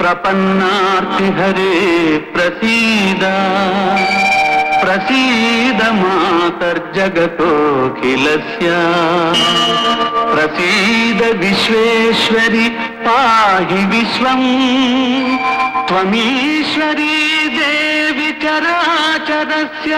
प्रपन्नार्ति हरे प्रसीद प्रसीद मातर्जगतोऽखिलस्य प्रसीद विश्वेश्वरि पाहि विश्वम् त्वमीश्वरी देवि चराचरस्य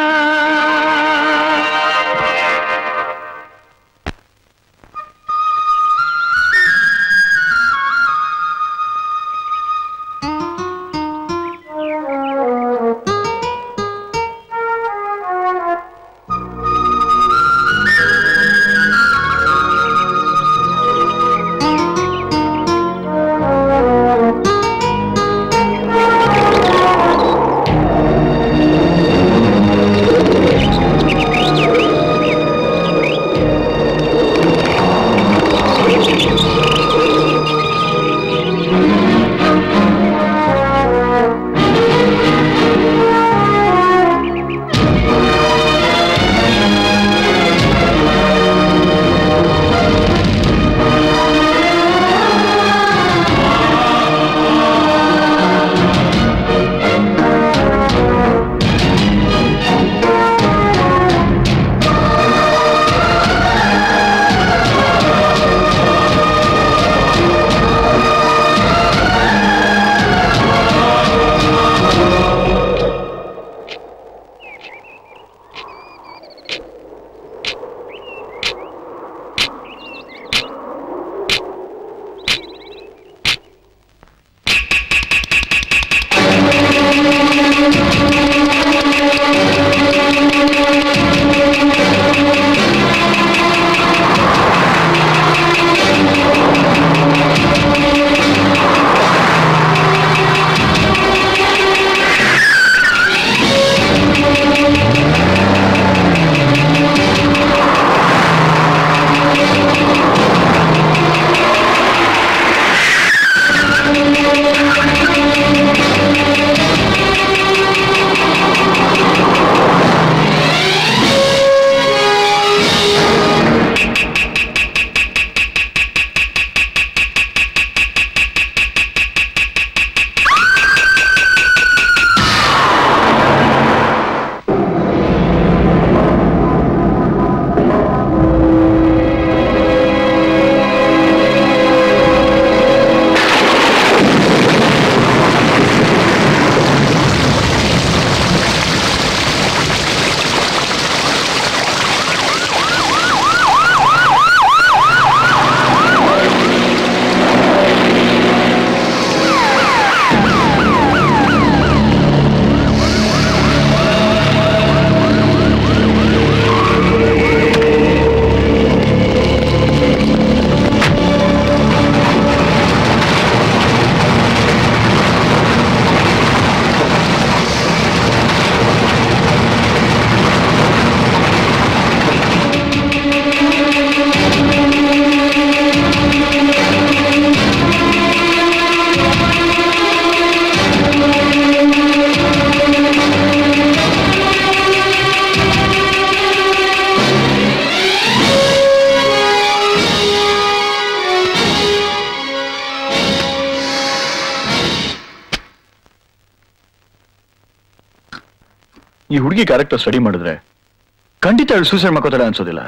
ಈ ಹುಡುಗಿ ಕ್ಯಾರೆಕ್ಟರ್ ಸ್ಟಡಿ ಮಾಡಿದ್ರೆ ಖಂಡಿತ ಇವಳು ಸೂಸೈಡ್ ಮಾಡ್ಕೋತಾಳೆ ಅನ್ಸೋದಿಲ್ಲ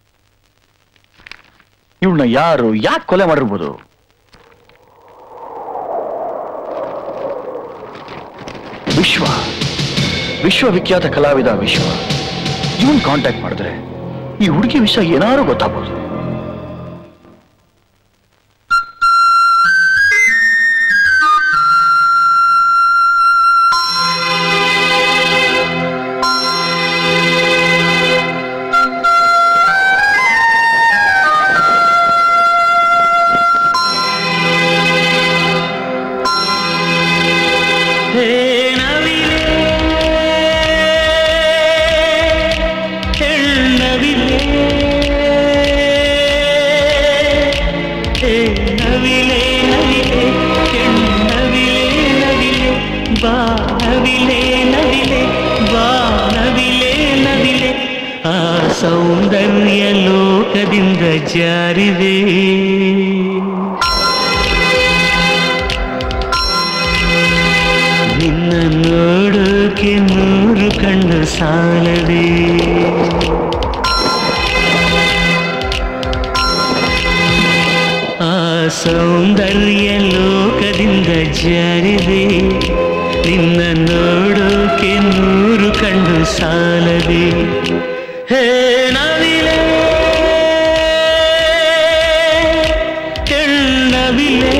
ಇವಳನ್ನ ಯಾರು ಯಾಕೆ ಕೊಲೆ ಮಾಡಿರ್ಬೋದು ವಿಶ್ವ ವಿಶ್ವವಿಖ್ಯಾತ ಕಲಾವಿದ ವಿಶ್ವ ಇವನ್ ಕಾಂಟ್ಯಾಕ್ಟ್ ಮಾಡಿದ್ರೆ ಈ ಹುಡುಗಿ ವಿಷಯ ಏನಾರು ಗೊತ್ತಾಗ್ಬೋದು ಹೇ ನವಿಲೆ ಹೆಣ್ಣವಿಲೆ ಹೇ ನವಿಲೆ ನವಿಲೆ ಹೆಣ್ಣವಿಲೆ ನವಿಲೆ ಬಾ ನವಿಲೆ ನವಿಲೆ ಬಾ ನವಿಲೆ ನವಿಲೆ ಆ ಸೌಂದರ್ಯ ಲೋಕದಿಂದ ಜಾರಿದೆ ಸಾಲದೆ ಆ ಸೌಂದರ್ಯ ಲೋಕದಿಂದ ಜಾರಿದೆ ನಿನ್ನ ನೋಡೋಕೆ ನೂರು ಕಣ್ಣು ಸಾಲದೆ ಹೇ ನವಿಲೆ ಹೆಣ್ಣವಿಲೆ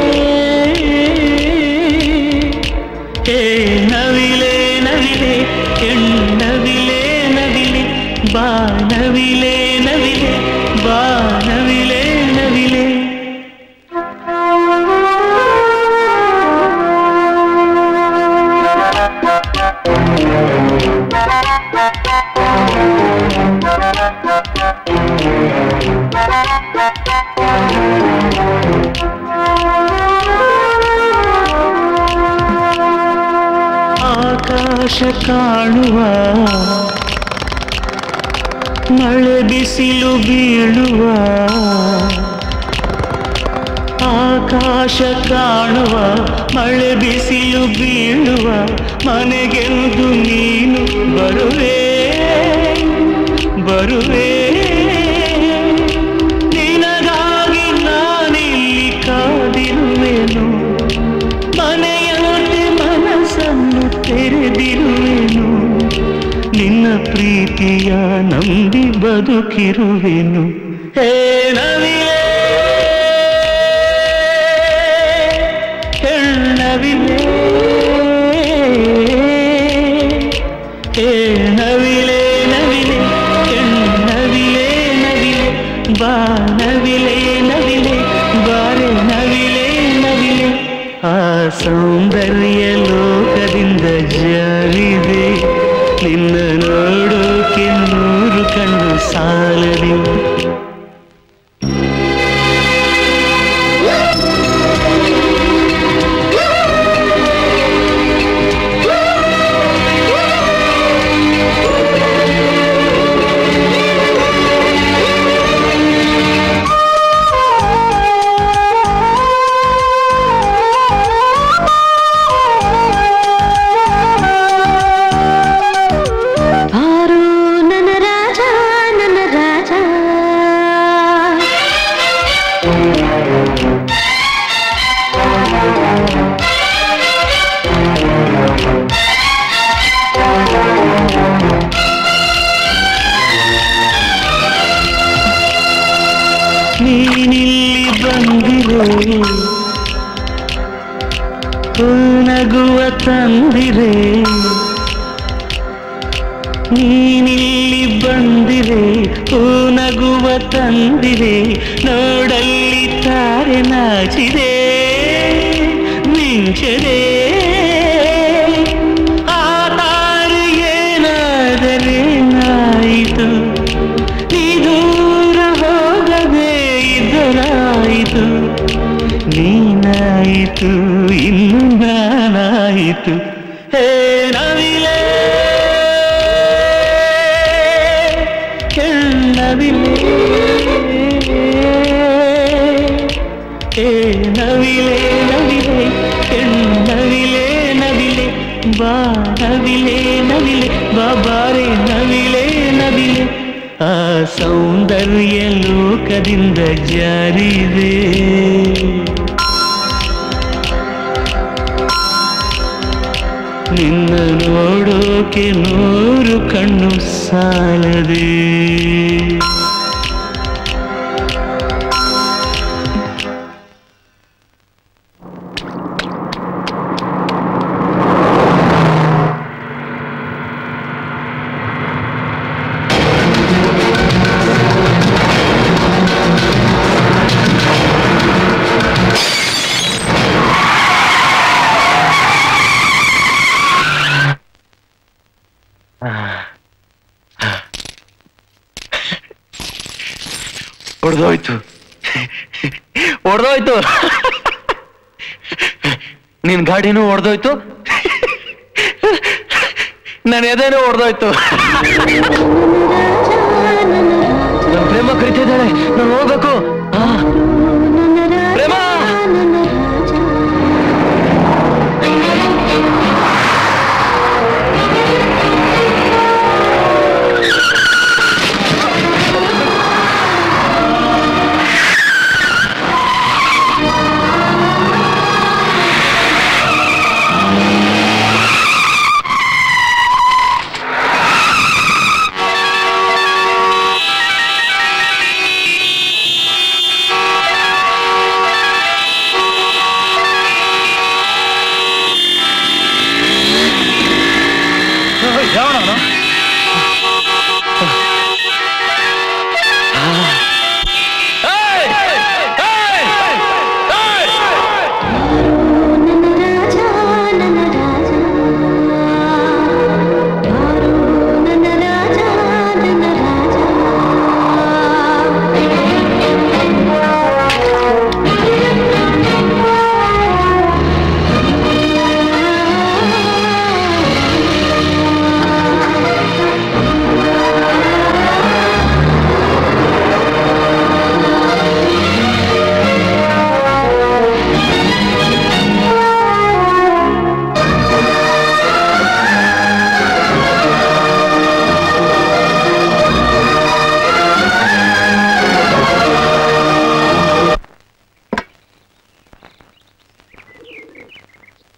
ಹೇ ನವಿಲೆ ನವಿಲೆ ಹೆಣ್ಣವಿಲೆ ನವಿಲೆ ಬಾ ನವಿಲೆ ನವಿಲೆ ಬಾ ನವಿಲೆ ನವಿಲೆ ಆಕಾಶ ಕಾಣುವ ಮಳೆ ಬಿಸಿಲು ಬೀಳುವ ಆಕಾಶ ಕಾಣುವ ಮಳೆ ಬಿಸಿಲು ಬೀಳುವ ಮನೆಗೆಂದು ನೀನು ಬರುವೆ ಬರುವೆ ನಿನಗಾಗಿ ನಾನಿಲ್ಲಿ ಕಾದಿರುವೆನು ಮನೆಯೊಳಗೆ ಮನಸ್ಸನ್ನು ತೆರೆದಿರುವೆನು ನಿನ್ನ ಪ್ರೀತಿಯ ನಂಬಿ ಬದುಕಿರುವೆನು ಹೇ ನವಿಲೆ ಹೆಣ್ಣವಿಲೆ ಹೇ ನವಿಲೆ ನವಿಲೆ ಹೆಣ್ಣವಿಲೆ ನವಿಲೆ ಬಾ ನವಿಲೆ ನವಿಲೆ ಬಾರೆ ನವಿಲೆ ನವಿಲೆ ಆ ಸೌಂದರ್ಯ ಲೋಕದಿಂದ ಜಾರಿದೆ ನಿನ್ನ ನೋಡೋಕೆ ನೂರು ಕಣ್ಣು ಸಾಲದೆ ಬಾರು ನನ್ನ ರಾಜ ನನ್ನ ರಾಜ ನೀನಿಲ್ಲಿ ಬಂದಿರೆ ನಗುವ ತಂದಿರೆ ನೀನಿಲ್ಲಿ ಬಂದಿರೆ ನಗುವ ತಂದಿರೆ ನೋಡಲ್ಲಿ ತಾರೆ ನಾಚಿದೆ ಮಿಂಚದೆ ಆ ತಾರೆ ಏನಾದರೆ ನಾಯಿತು ನೀ ದೂರ ಹೋಗದೆ ಇದ್ದರಾಯಿತು ನೀನಾಯಿತು ಇನ್ನು ನಾನಾಯಿತು ಹೇ ನವಿಲೆ ಕೆಣ್ಣವಿಲೆ ಹೇ ನವಿಲೆ ನವಿಲೆ ಕೆಣ್ಣವಿಲೆ ನವಿಲೆ ಬಾ ನವಿಲೆ ನವಿಲೆ ಬಾಬಾರೆ ನವಿಲೆ ನವಿಲೆ ಆ ಸೌಂದರ್ಯ ಲೋಕದಿಂದ ಜಾರಿದೆ ನಿನ್ನ ನೋಡೋಕೆ ನೂರು ಕಣ್ಣು ಸಾಲದೆ ಹೊಡೆದೋಯ್ತು ಹೊಡೆದೋಯ್ತು ನಿನ್ ಗಾಡಿನೂ ಹೊಡೆದೋಯ್ತು ನನ್ನ ಎದೆನೂ ಹೊಡೆದೋಯ್ತು ನನ್ ಪ್ರೇಮ ಕರಿತಿದ್ದಾಳೆ ನಾನು ಹೋಗ್ಬೇಕು ಆ, ಪ್ರೇಮ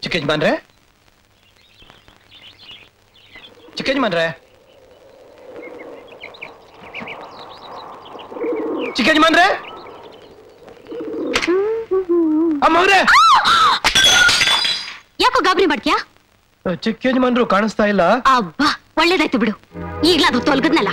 ಚಿಕ್ಕ ಯಜಮಾನ್ರೆ ಚಿಕ್ಕ ಯಜಮಾನ್ರೆ ಚಿಕ್ಕ ಯಜಮಾನ್ರೆ ಅಮ್ಮವ್ರೆ ಯಾಕೋ ಗಾಬರಿ ಮಾಡ್ತೀಯಾ ಚಿಕ್ಕ ಯಜಮಾನ್ರು ಕಾಣಿಸ್ತಾ ಇಲ್ಲ ಅಬ್ಬಾ ಒಳ್ಳೇದಾಯ್ತು ಬಿಡು ಈಗ್ಲಾದ್ರೂ ತೊಲ್ಗದ್ನಲ್ಲ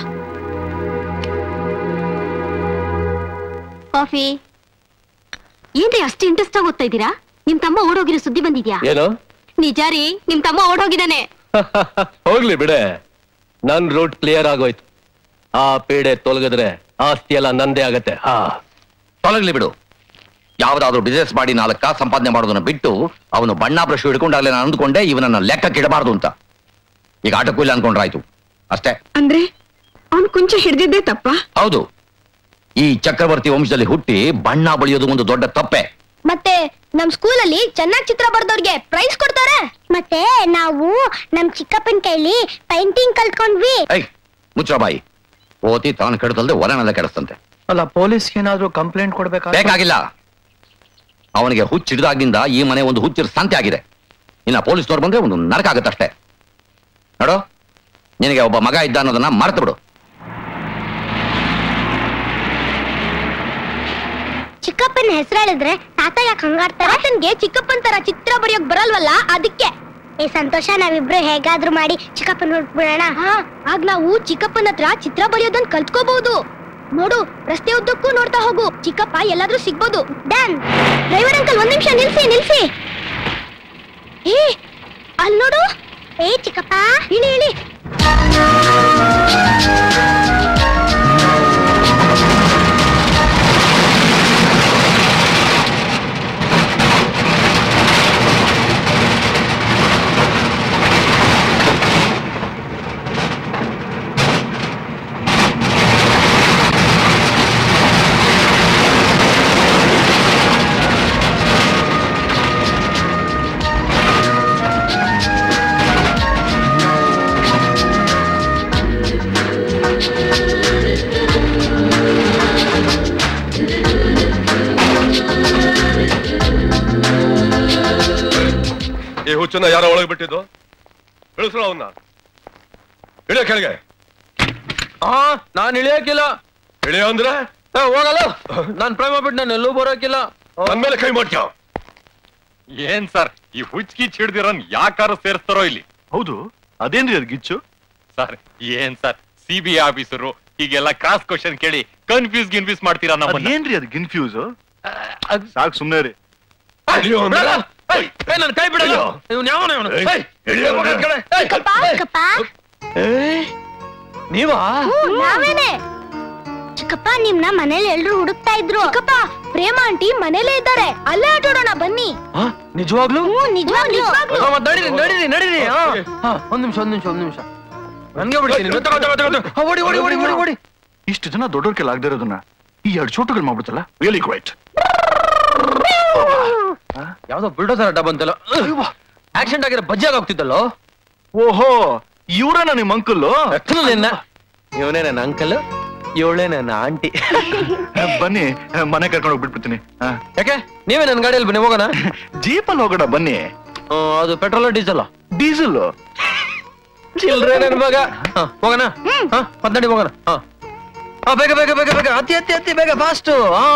ಕಾಫಿ ಏನ್ರಿ ಅಷ್ಟು ಇಂಟ್ರೆಸ್ಟ್ ಆಗಿ ಓದ್ತಾ ಇದ್ದೀರಾ ನಿಮ್ ತಮ್ಮ ಓಡೋಗಿರೋ ಸುದ್ದಿ ಬಂದಿದ್ಯಾ ಏನು ನಿಜ ರೀ ನಿಮ್ ತಮ್ಮ ಓಡೋಗಿದಾನೆ ಹೋಗ್ಲಿ ಬಿಡೆ ನನ್ ರೂಟ್ ಕ್ಲಿಯರ್ ಆಗೋಯ್ತು ಆ ಪೇಡೆ ತೊಲಗಿದ್ರೆ ಆಸ್ತಿ ಎಲ್ಲ ನಂದೇ ಆಗತ್ತೆ ಹಾ ತೊಲಗ್ಲಿ ಬಿಡು ಯಾವ್ದಾದ್ರು ಬಿಸ್ನೆಸ್ ಮಾಡಿ ನಾಲ್ಕು ಕಾಸು ಸಂಪಾದನೆ ಮಾಡೋದನ್ನ ಬಿಟ್ಟು ಅವನು ಬಣ್ಣ ಬ್ರಷ್ ಹಿಡ್ಕೊಂಡಾಗಲೇ ನಾನು ಅಂದ್ಕೊಂಡೆ ಇವನನ್ನ ಲೆಕ್ಕಕ್ಕೆ ಇಡಬಾರ್ದು ಅಂತ ಈಗ ಆಟಕ್ಕೂ ಇಲ್ಲ ಅನ್ಕೊಂಡ್ರಾಯ್ತು ಅಷ್ಟೇ ಅಂದ್ರೆ ಅವನು ಕುಂಚ ಹಿಡ್ದಿದ್ದೆ ತಪ್ಪ ಹೌದು ಈ ಚಕ್ರವರ್ತಿ ವಂಶದಲ್ಲಿ ಹುಟ್ಟಿ ಬಣ್ಣ ಬಳಿಯೋದು ಒಂದು ದೊಡ್ಡ ತಪ್ಪೆ ಮತ್ತೆ ನಮ್ ಸ್ಕೂಲಲ್ಲಿ ಚೆನ್ನಾಗ್ ಚಿತ್ರ ಬರ್ದವ್ರಿಗೆ ಪ್ರೈಸ್ ಕೊಡ್ತಾರೆ ಮತ್ತೆ ನಾವು ನಮ್ ಚಿಕ್ಕಪ್ಪನ ಕೈಲಿ ಪೈಂಟಿಂಗ್ ಕಲ್ತ್ಕೊಂಡ್ವಿ ಐ ಮುಚ್ಚ ಬಾಯಿ ಓತಿ ತಾನು ಕೆಡದಲ್ದೆ ಹೊರನೆಲ್ಲ ಕೆಡಿಸ್ತಂತೆ ಅಲ್ಲ ಪೊಲೀಸ್ಗೆ ಏನಾದ್ರೂ ಕಂಪ್ಲೇಂಟ್ ಕೊಡ್ಬೇಕಾ ಬೇಕಾಗಿಲ್ಲ ಅವನಿಗೆ ಹುಚ್ಚಿಡ್ದಾಗಿನಿಂದ ಈ ಮನೆ ಒಂದು ಹುಚ್ಚಿರ ಸಂತೆ ಆಗಿದೆ ಇನ್ನ ಪೊಲೀಸ್ನವ್ರು ಬಂದ್ರೆ ಒಂದು ನರಕ ಆಗುತ್ತಷ್ಟೇ ನೋಡು ನಿನಗೆ ಒಬ್ಬ ಮಗ ಇದ್ದ ಅನ್ನೋದನ್ನ ಮರ್ತು ಬಿಡು ಚಿಕ್ಕಪ್ಪನ ಹೆಸರು ಹೇಳಿದ್ರೆ ತಾತ ಯಾಕೆ ಹಂಗಾಡ್ತಾರೆ ತಾತನ್ಗೆ ಚಿಕ್ಕಪ್ಪನ್ ತರ ಚಿತ್ರ ಬರೆಯೋಕ್ ಬರಲ್ವಲ್ಲ ಅದಕ್ಕೆ ಏ ಸಂತೋಷ ನಾವಿಬ್ರು ಹೇಗಾದ್ರೂ ಮಾಡಿ ಚಿಕ್ಕಪ್ಪನ ಹುಡ್ಬಿಡೋಣ ಆಗ ನಾವು ಚಿಕ್ಕಪ್ಪನ ಹತ್ರ ಚಿತ್ರ ಬರೆಯೋದನ್ನ ಕಲ್ತ್ಕೋಬಹುದು ನೋಡು ರಸ್ತೆ ಉದ್ದಕ್ಕೂ ನೋಡ್ತಾ ಹೋಗು ಚಿಕ್ಕಪ್ಪ ಎಲ್ಲಾದ್ರೂ ಸಿಗ್ಬೋದು ಡನ್ ಡ್ರೈವರ್ ಅಂಕಲ್ ಒಂದ್ ನಿಮಿಷ ನಿಲ್ಸಿ ನಿಲ್ಸಿ ಏ ಅಲ್ಲಿ ನೋಡು ಏ ಚಿಕ್ಕಪ್ಪ ಇಳಿ ಇಳಿ ಈ ಹುಚ್ಚನ್ನ ಯಾರೋ ಒಳಗೆ ಬಿಟ್ಟಿದ್ದು ಇಳಿಸ್ರು ಅವನ್ನ ಇಳಿಯ ಕೆಳಗೆ ಆ ನಾನ್ ಇಳಿಯಕ್ಕಿಲ್ಲ ಇಳಿಯ ಅಂದ್ರೆ ಏ, ಹೋಗಲ್ಲ ನಾನ್ ಪ್ರೇಮ ಬಿಟ್ಟು ನಾನು ಎಲ್ಲೂ ಬರೋಕಿಲ್ಲ ನನ್ ಮೇಲೆ ಕೈ ಮಾಡ್ತೀಯ ಏನ್ ಸರ್ ಈ ಹುಚ್ಕಿ ಹಿಡ್ದಿರೋನ್ ಯಾಕಾರ ಸೇರಿಸ್ತಾರೋ ಇಲ್ಲಿ ಹೌದು ಅದೇನ್ರಿ ಅದು ಗಿಚ್ಚು ಸರ್ ಏನ್ sir C B I officer ಹೀಗೆಲ್ಲ ಕ್ರಾಸ್ ಕ್ವಶನ್ ಕೇಳಿ ಕನ್ಫ್ಯೂಸ್ ಗಿನ್ಫ್ಯೂಸ್ ಮಾಡ್ತೀರಾ ನಮ್ಮನ್ನ ಅದೇನ್ರಿ ಅದು ಗಿನ್ಫ್ಯೂಸ್ ಸಾಕ್ ಸುಮ್ನೆ ರೀ ಇಳಿಯೋ ಅಂದ್ರೆ ಏಯ್, ಏ, ನನ್ ಕೈ ಬಿಡಲ್ಲ ಇವ್ನ್ ಯಾವನ ಇವನು ಏಯ್, ಇಳಿಯೋ ಅಂದ್ರೆ. ಚಿಕ್ಕಪ್ಪ ಚಿಕ್ಕಪ್ಪ ನೀವಾ ಹ್ಮ್, ನಾವೇನೆ ಚಿಕ್ಕಪ್ಪ ನಿಮ್ನ ಮನೇಲಿ ಎಲ್ರು ಹುಡುಕ್ತಾ ಇದ್ರು ಚಿಕ್ಕಪ್ಪ ಪ್ರೇಮ ಆಂಟಿ ಮನೇಲೇ ಇದ್ದಾರೆ ಅಲ್ಲೇ ಆಟೋಡೋಣ ಬನ್ನಿ ಆ, ನಿಜವಾಗ್ಲೂ ಹ್ಮ್ ನಿಜವಾಗ್ಲೂ ಆ, ಮತ್ತ್ ನಡೀರಿ ನಡೀರಿ ನಡೀರಿ ಆ, ಆ, ಒಂದ್ ನಿಮಿಷ ಒಂದ್ ನಿಮಿಷ ಒಂದ್ ನಿಮಿಷ ನನ್ಗೆ ಬಿಡ್ತೀನಿ ತಗೋ, ತಗೋ, ತಗೋ, ತಗೋ. ಆ, ಓಡಿ ಓಡಿ ಓಡಿ ಓಡಿ ಓಡಿ ಇಷ್ಟು ಜನ ದೊಡ್ಡವ್ರ ಕೆಲ ಆಗದಿರೋದನ್ನ ಈ ಎರಡು ಚೋಟುಗಳು ಮಾಡ್ಬಿಡ್ತಲ್ಲ ರಿಯಲಿ ಕ್ವೈಟ್ ಯಾವ್ದೋ ಬುಲ್ಡೋಸರ್ ಅಡ್ಡ ಬಂತಲ್ಲ ಆಕ್ಸಿಡೆಂಟ್ ಆಗಿರೋ ಬಜ್ಜಾಗ ಹೋಗ್ತಿದ್ದಲ್ಲೋ ಓಹೋ ಇವ್ರೇನ ನಿಮ್ ಅಂಕಲ್ಲು ನಿನ್ನ ಇವನೇ ನನ್ನ ಅಂಕಲ್ ಇವಳೇ ನನ್ನ ಆಂಟಿ ಬನ್ನಿ ಮನೆ ಕರ್ಕೊಂಡು ಹೋಗ್ಬಿಟ್ಬಿಡ್ತೀನಿ ಹಾ. ಯಾಕೆ ನೀವೇ ನನ್ನ ಗಾಡಿಯಲ್ಲಿ ಬನ್ನಿ ಹೋಗೋಣ ಜೀಪಲ್ಲಿ ಹೋಗೋಣ ಬನ್ನಿ ಆ, ಅದು ಪೆಟ್ರೋಲ್ ಡೀಸೆಲ್ ಡೀಸೆಲ್ ಚಿಲ್ಡ್ರೆ ನನ್ ಮಗ ಹ, ಹೋಗೋಣ ಹ, ಪದ್ನಡಿ ಹೋಗೋಣ ಹ. ಆ, ಬೇಗ ಬೇಗ ಬೇಗ ಬೇಗ ಅತಿ ಅತಿ ಅತಿ ಬೇಗ ಫಾಸ್ಟ್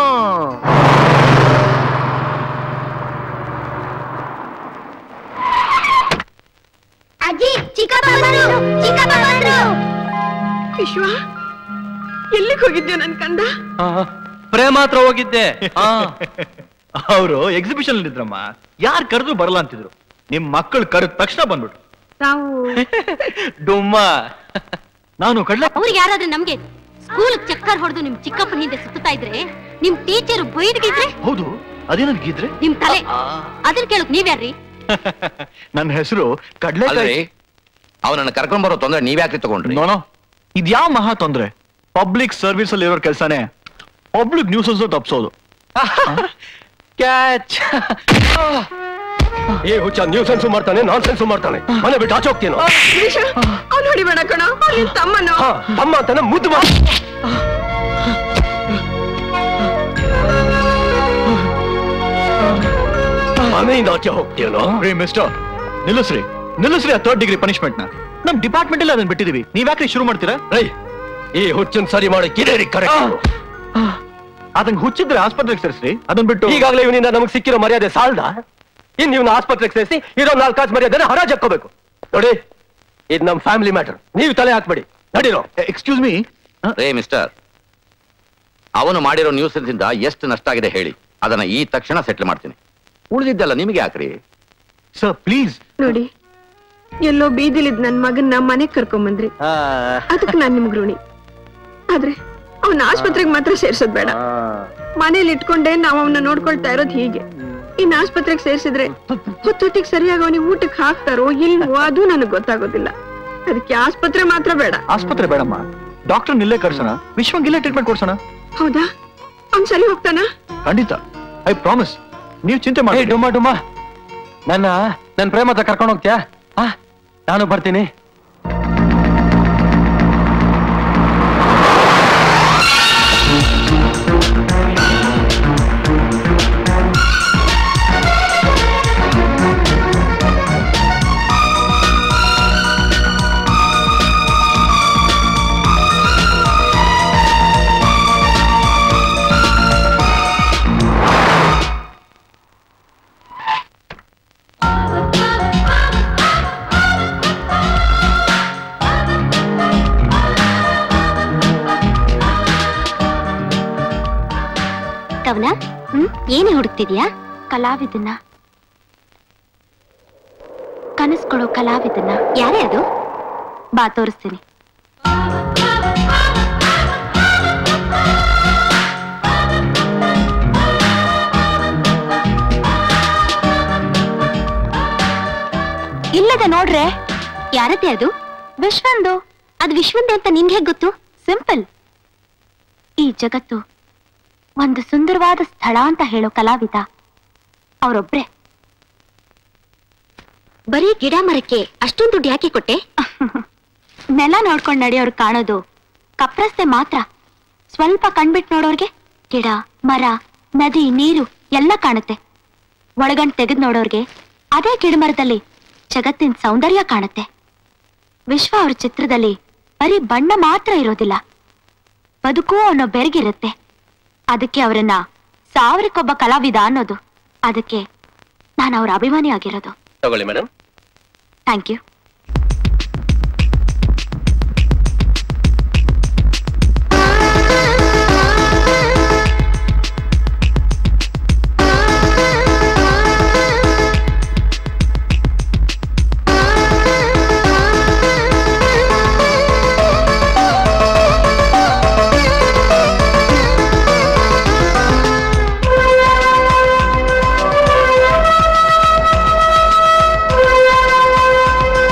ಅಜ್ಜಿ ಚಿಕ್ಕಪ್ಪ ಬಂದ್ರು ಚಿಕ್ಕಪ್ಪ ಬಂದ್ರು ವಿಶ್ವ ಎಲ್ಲಿಗೆ ಹೋಗಿದ್ಯೋ ನನ್ ಕಂದ ಪ್ರೇಮ ಹತ್ರ ಹೋಗಿದ್ದೆ ಆ, ಅವರು ಎಕ್ಸಿಬಿಷನ್ ಇದ್ರಮ್ಮ ಯಾರು ಕರೆದ್ರು ಬರಲ್ಲ ಅಂತಿದ್ರು ನಿಮ್ ಮಕ್ಕಳು ಕರೆದ ತಕ್ಷಣ ಬಂದ್ಬಿಟ್ರು ತಾವು ಡುಮ್ಮ ನಾನು ಕಡ್ಲೆ ಅವ್ರಿಗೆ ಯಾರಾದ್ರೂ ನಮ್ಗೆ ಸ್ಕೂಲ್ ಚಕ್ಕರ್ ಹೊಡೆದು ನಿಮ್ ಚಿಕ್ಕಪ್ಪನ ಹಿಂದೆ ಸುತ್ತಾ ಇದ್ರೆ ನಿಮ್ ಟೀಚರ್ ಬೈದ್ಗಿದ್ರೆ ಹೌದು ಅದೇನದ್ ಗೀದ್ರೆ ನಿಮ್ ತಲೆ ಅದನ್ನ ಕೇಳಕ್ ನೀವ್ಯಾರ್ರಿ ನನ್ನ ಹೆಸರು ಅಲ್ರಿ ಕಡ್ಲೆಕಾಯಿ ಅವನನ್ನ ಕರ್ಕೊಂಡ್ ಬರೋ ತೊಂದ್ರೆ ನೀವ್ಯಾಕೆ ತಗೊಂಡ್ರಿ ನೋನೋ ಇದ್ಯಾವ ಮಹಾ ತೊಂದ್ರೆ ಪಬ್ಲಿಕ್ ಸರ್ವಿಸ್ ಅಲ್ಲಿ ಇರೋ ಕೆಲಸನೇ ಪಬ್ಲಿಕ್ ನ್ಯೂಸಸ್ ತಪ್ಸೋದು ಕ್ಯಾಚ್ ಏ ಹುಚ್ಚ ನ್ಯೂ ಸೆನ್ಸು ಮಾಡ್ತಾನೆ ನಾನ್ ಸೆನ್ಸು ಮಾಡ್ತಾನೆ ಮನೆ ಬಿಟ್ಟು ಆಚೆ ಹೋಗ್ತೀನೋ ವಿಶ್ವ ಅವ್ನು ಹೊಡಿಬೇಡ ಕಣ ನಿನ್ ತಮ್ಮನು ಹಾ, ತಮ್ಮ ಅಂತಾನೆ ಮುದ್ದು ಮಾ ಮನೆಯಿಂದ ಆಚೆ ಹೋಗ್ತೀಯನೋ ರೀ ಮಿಸ್ಟರ್ ನಿಲ್ಲಿಸ್ರಿ ನಿಲ್ಲಿಸ್ರಿ ಆ ಥರ್ಡ್ ಡಿಗ್ರಿ ಪನಿಷ್ಮೆಂಟ್ ನ ನಮ್ ಡಿಪಾರ್ಟ್ಮೆಂಟ್ ಅಲ್ಲಿ ಅದನ್ನ ಬಿಟ್ಟಿದೀವಿ ನೀವ್ ಯಾಕ್ರಿ ಶುರು ಮಾಡ್ತೀರಾ ರೈ ಈ ಹುಚ್ಚನ್ ಸರಿ ಮಾಡಿ ಕಿರೇರಿ ಕರೆಕ್ಟ್ ಅದಂಗ್ ಹುಚ್ಚಿದ್ರೆ ಆಸ್ಪತ್ರೆಗೆ ಸೇರಿಸ್ರಿ ಅದನ್ ಬಿಟ್ಟು ಈಗಾಗಲೇ ಇವನಿಂದ ನಮಗೆ ಸಿಕ್ಕಿರೋ ಮರ್ಯಾದೆ ಸಾಲ್ದ ಇನ್ ಇವನ ಆಸ್ಪತ್ರೆಗೆ ಸೇರಿಸಿ ಇರೋ ನಾಲ್ಕು ಕಾಸು ಮರ್ಯಾದೆನ ಹರಾಜ್ ಹಾಕೋಬೇಕು ನೋಡಿ ಇದು ನಮ್ ಫ್ಯಾಮಿಲಿ ಮ್ಯಾಟರ್ ನೀವು ತಲೆ ಹಾಕ್ಬೇಡಿ ನಡೀರೋ ಎಕ್ಸ್ಕ್ಯೂಸ್ ಮೀ ರೇ ಮಿಸ್ಟರ್ ಅವನು ಮಾಡಿರೋ ನ್ಯೂಸೆನ್ಸ್ ಇಂದ ಎಷ್ಟು ನಷ್ಟ ಆಗಿದೆ ಹೇಳಿ ಅದನ್ನ ಈ ತಕ್ಷಣ ಸೆಟ್ಲ್ ಮಾಡ್ತೀನಿ ಉಳಿದಿದ್ದಲ್ಲ ನಿಮಗೆ ಯಾಕ್ರಿ ಸರ್ ಪ್ಲೀಸ್ ನೋಡಿ ಎಲ್ಲೋ ಬೀದಿಲಿದ್ ನನ್ ಮಗನ್ನ ಮನೆಗ್ ಕರ್ಕೊಂಬಂದ್ರಿ ಅದಕ್ಕೆ ನಾನ್ ನಿಮ್ಗ್ ಋಣಿ ಆದ್ರೆ ಅವ್ನ ಆಸ್ಪತ್ರೆಗೆ ಮಾತ್ರ ಸೇರ್ಸೋದ್ ಬೇಡ ಮನೇಲಿ ಇಟ್ಕೊಂಡೆ ನಾವ್ ಅವನ್ನ ನೋಡ್ಕೊಳ್ತಾ ಇರೋದ್ ಹೀಗೆ ಇನ್ ಆಸ್ಪತ್ರೆಗೆ ಸೇರ್ಸಿದ್ರೆ ಹೊತ್ತೊತ್ತಿಗೆ ಸರಿಯಾಗಿ ಅವನಿಗೆ ಊಟಕ್ಕೆ ಹಾಕ್ತಾರೋ ಇಲ್ವೋ ಅದು ನನಗ್ ಗೊತ್ತಾಗೋದಿಲ್ಲ ಅದಕ್ಕೆ ಆಸ್ಪತ್ರೆ ಮಾತ್ರ ಬೇಡ ಆಸ್ಪತ್ರೆ ಬೇಡಮ್ಮ ಡಾಕ್ಟರ್ ನಿಲ್ಲೇ ಕರ್ಸೋಣ ವಿಶ್ವಂಗ್ ಇಲ್ಲೇ ಟ್ರೀಟ್ಮೆಂಟ್ ಕೊಡ್ಸೋಣ ಹೌದಾ ಅವ್ನ್ ಸರಿ ಹೋಗ್ತಾನ ಖಂಡಿತ ಐ ಪ್ರಾಮಿಸ್ ನೀವು ಚಿಂತೆ ಏ ಮಾಡಿ ಡುಮ್ಮ ಡುಮ್ಮ ನನ್ನ ನನ್ ಪ್ರೇಮ ಹತ್ರ ಕರ್ಕೊಂಡು ಹೋಗ್ತೀಯಾ ಆ, ನಾನು ಬರ್ತೀನಿ ಕವನ ಹ್ಮ್ ಏನೇ ಹುಡುಕ್ತಿದ್ಯಾ ಕಲಾವಿದನ್ನ ಕನಸ್ಕೊಳ್ಳೋ ಕಲಾವಿದನ್ನ ಯಾರೇ ಅದು ಬಾ ತೋರಿಸ್ತೀನಿ ಇಲ್ಲದ ನೋಡ್ರೆ ಯಾರತ್ತೆ ಅದು ವಿಶ್ವಂದು ಅದು ವಿಶ್ವಂದೆ ಅಂತ ನಿನ್ಗೆ ಹೇಗ್ ಗೊತ್ತು ಸಿಂಪಲ್ ಈ ಜಗತ್ತು ಒಂದು ಸುಂದರವಾದ ಸ್ಥಳ ಅಂತ ಹೇಳೋ ಕಲಾವಿದ ಅವರೊಬ್ರೆ ಬರೀ ಗಿಡ ಮರಕ್ಕೆ ಅಷ್ಟೊಂದು ದುಡ್ಡು ಯಾಕೆ ಕೊಟ್ಟೆ ನೆಲ ನೋಡ್ಕೊಂಡು ನಡೆಯೋರು ಕಾಣೋದು ಕಪ್ರಸ್ತೆ ಮಾತ್ರ ಸ್ವಲ್ಪ ಕಣ್ಬಿಟ್ ನೋಡೋರ್ಗೆ ಗಿಡ ಮರ ನದಿ ನೀರು ಎಲ್ಲ ಕಾಣುತ್ತೆ ಒಳಗಣ್ ತೆಗೆದ್ ನೋಡೋರ್ಗೆ ಅದೇ ಗಿಡಮರದಲ್ಲಿ ಜಗತ್ತಿನ ಸೌಂದರ್ಯ ಕಾಣುತ್ತೆ ವಿಶ್ವ ಅವ್ರ ಚಿತ್ರದಲ್ಲಿ ಬರೀ ಬಣ್ಣ ಮಾತ್ರ ಇರೋದಿಲ್ಲ ಬದುಕು ಅನ್ನೋ ಬೆರಗಿರುತ್ತೆ ಅದಕ್ಕೆ ಅವರನ್ನ ಸಾವಿರಕ್ಕೊಬ್ಬ ಕಲಾವಿದ ಅನ್ನೋದು ಅದಕ್ಕೆ ನಾನು ಅವ್ರ ಅಭಿಮಾನಿ ಆಗಿರೋದು ತಗೊಳ್ಳಿ ಮೇಡಮ್ ಥ್ಯಾಂಕ್ ಯು ಆ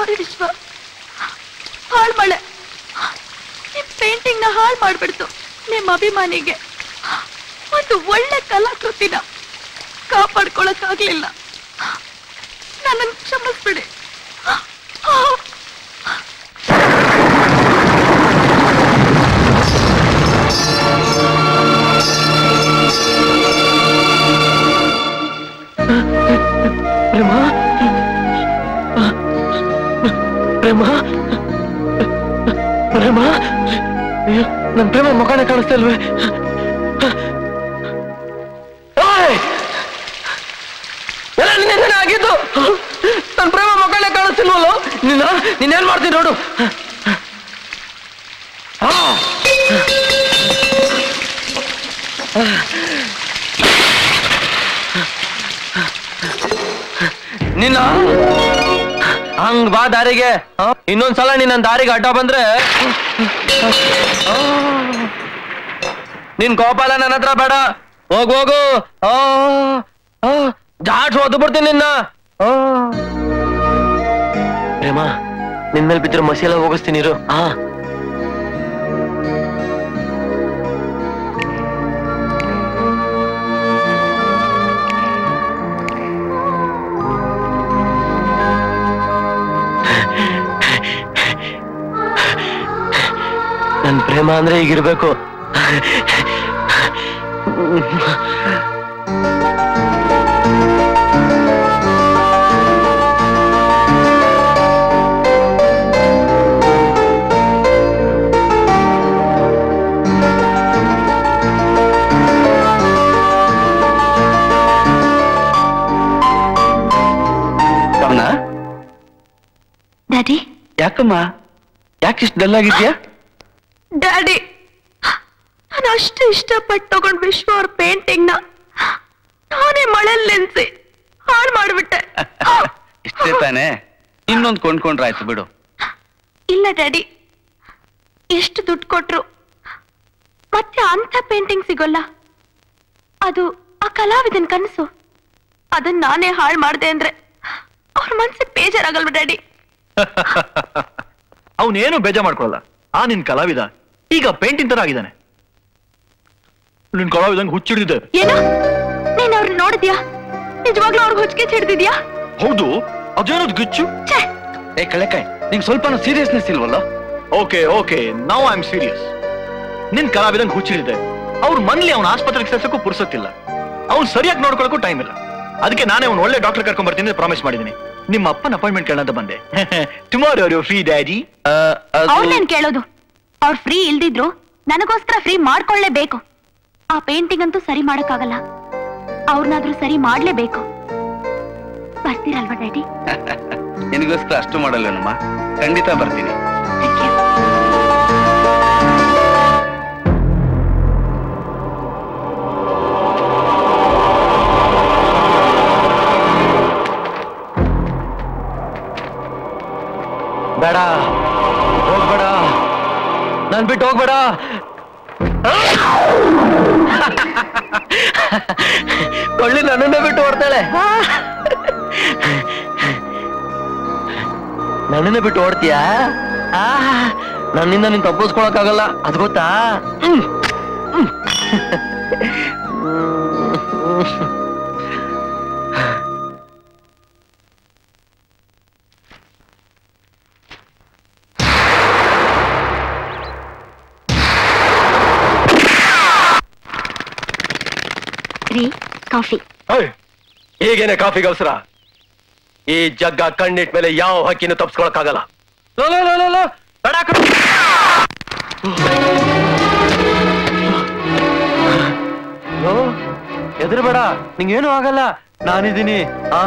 ಸಾರಿ ವಿಶ್ವ ಹಾಳು ಮಾಡೆ ನಿಮ್ ಪೇಂಟಿಂಗ್ ನ ಹಾಳು ಮಾಡ್ಬಿಡ್ತು ನಿಮ್ ಅಭಿಮಾನಿಗೆ ಒಂದು ಒಳ್ಳೆ ಕಲಾಕೃತಿನ ಕಾಪಾಡ್ಕೊಳಕ್ಕಾಗ್ಲಿಲ್ಲ ನನ್ನನ್ನು ಕ್ಷಮಿಸ್ಬಿಡಿ ಪ್ರೇಮ ಪ್ರೇಮ ಪ್ರೇಮ ಅಯ್ಯೋ, ನನ್ ಪ್ರೇಮ ಮುಖಾನೆ ಕಾಣಿಸ್ತಾ ಇಲ್ವೇ ಓಯ್! ಎಲ್ಲ ನಿನ್ನೆ ಆಗಿದ್ದು ನನ್ ಪ್ರೇಮ ಮುಖಾನೆ ಕಾಣಿಸ್ತಿಲ್ವಲ್ಲ ನಿನ್ನ ನೀನೇನ್ ಮಾಡ್ತೀನಿ ನೋಡು ಆ! ನಿನ್ನ ಹಂಗ್ ಬಾ ದಾರಿಗೆ ಆ? ಇನ್ನೊಂದ್ಸಲ ನೀನ್ ನನ್ ದಾರಿಗೆ ಅಡ್ಡ ಬಂದ್ರೆ ಆ. ನಿನ್ ಕೋಪಾಲ ನನ್ನ ಹತ್ರ ಬೇಡ ಹೋಗ್ ಹೋಗು ಆ, ಆ, ಜಾಟ್ ಓದು ಬಿಡ್ತೀನಿ ನಿನ್ನ ಆ. ಪ್ರೇಮ ನಿನ್ ಮೇಲೆ ಬಿದ್ದಿರೋ ಮಸಿ ಎಲ್ಲ ಹೋಗಿಸ್ತೀನಿ ಇರು ಆ ನನ್ ಪ್ರೇಮ ಅಂದ್ರೆ ಹೀಗಿರ್ಬೇಕು ಕವನ ಡ್ಯಾಡಿ ಯಾಕಮ್ಮ ಯಾಕಿಷ್ಟು ಡಲ್ ಆಗಿದ್ಯಾ ಡ್ಯಾಡಿ ನಾನು ಅಷ್ಟು ಇಷ್ಟಪಟ್ಟು ತಗೊಂಡ್ ವಿಶ್ವ ಅವ್ರ ಪೇಂಟಿಂಗ್ ನ ನಾನೇ ಮಳೆಲ್ ನೆನ್ಸಿ ಹಾಳು ಮಾಡ್ಬಿಟ್ಟೆ ಇಷ್ಟೇ ತಾನೇ ಇನ್ನೊಂದು ಕೊಂಡ್ಕೊಂಡ್ರಾಯ್ತು ಬಿಡು ಇಲ್ಲ ಡ್ಯಾಡಿ ಎಷ್ಟು ದುಡ್ಡು ಕೊಟ್ರು ಮತ್ತೆ ಅಂಥ ಪೇಂಟಿಂಗ್ ಸಿಗೋಲ್ಲ ಅದು ಆ ಕಲಾವಿದನ್ ಕನಸು ಅದನ್ನ ನಾನೇ ಹಾಳು ಮಾಡ್ದೆ ಅಂದ್ರೆ ಅವ್ರ ಮನ್ಸಿಗೆ ಬೇಜಾರಾಗಲ್ವ ಡ್ಯಾಡಿ ಅವನೇನು ಬೇಜಾರ್ ಮಾಡ್ಕೊಳಲ್ಲ ಆ ನಿನ್ ಕಲಾವಿದ ಈಗ ಪೇಂಟಿಂಗ್ ತರ ಆಗಿದ್ದಾನೆ ನಿನ್ ಕಲಾವಿದಂಗ್ ಹುಚ್ಚಿಡಿದೆ ಏನೋ ನೀನ್ ಅವ್ರನ್ನ ನೋಡಿದ್ಯಾ ನಿಜವಾಗ್ಲೂ ಅವ್ರಿಗೆ ಹೊಚ್ಕೆ ಹಿಡ್ದಿದ್ಯಾ ಹೌದು ಅದೇನದು ಗಿಚ್ಚು ಛೇ ಏ ಕಳೆಕಾಯ್ ನಿಂಗೆ ಸ್ವಲ್ಪನೂ ಸೀರಿಯಸ್ನೆಸ್ ಇಲ್ವಲ್ಲ okay okay now I am serious ನಿನ್ ಕಲಾವಿದಂಗ್ ಹುಚ್ಚಿಡಿದೆ ಅವ್ರ ಮನ್ಲಿ ಅವ್ನ ಆಸ್ಪತ್ರೆಗೆ ಸೇರ್ಸಕ್ಕೂ ಪುರ್ಸತ್ತಿಲ್ಲ ಅವ್ನು ಸರಿಯಾಗಿ ನೋಡ್ಕೊಳಕ್ಕೂ ಟೈಮ್ ಇಲ್ಲ ಅದಕ್ಕೆ ನಾನೇ ಅವ್ನು ಒಳ್ಳೆ ಡಾಕ್ಟರ್ ಕರ್ಕೊಂಡ್ ಬರ್ತೀನಿ ಪ್ರಾಮಿಸ್ ಮಾಡಿದ್ದೀನಿ ನಿಮ್ಮ ಅಪ್ಪನ ಅಪಾಯಿಂಟ್ಮೆಂಟ್ ಕೇಳಂತ ಬಂದೆ ಟುಮಾರೋ ಯು ಫ್ರೀ ಡ್ಯಾಡಿ ಅವ್ರನ್ನೇನ್ ಕೇಳೋದು ಅವ್ರು ಫ್ರೀ ಇಲ್ದಿದ್ರು ನನಗೋಸ್ಕರ ಫ್ರೀ ಮಾಡ್ಕೊಳ್ಳೇಬೇಕು ಆ ಪೇಂಟಿಂಗ್ ಅಂತೂ ಸರಿ ಮಾಡಕ್ಕಾಗಲ್ಲ ಅವ್ರನ್ನಾದ್ರೂ ಸರಿ ಮಾಡ್ಲೇಬೇಕು ಬರ್ತೀರಲ್ವಾ ಡ್ಯಾಡಿ ನಿನಗೋಸ್ಕರ ಅಷ್ಟು ಮಾಡಲ್ವೇನಮ್ಮ ಖಂಡಿತ ಬರ್ತೀನಿ ಥ್ಯಾಂಕ್ ಯು ಬೇಡ ಹೋಗ್ಬೇಡ ನನ್ ಬಿಟ್ಟು ಹೋಗ್ಬೇಡ ಕೊಳ್ಳಿ ನನ್ನನ್ನೇ ಬಿಟ್ಟು ಓಡ್ತಾಳೆ ನನ್ನನ್ನೇ ಬಿಟ್ಟು ಓಡ್ತೀಯಾ ಆ, ನನ್ನಿಂದ ನೀನ್ ತಪ್ಪಿಸ್ಕೊಳಕ್ಕಾಗಲ್ಲ ಅದ್ ಗೊತ್ತಾ ಹ್ಮ್. ಹ್ಮ್. ರೀ ಕಾಫಿ ಏಯ್, ಈಗೇನೆ ಕಾಫಿಗೆ ಅವಸರ ಈ ಜಗ್ಗ ಕಣ್ಣಿಟ್ ಮೇಲೆ ಯಾವ ಹಕ್ಕಿನೂ ತಪ್ಸ್ಕೊಳಕ್ಕಾಗಲ್ಲ ಲೋ, ಲೋ, ಲೋ, ಲೋ, ಲೋ, ಬೇಡ ಕಣೋ. ಲೋ, ಹೆದ್ರಬೇಡ ನಿಂಗೇನು ಆಗಲ್ಲ ನಾನಿದ್ದೀನಿ ಆ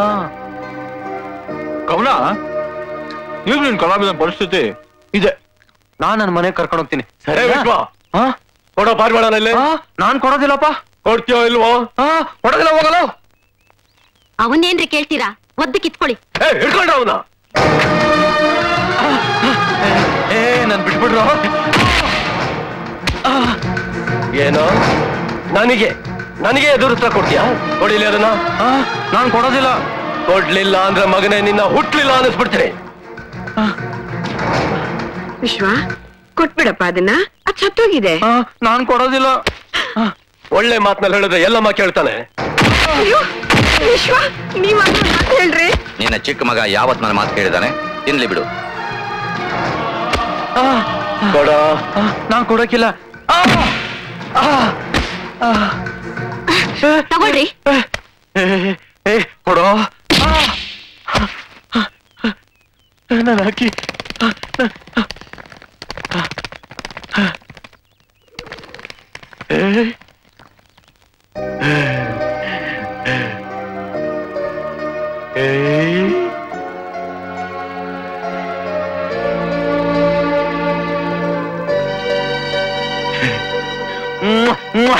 ಕವನ ಈಗ ನಿನ್ ಕಲಾವಿದನ ಪರಿಸ್ಥಿತಿ ಇದೆ ನಾನ್ ನನ್ನ ಮನೆಗೆ ಕರ್ಕೊಂಡು ಹೋಗ್ತೀನಿ ಸರಿ, ವಿಶ್ವ. ಹಾ ಕೊಡೋ ಪಾರ್ಬೇಡ ಇಲ್ಲಿ ಆ, ನಾನ್ ಕೊಡೋದಿಲ್ಲಪ್ಪ ಕೊಡ್ತೀಯೋ ಇಲ್ವೋ ಹಾ ಕೊಡೋದಿಲ್ಲ ಹೋಗಲ್ಲ ಅವನ್ನೇನ್ರಿ ಕೇಳ್ತೀರಾ ಒದ್ದು ಕಿತ್ಕೊಳ್ಳಿ ಏ ಹಿಡ್ಕೊಂಡ್ರ ಅವನ ಏ ನನ್ ಬಿಟ್ಬಿಡ್ರು ಏನೋ ನನಗೆ ನನಗೆ ಎದುರು ಉತ್ತರ ಕೊಡ್ತೀಯಾ ಕೊಡಿಲಿ ಅದನ್ನ ಆ, ನಾನ್ ಕೊಡೋದಿಲ್ಲ ಕೊಡ್ಲಿಲ್ಲ ಅಂದ್ರೆ ಮಗನೇ ನಿನ್ನ ಹುಟ್ಲಿಲ್ಲ ಅನ್ನಿಸ್ಬಿಡ್ತೀನಿ ವಿಶ್ವ ಕೊಟ್ಬಿಡಪ್ಪ ಅದನ್ನ ಅದ್ ಸತ್ತೋಗಿದೆ ನಾನ್ ಕೊಡೋದಿಲ್ಲ ಆ, ಒಳ್ಳೆ ಮಾತ್ನಲ್ಲಿ ಹೇಳಿದ್ರೆ ಎಲ್ಲಮ್ಮ ಕೇಳ್ತಾನೆ ಅಯ್ಯೋ ವಿಶ್ವ ನೀವ್ ಅದನ್ನ ಮಾತ್ ಹೇಳ್ರಿ ನಿನ್ನ ಚಿಕ್ಕ ಮಗ ಯಾವತ್ ನನ್ನ ಮಾತು ಕೇಳಿದಾನೆ ತಿನ್ಲಿ ಬಿಡು ಕೊಡ ನಾನ್ ಕೊಡಕ್ಕಿಲ್ಲ ಆ! ಆ! ಆ! ತಗೊಳ್ರಿ ಏ, ಏ, ಕೊಡೋ ನಾನು ಹಾಕಿ ಏ. ಏ. ಮ್ವಾ, ಮ್ವಾ.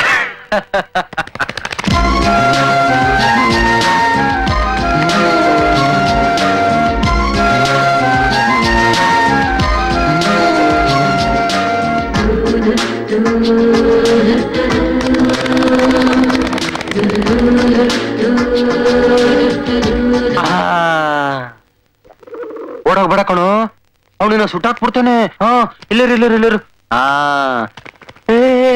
ಓಡೋಗ್ಬೇಡ ಕಣು ಅವನಿನ ಸುಟ್ಟಾಕ್ಬಿಡ್ತಾನೆ ಹಾ ಇಲ್ಲರು ಇಲ್ಲರು ಇಲ್ಲರು ಆ ಏ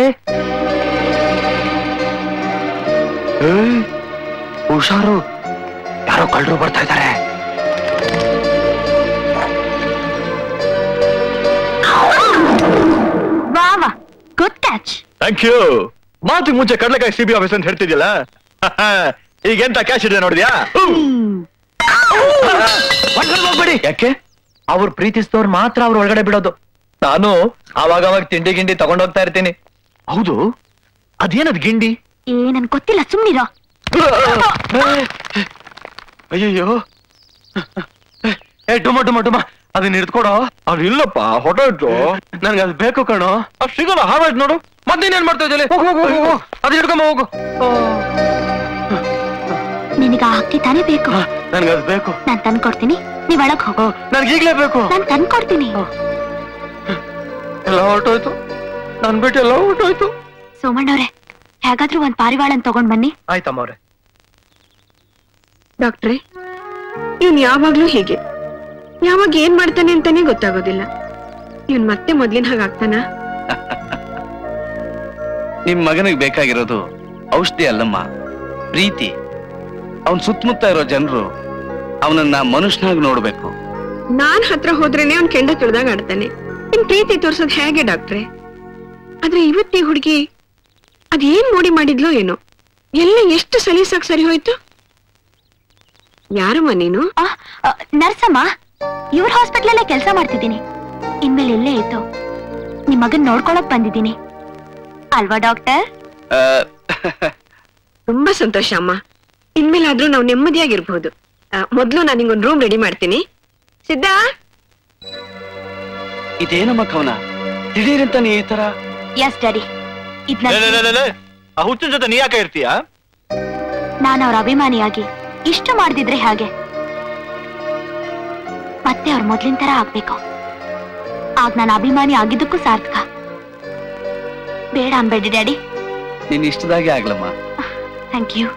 ಏ, ಹುಷಾರು ಯಾರೋ ಕಳ್ಳರು ಬರ್ತಾ ಇದ್ದಾರೆ ವಾ ವಾ ಗುಡ್ ಕ್ಯಾಚ್ ಥ್ಯಾಂಕ್ ಯು ಮಾತಿಗೆ ಮುಂಚೆ ಕಡ್ಲೆಕಾಯಿ ಸಿ ಬಿ ಆಫೀಸ್ ಅಂತ ಹೇಳ್ತಿದ್ಯಲ್ಲ ಈಗ ಎಂತ ಕ್ಯಾಶ್ ಇದೆ ನೋಡಿದ್ಯಾ ಹೋಗ್ಬೇಡಿ ಯಾಕೆ ಅವ್ರು ಪ್ರೀತಿಸಿದವ್ರು ಮಾತ್ರ ಅವ್ರು ಒಳಗಡೆ ಬಿಡೋದು ನಾನು ಅವಾಗ ಅವಾಗ ತಿಂಡಿ ಗಿಂಡಿ ತಗೊಂಡೋಗ್ತಾ ಇರ್ತೀನಿ ಹೌದು ಅದೇನದ್ ಗಿಂಡಿ ಏ ನನ್ ಗೊತ್ತಿಲ್ಲ ಸುಮ್ನಿರೋ ಅಯ್ಯಯ್ಯೋ ಏ ಡುಮ ಡುಮ ಡುಮ ಅದನ್ನ ಹಿಡ್ಕೊಡೋ ಅದು ಇಲ್ಲಪ್ಪ ಹೊಟ್ಟೆ ನನ್ಗೆ ಅದು ಬೇಕು ಕಣೋ ಅದು ಸಿಗಲ್ಲ ಹಾವಾಯ್ತು ನೋಡು ಮತ್ತೇನೇನ್ ಮಾಡ್ತಾ ಇದ್ದಲ್ಲಿ ಹೋಗು ಹೋಗು ಹೋಗು ಹೋಗು ಅದನ್ನ ಹಿಡ್ಕೊಂಬ ಹೋಗು ನಿನಗ ಆ ಅಕ್ಕಿ ತಾನೇ ಬೇಕು ನನ್ಗೆ ಅದು ಬೇಕು ನಾನ್ ತಂದ್ಕೊಡ್ತೀನಿ ನೀವ್ ಒಳಗ್ ಹೋಗು ನನ್ಗೆ ಈಗ್ಲೇ ಬೇಕು ನಾನ್ ತಂದ್ಕೊಡ್ತೀನಿ ಎಲ್ಲ ಹೊರಟೋಯ್ತು ನನ್ ಬಿಟ್ಟು ಎಲ್ಲ ಹೊರಟೋಯ್ತು ಸೋಮಣ್ಣವ್ರೆ ಹೇಗಾದ್ರೂ ಒಂದ್ ಪಾರಿವಾಳನ್ ತಗೊಂಡ್ ಬನ್ನಿ ಆಯ್ತಮ್ಮ ಅವ್ರೆ ಡಾಕ್ಟ್ರೆ ಇವನ್ ಯಾವಾಗ್ಲೂ ಹೀಗೆ ಯಾವಾಗ ಏನ್ ಮಾಡ್ತಾನೆ ಅಂತಾನೆ ಗೊತ್ತಾಗೋದಿಲ್ಲ ಇವನ್ ಮತ್ತೆ ಮೊದ್ಲಿನ ಹಾಗಾಗ್ತಾನ ನಿಮ್ ಮಗನಿಗೆ ಬೇಕಾಗಿರೋದು ಔಷಧಿ ಅಲ್ಲಮ್ಮ ಪ್ರೀತಿ ಅವನ್ ಸುತ್ತಮುತ್ತ ಇರೋ ಜನರು ಅವನನ್ನ ಮನುಷ್ಯನಾಗಿ ನೋಡ್ಬೇಕು ನಾನ್ ಹತ್ರ ಹೋದ್ರೇನೆ ಅವ್ನ್ ಕೆಂಡ ತುಳ್ದಾಗ ಆಡ್ತಾನೆ ಇನ್ ಪ್ರೀತಿ ತೋರ್ಸೋದ್ ಹೇಗೆ ಡಾಕ್ಟ್ರೆ ಆದ್ರೆ ಇವತ್ತಿ ಹುಡುಗಿ ಅದೇನ್ ಮೋಡಿ ಮಾಡಿದ್ಲೋ ಏನೋ ಎಲ್ಲ ಎಷ್ಟು ಸಲೀಸಾಗಿ ಸರಿ ಹೋಯ್ತು ಯಾರಮ್ಮ ನೀನು ಆ, ಆ, ನರ್ಸಮ್ಮ ಇವ್ರ ಹಾಸ್ಪಿಟ್ಲಲ್ಲೇ ಕೆಲಸ ಮಾಡ್ತಿದ್ದೀನಿ ಇನ್ಮೇಲೆ ಇಲ್ಲೇ ಇದ್ದು ನಿಮ್ ಮಗನ್ ನೋಡ್ಕೊಳಕ್ ಬಂದಿದ್ದೀನಿ ಅಲ್ವಾ ಡಾಕ್ಟರ್ ಆ, ತುಂಬಾ ಸಂತೋಷ ಅಮ್ಮ ಇನ್ಮೇಲಾದ್ರೂ ನಾವು ನೆಮ್ಮದಿಯಾಗಿರ್ಬಹುದು ಆ, ಮೊದ್ಲು ನಾನು ನಿಂಗೊಂದು ರೂಮ್ ರೆಡಿ ಮಾಡ್ತೀನಿ ಸಿದ್ಧ ಇದೇನಮ್ಮ ಕವನ ದಿಢೀರಂತ ನೀ ಈ ತರ ಎಸ್ ಡ್ಯಾಡಿ ಇದ್ನ ಲೇ, ಲೇ, ಲೇ, ಲೇ, ಲೇ. ಆ ಹುಚ್ಚಿನ ಜೊತೆ ನೀ ಯಾಕೆ ಇರ್ತೀಯಾ ನಾನು ಅವ್ರ ಅಭಿಮಾನಿಯಾಗಿ ಇಷ್ಟು ಮಾಡ್ದಿದ್ರೆ ಹಾಗೆ ಮತ್ತೆ ಅವ್ರ ಮೊದ್ಲಿನ ತರ ಆಗ್ಬೇಕು ಆಗ ನಾನು ಅಭಿಮಾನಿ ಆಗಿದ್ದಕ್ಕೂ ಸಾರ್ಥಕ ಬೇಡ ಅನ್ಬೇಡಿ ಡ್ಯಾಡಿ ನಿನ್ ಇಷ್ಟದಾಗೆ ಆಗ್ಲಮ್ಮ ಥ್ಯಾಂಕ್ ಯು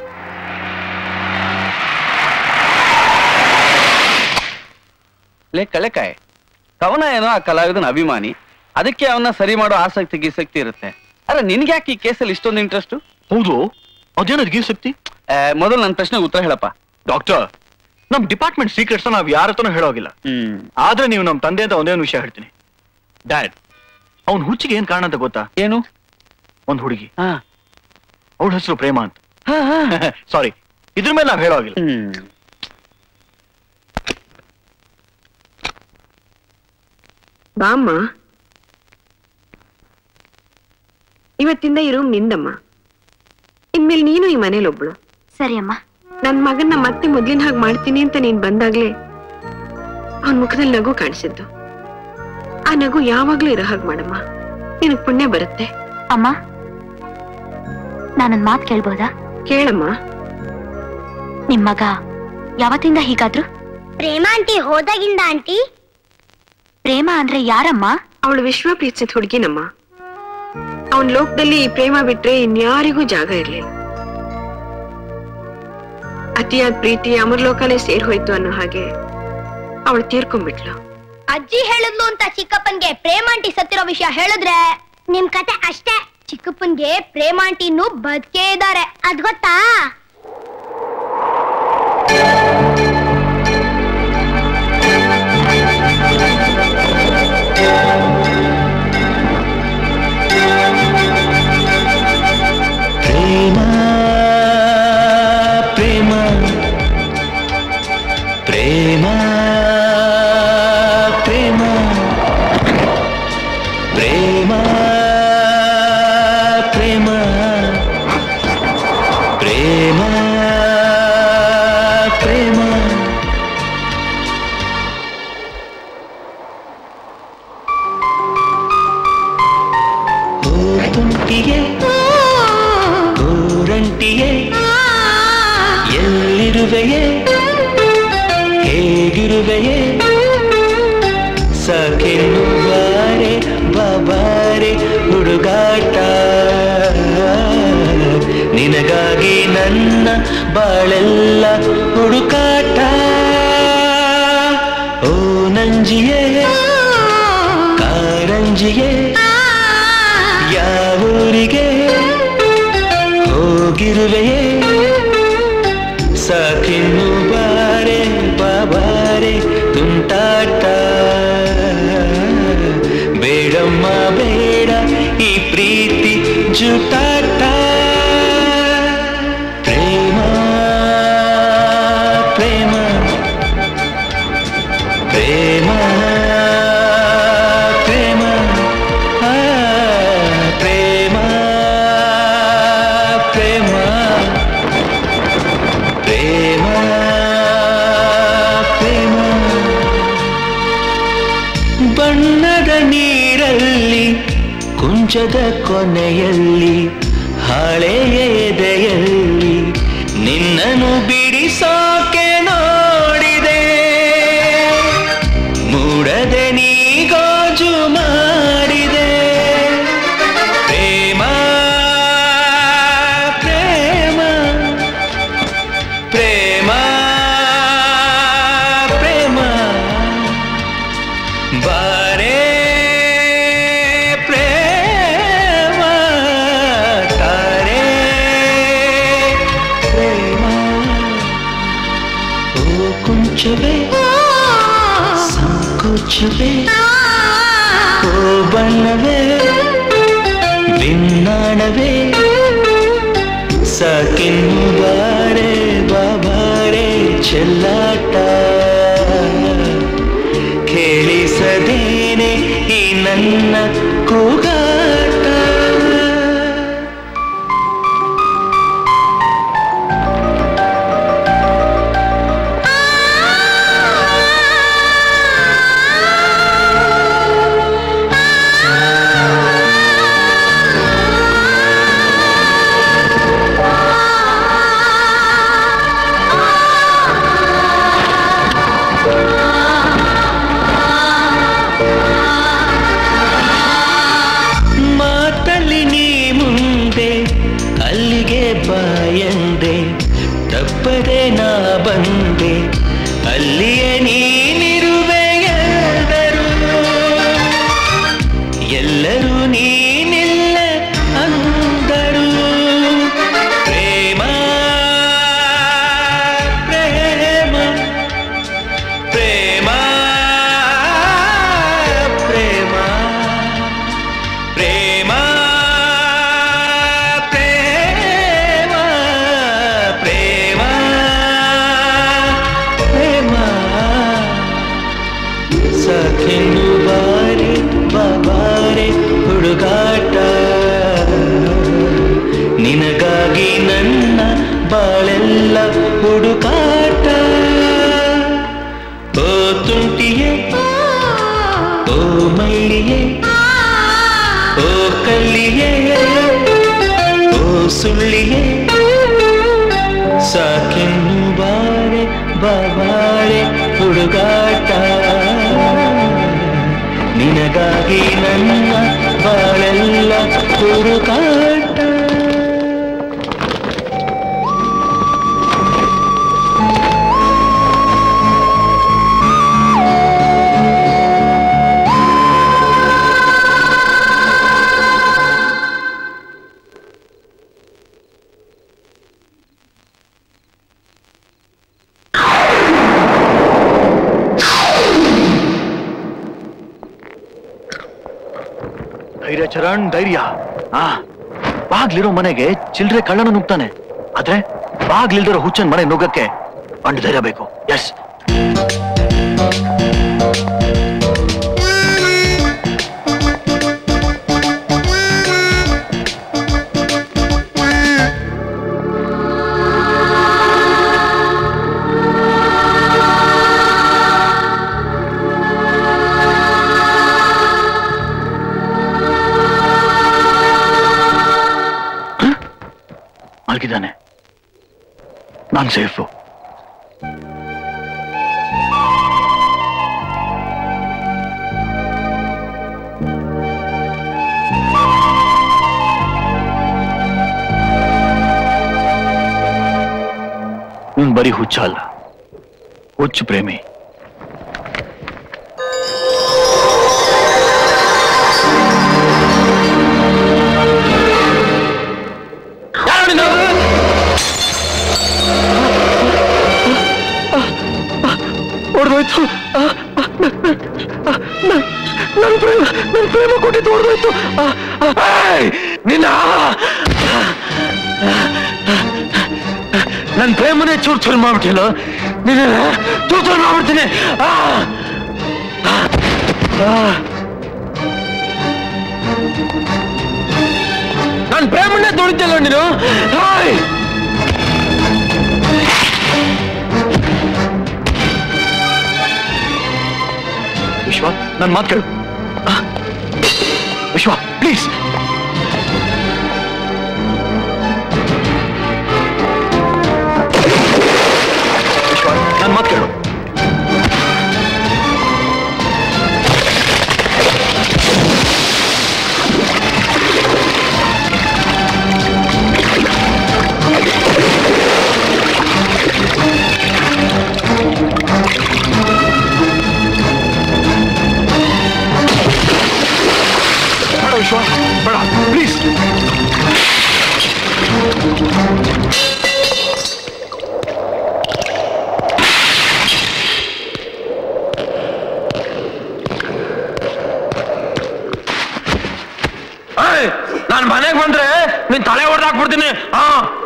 ಲೇ ಕಳೆಕಾಯ್ ಕವನ ಏನೋ ಆ ಕಲಾವಿದನ ಅಭಿಮಾನಿ ಅದಕ್ಕೆ ಅವನ್ನ ಸರಿ ಮಾಡೋ ಆಸಕ್ತಿ ಗೀಸಕ್ತಿ ಇರುತ್ತೆ ಅಲ್ಲ ನಿನ್ಗೆ ಯಾಕೆ ಈ ಕೇಸಲ್ಲಿ ಇಷ್ಟೊಂದು ಇಂಟ್ರೆಸ್ಟ್ ಹೌದು ಅದೇನದ್ ಗೀವ್ ಶಕ್ತಿ ಮೊದಲು ನನ್ನ ಪ್ರಶ್ನೆಗೆ ಉತ್ತರ ಹೇಳಪ್ಪ ಡಾಕ್ಟರ್ ನಮ್ ಡಿಪಾರ್ಟ್ಮೆಂಟ್ ಸೀಕ್ರೆಟ್ಸ್ ನಾವ್ ಯಾರ ಹತ್ರನೂ ಹೇಳೋಗಿಲ್ಲ ಹ್ಮ್ ಆದ್ರೆ ನೀವು ನಮ್ ತಂದೆ ಅಂತ ಒಂದೇ ಒಂದು ವಿಷಯ ಹೇಳ್ತೀನಿ ಡ್ಯಾಡ್ ಅವ್ನ್ ಹುಚ್ಚಿಗೆ ಏನ್ ಕಾರಣ ಅಂತ ಗೊತ್ತಾ ಏನು ಒಂದ್ ಹುಡುಗಿ ಹಾ ಅವಳ ಹೆಸರು ಪ್ರೇಮ ಅಂತ ಹಾ, ಹಾ. ಸಾರಿ ಇದ್ರ ಮೇಲೆ ನಾವ್ ಹೇಳೋಗಿಲ್ಲ ಹ್ಮ್ ಬಾಮ್ಮ ಇವತ್ತಿಂದ ಈ ರೂಮ್ ನಿಂದಮ್ಮ ಇನ್ಮೇಲೆ ನೀನು ಈ ಮನೇಲಿ ಒಬ್ಳು ಸರಿ ಅಮ್ಮ ನನ್ ಮಗನ್ನ ಮತ್ತೆ ಮೊದ್ಲಿನ ಹಾಗೆ ಮಾಡ್ತೀನಿ ಅಂತ ನೀನ್ ಬಂದಾಗ್ಲೇ ಅವನ್ ಮುಖದಲ್ಲಿ ನಗು ಕಾಣಿಸಿದ್ದು ಆ ನಗು ಯಾವಾಗ್ಲೂ ಇರೋ ಹಾಗೆ ಮಾಡಮ್ಮ ನಿನಗ್ ಪುಣ್ಯ ಬರುತ್ತೆ ಅಮ್ಮ ನಾನೊಂದ್ ಮಾತ್ ಕೇಳ್ಬೋದಾ ಕೇಳಮ್ಮ ನಿಮ್ ಮಗ ಯಾವತ್ತಿಂದ ಹೀಗಾದ್ರು ಪ್ರೇಮ ಆಂಟಿ ಹೋದಾಗಿಂದ ಆಂಟಿ ಪ್ರೇಮ ಅಂದ್ರೆ ಯಾರಮ್ಮ ಅವಳು ವಿಶ್ವ ಪ್ರೀತಿಸಿದ ಹುಡುಗಿನಮ್ಮ ಅವನ್ ಲೋಕದಲ್ಲಿ ಈ ಪ್ರೇಮ ಬಿಟ್ರೆ ಇನ್ಯಾರಿಗೂ ಜಾಗ ಇರ್ಲಿಲ್ಲ ಅತಿಯಾದ ಪ್ರೀತಿ ಅಮರ್ಲೋಕನೇ ಸೇರ್ ಹೋಯ್ತು ಅನ್ನೋ ಹಾಗೆ ಅವಳು ತೀರ್ಕೊಂಡ್ಬಿಟ್ಲು ಅಜ್ಜಿ ಹೇಳಿದ್ಲು ಅಂತ ಚಿಕ್ಕಪ್ಪನ್ಗೆ ಪ್ರೇಮಾಂಟಿ ಸತ್ತಿರೋ ವಿಷಯ ಹೇಳಿದ್ರೆ ನಿಮ್ ಕತೆ ಅಷ್ಟೇ ಚಿಕ್ಕಪ್ಪನ್ಗೆ ಪ್ರೇಮಾಂಟಿ ಇನ್ನು ಬದುಕೇ ಇದಾರೆ ಅದ್ ಗೊತ್ತಾ ಪ್ರೇಮ ಪ್ರೇಮ ಪ್ರೇಮ ಪ್ರೇಮ ಪ್ರೇಮ ಪ್ರೇಮ ಪ್ರೇಮ ಪ್ರೇಮ ಓ ತುಂಟಿಗೆ ಊರಂಟಿಯೇ ಎಲ್ಲಿರುವೆಯೇ ಹೇಗಿರುವೆಯೇ ಸಾಕೆನ್ನು ಬಾರೆ ಬಾಬಾರೆ ಹುಡುಗಾಟ ನಿನಗಾಗಿ ನನ್ನ ಬಾಳೆಲ್ಲ ಹುಡುಕಾಟ ಓ ನಂಜಿಯೇ ಕಾರಂಜಿಯೇ ಯಾವೂರಿಗೆ ಹೋಗಿರುವೆಯೇ ಸಾಕಿನ್ನು ಬಾರೆ ಬಾಬಾರೆ ತುಂಟಾಟ ಬೇಡಮ್ಮ ಬೇಡ ಈ ಪ್ರೀತಿ ಜುಟಾಟ ಪ್ರೇಮ ಪ್ರೇಮ ಪ್ರೇಮ ಪ್ರೇಮ ಆ, ಪ್ರೇಮ ಪ್ರೇಮ ಪ್ರೇಮ ಪ್ರೇಮ ಬಣ್ಣದ ನೀರಲ್ಲಿ ಕುಂಚದ ಕೊನೆಯಲ್ಲಿ ಹಾಳೆಯ ಎದೆಯಲ್ಲಿ ನಿನ್ನನ್ನು ಬಿಡಿಸೋಕೆ ನೋಡಿದೆ ಮೂಡದೆ ನೀ ಗೋಜು ಮಾಡಿದೆ ಪ್ರೇಮ ಪ್ರೇಮ ಪ್ರೇಮ ಪ್ರೇಮ ಬಾರೆ ಪ್ರೇಮ ತಾರೆ ಪ್ರೇಮ ಓ ಕುಂಚವೇ ಸಂಕೋಚವೇ ಓ ಬಣ್ಣವೇ ವಿನ್ನಾಣವೇ ಸಾಕಿನ್ನು ಬಾರೆ ಬಾಬಾರೆ ಚೆಲ್ಲಾಟ ಕೇಳಿಸದೇನೆ ಈ ನನ್ನ ಕೂಗಾಟ ಮಾತಲ್ಲಿ ನೀ ಮುಂದೆ ಅಲ್ಲಿಗೆ ಬಾಯಂದೆ ತಪ್ಪದೆ ನಾ ಬಂದೆ ಅಲ್ಲಿಯೇ ನೀನಿರುವೆ ಎಲ್ಲರೂ ಎಲ್ಲರೂ ನೀನಿಲ್ಲ ಅಂದರು ಪ್ರೇಮ ಪ್ರೇಮ ಪ್ರೇಮ ಪ್ರೇಮ ಪ್ರೇಮ ಪ್ರೇಮ ಪ್ರೇಮ ಪ್ರೇಮ ಸಖಿನ್ನು ಬಾರಿ ಬಾಬಾರೆ ಹುಡುಗಾಟ ನಿನಗಾಗಿ ನನ್ನ ಬಾಳೆಲ್ಲ ಹುಡುಕಾಟ ಓ ತುಂಟಿಯೇ ಓ ಮಲ್ಲಿಯೇ ಓ ಕಲ್ಲಿಯೇ ಓ ಸುಳ್ಳಿಯೇ ಸಾಕೆನ್ನು ಬಾರೆ ಬಾಬಾರೆ ಹುಡುಗಾಟ ನಿನಗಾಗಿ ನನ್ನ ಬಾಳೆಲ್ಲ ಹುಡುಕಾಟ ಧೈರ್ಯ ಚರಣ್ ಧೈರ್ಯ ಆ ಬಾಗ್ಲಿರೋ ಮನೆಗೆ ಚಿಲ್ಡ್ರೆ ಕಳ್ಳನ ನುಗ್ತಾನೆ ಆದ್ರೆ ಬಾಗ್ಲಿಲ್ದಿರೋ ಹುಚ್ಚನ್ ಮನೆ ನುಗ್ಗಕ್ಕೆ ಅಂಡ್ ಧೈರ್ಯ ಬೇಕು ಎಸ್ ಮಲಗಿದ್ದಾನೆ ನಾನ್ ಸೇಫು ನೀನ್ ಬರೀ ಹುಚ್ಚ ಅಲ್ಲ ಹುಚ್ಚು ಪ್ರೇಮಿ ಹೊಡೆದೋಯ್ತು ನನ್ನ ಪ್ರೇಮ ನನ್ನ ಪ್ರೇಮ ಕೊಟ್ಟಿದ್ದು ಹೊಡೆದೋಯ್ತು ನಿನ್ನ ನನ್ನ ಪ್ರೇಮನೇ ಚೂರು ಚೂರು ಮಾಡ್ಬಿಟ್ಟಿಲ್ಲ ನಿನ್ನ ಚೂರು ಚೂರು ಮಾಡ್ಬಿಡ್ತೀನಿ ಆ! ಆ! ನನ್ನ ಪ್ರೇಮನೇ ತೊಳಿತಿಲ್ಲ ನೀನು ಹಾಯ್ ವಿಶ್ವ ನನ್ನ ಮಾತು ಕೇಳು ಆ! ವಿಶ್ವ ಪ್ಲೀಸ್ ವಿಶ್ವ ನನ್ನ ಮಾತು ಕೇಳು ಬೇಡ ವಿಶ್ವ ಬೇಡ ಪ್ಲೀಸ್ ನಾನು ಮನೆಗೆ ಬಂದ್ರೆ ನಿನ್ ತಲೆ ಹೊಡೆದಾಕ್ಬಿಡ್ತೀನಿ ಹಾ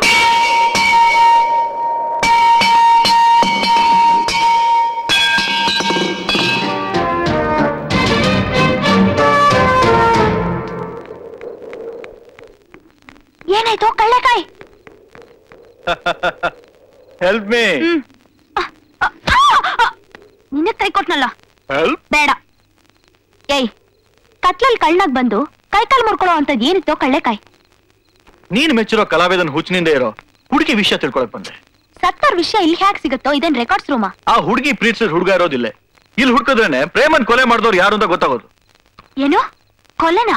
ಏನಾಯ್ತು ಕಳ್ಳೆಕಾಯಿ ಹೆಲ್ಪ್ ಮೀ ನಿನ್ನ ಕೈ ಕೊಟ್ನಲ್ಲ ಹೆಲ್ಪ್ ಬೇಡ ಏಯ್ ಕತ್ಲಲ್ಲಿ ಕಳ್ಳನಾಗ್ ಬಂದು ಕೈ ಕಾಲ್ ಮುರ್ಕೊಳ್ಳೋ ಅಂತದ್ ಏನಿತ್ತೋ ಕಳ್ಳೆಕಾಯಿ ನೀನ್ ಮೆಚ್ಚಿರೋ ಕಲಾವಿದನ್ ಹುಚ್ಚಿನಿಂದ ಇರೋ ಹುಡುಗಿ ವಿಷಯ ತಿಳ್ಕೊಳಕ್ ಬಂದೆ ಸತ್ತೋರ್ ವಿಷಯ ಇಲ್ಲಿ ಹ್ಯಾಕ್ ಸಿಗುತ್ತೋ ಇದೇನ್ ರೆಕಾರ್ಡ್ಸ್ ರೂಮಾ ಆ ಹುಡುಗಿ ಪ್ರೀತಿಸಿದ ಹುಡುಗ ಇರೋದಿಲ್ಲ ಇಲ್ಲಿ ಹುಡ್ಕಿದ್ರೇನೆ ಪ್ರೇಮನ್ ಕೊಲೆ ಮಾಡಿದವ್ರು ಯಾರು ಅಂತ ಗೊತ್ತಾಗೋದು ಏನು ಕೊಲೆನಾ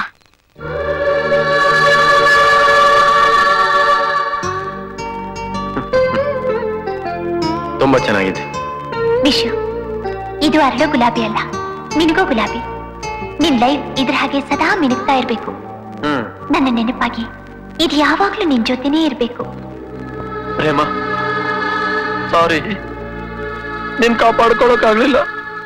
ತುಂಬಾ ಚೆನ್ನಾಗಿದೆ ವಿಶು ಇದು ಅರಳೋ ಗುಲಾಬಿ ಅಲ್ಲ ನಿನಗೋ ಗುಲಾಬಿ ನಿನ್ ಲೈಫ್ ಇದ್ರ ಹಾಗೆ ಸದಾ ಮಿನುಗ್ತಾ ಇರ್ಬೇಕು ಹ್ಮ್ ನನ್ನ ನೆನಪಾಗಿ ಇದು ಯಾವಾಗ್ಲೂ ನಿನ್ ಜೊತೆನೇ ಇರ್ಬೇಕು ಪ್ರೇಮ ಸಾರಿ ನಿನ್ ಕಾಪಾಡ್ಕೊಳಕ್ ಆಗ್ಲಿಲ್ಲ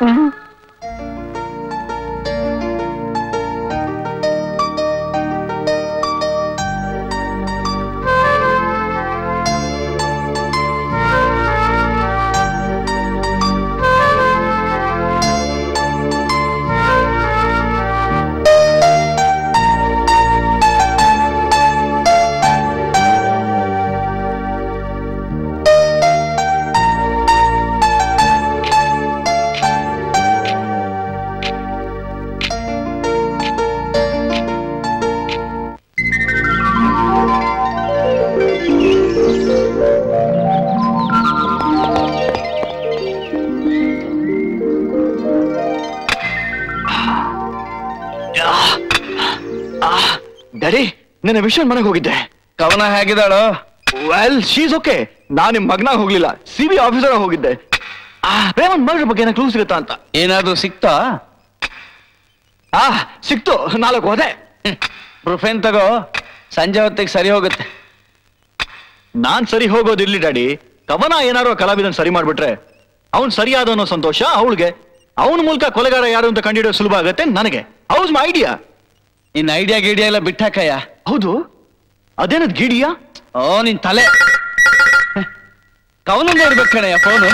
ಡ್ಯಾಡಿ ನನ್ನ ವಿಷನ್ ಮನೆಗೆ ಹೋಗಿದ್ದೆ ಕವನ ಹೇಗಿದ್ದಾಳು ವೆಲ್ ಶೀಸ್ ಓಕೆ ನಾನು ನಿಮ್ ಮಗನಾಗ ಹೋಗ್ಲಿಲ್ಲ ಸಿ ಬಿ ಆಫೀಸರ್ ಹೋಗಿದ್ದೆ ಆ ಪ್ರೇಮನ್ ಮಗಳ ಬಗ್ಗೆ ಏನೋ ಕ್ಲೂ ಸಿಗುತ್ತಾ ಅಂತ ಏನಾದ್ರೂ ಸಿಕ್ತಾ ಆ ಸಿಕ್ತು ನಾಲ್ಕು ಹೋದೆ ಪ್ರೊಫೆನ್ ತಗೋ ಸಂಜೆ ಹೊತ್ತಿಗೆ ಸರಿ ಹೋಗುತ್ತೆ ನಾನ್ ಸರಿ ಹೋಗೋದಿರ್ಲಿ ಡ್ಯಾಡಿ ಕವನ ಏನಾರು ಕಲಾವಿದನ್ ಸರಿ ಮಾಡ್ಬಿಟ್ರೆ ಅವ್ನ್ ಸರಿಯಾದ ಅನ್ನೋ ಸಂತೋಷ ಅವಳಿಗೆ ಅವನ ಮೂಲಕ ಕೊಲೆಗಾರ ಯಾರು ಅಂತ ಕಂಡಿಡಿಯೋ ಸುಲಭ ಆಗತ್ತೆ ನನಗೆ ಹೌಸ್ ಮೈ ಐಡಿಯಾ ನಿನ್ನ ಐಡಿಯಾ ಗೀಡಿಯಾ ಎಲ್ಲ ಬಿಟ್ಟಾಕಯ್ಯ ಹೌದು ಅದೇನದ್ ಗಿಡಿಯಾ ಓ ನಿನ್ ತಲೆ ಕವನಲ್ಲೇ ಇರ್ಬೇಕು ಕಣಯ್ಯ phone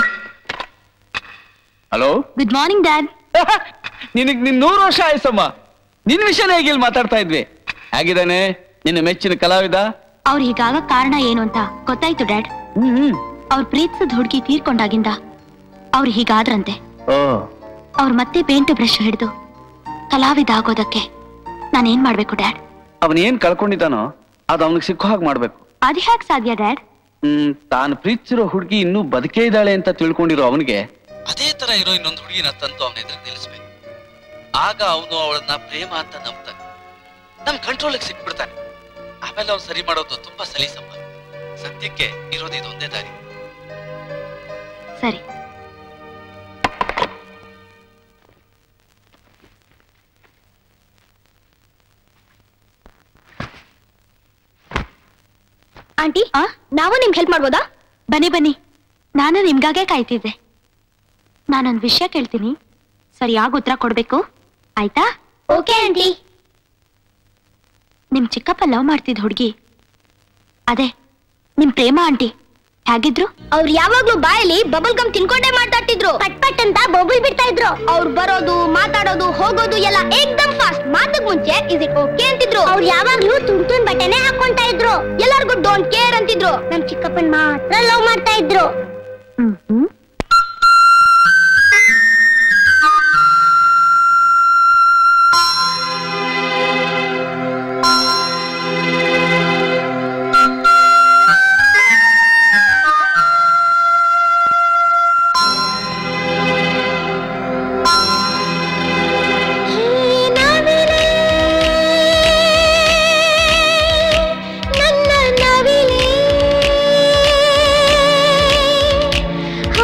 hello good morning dad ನಿನಗ್ ನಿನ್ ನೂರು ವರ್ಷ ಆಯ್ಸಮ್ಮ ನಿನ್ ವಿಷಯನೇ ಹೇಗಿಲ್ ಮಾತಾಡ್ತಾ ಇದ್ವಿ ಹೇಗಿದ್ದಾನೆ ನಿನ್ನ ಮೆಚ್ಚಿನ ಕಲಾವಿದ ಅವ್ರು ಹೀಗಾಗ ಕಾರಣ ಏನು ಅಂತ ಗೊತ್ತಾಯ್ತು ಡ್ಯಾಡ್ ಅವ್ರ ಪ್ರೀತಿಸಿದ ಹುಡುಗಿ ತೀರ್ಕೊಂಡಾಗಿಂದ ಅವ್ರು ಹೀಗಾದ್ರಂತೆ ಓ ಅವ್ರು ಮತ್ತೆ ಪೇಂಟ್ ಬ್ರಷ್ ಹಿಡಿದು ಕಲಾವಿದ ಆಗೋದಕ್ಕೆ ನಾನೇನ್ ಮಾಡ್ಬೇಕು ಡ್ಯಾಡ್ ಅವನ್ ಏನ್ ಕಳ್ಕೊಂಡಿದ್ದಾನೋ ಅದು ಅವನಿಗೆ ಸಿಕ್ಕೋ ಹಾಗೆ ಮಾಡ್ಬೇಕು ಅದ್ ಹ್ಯಾಕ್ ಸಾಧ್ಯ ಡ್ಯಾಡ್ ಹ್ಮ್ ತಾನು ಪ್ರೀತಿಸಿರೋ ಹುಡುಗಿ ಇನ್ನೂ ಬದುಕೇ ಇದ್ದಾಳೆ ಅಂತ ತಿಳ್ಕೊಂಡಿರೋ ಅವನಿಗೆ ಅದೇ ತರ ಇರೋ ಇನ್ನೊಂದು ಹುಡುಗಿನ ತಂದು ಅವನ ಎದುರು ನಿಲ್ಲಿಸ್ಬೇಕು ಆಗ ಅವನು ಅವಳನ್ನ ಪ್ರೇಮ ಅಂತ ನಂಬ್ತಾನೆ ನಮ್ ಕಂಟ್ರೋಲಿಗೆ ಸಿಕ್ಬಿಡ್ತಾನೆ ಆಮೇಲೆ ಅವ್ನು ಸರಿ ಮಾಡೋದು ತುಂಬಾ ಸಲೀಸಮ್ಮ ಸದ್ಯಕ್ಕೆ ಇರೋದು ಇದೊಂದೇ ದಾರಿ ಸರಿ ಆಂಟಿ ನಾವು ನಿಮ್ಗೆ ಹೆಲ್ಪ್ ಮಾಡ್ಬೋದಾ ಬನ್ನಿ ಬನ್ನಿ ನಾನು ನಿಮ್ಗಾಗೆ ಕಾಯ್ತಿದ್ದೆ ನಾನೊಂದ್ ವಿಷಯ ಕೇಳ್ತೀನಿ ಸರಿಯಾಗಿ ಉತ್ತರ ಕೊಡ್ಬೇಕು ಆಯ್ತಾ ಓಕೆ ಆಂಟಿ ನಿಮ್ ಚಿಕ್ಕಪ್ಪ ಲವ್ ಮಾಡ್ತಿದ್ ಹುಡ್ಗಿ ಅದೇ ನಿಮ್ ಪ್ರೇಮ ಆಂಟಿ ಹೇಗಿದ್ರು ಅವ್ರು ಯಾವಾಗ್ಲೂ ಬಾಯಲ್ಲಿ ಬಬಲ್ ಗಮ್ ತಿನ್ಕೊಂಡೇ ಮಾತಾಡ್ತಿದ್ರು ಪಟ್ ಪಟ್ ಅಂತ ಬಬಲ್ ಬಿಡ್ತಾ ಇದ್ರು ಅವ್ರು ಬರೋದು ಮಾತಾಡೋದು ಹೋಗೋದು ಎಲ್ಲ ಏಕ್ದಮ್ ಫಾಸ್ಟ್ ಮಾತಕ್ ಮುಂಚೆ ಇಸ್ ಇಟ್ ಓಕೆ ಅಂತಿದ್ರು ಅವ್ರು ಯಾವಾಗ್ಲೂ ತುಂಡ್ ತುಂಡ್ ಬಟ್ಟೆನೆ ಹಾಕೊಂತಾ ಇದ್ರು ಎಲ್ಲರಿಗೂ ಡೋಂಟ್ ಕೇರ್ ಅಂತಿದ್ರು ನಮ್ ಚಿಕ್ಕಪ್ಪನ್ ಮಾತ್ರ ಲವ್ ಮಾಡ್ತಾ ಇದ್ರು ಹ್ಮ್ ಹ್ಮ್ ನನ್ನ ನವಿಲೆ ಹೋ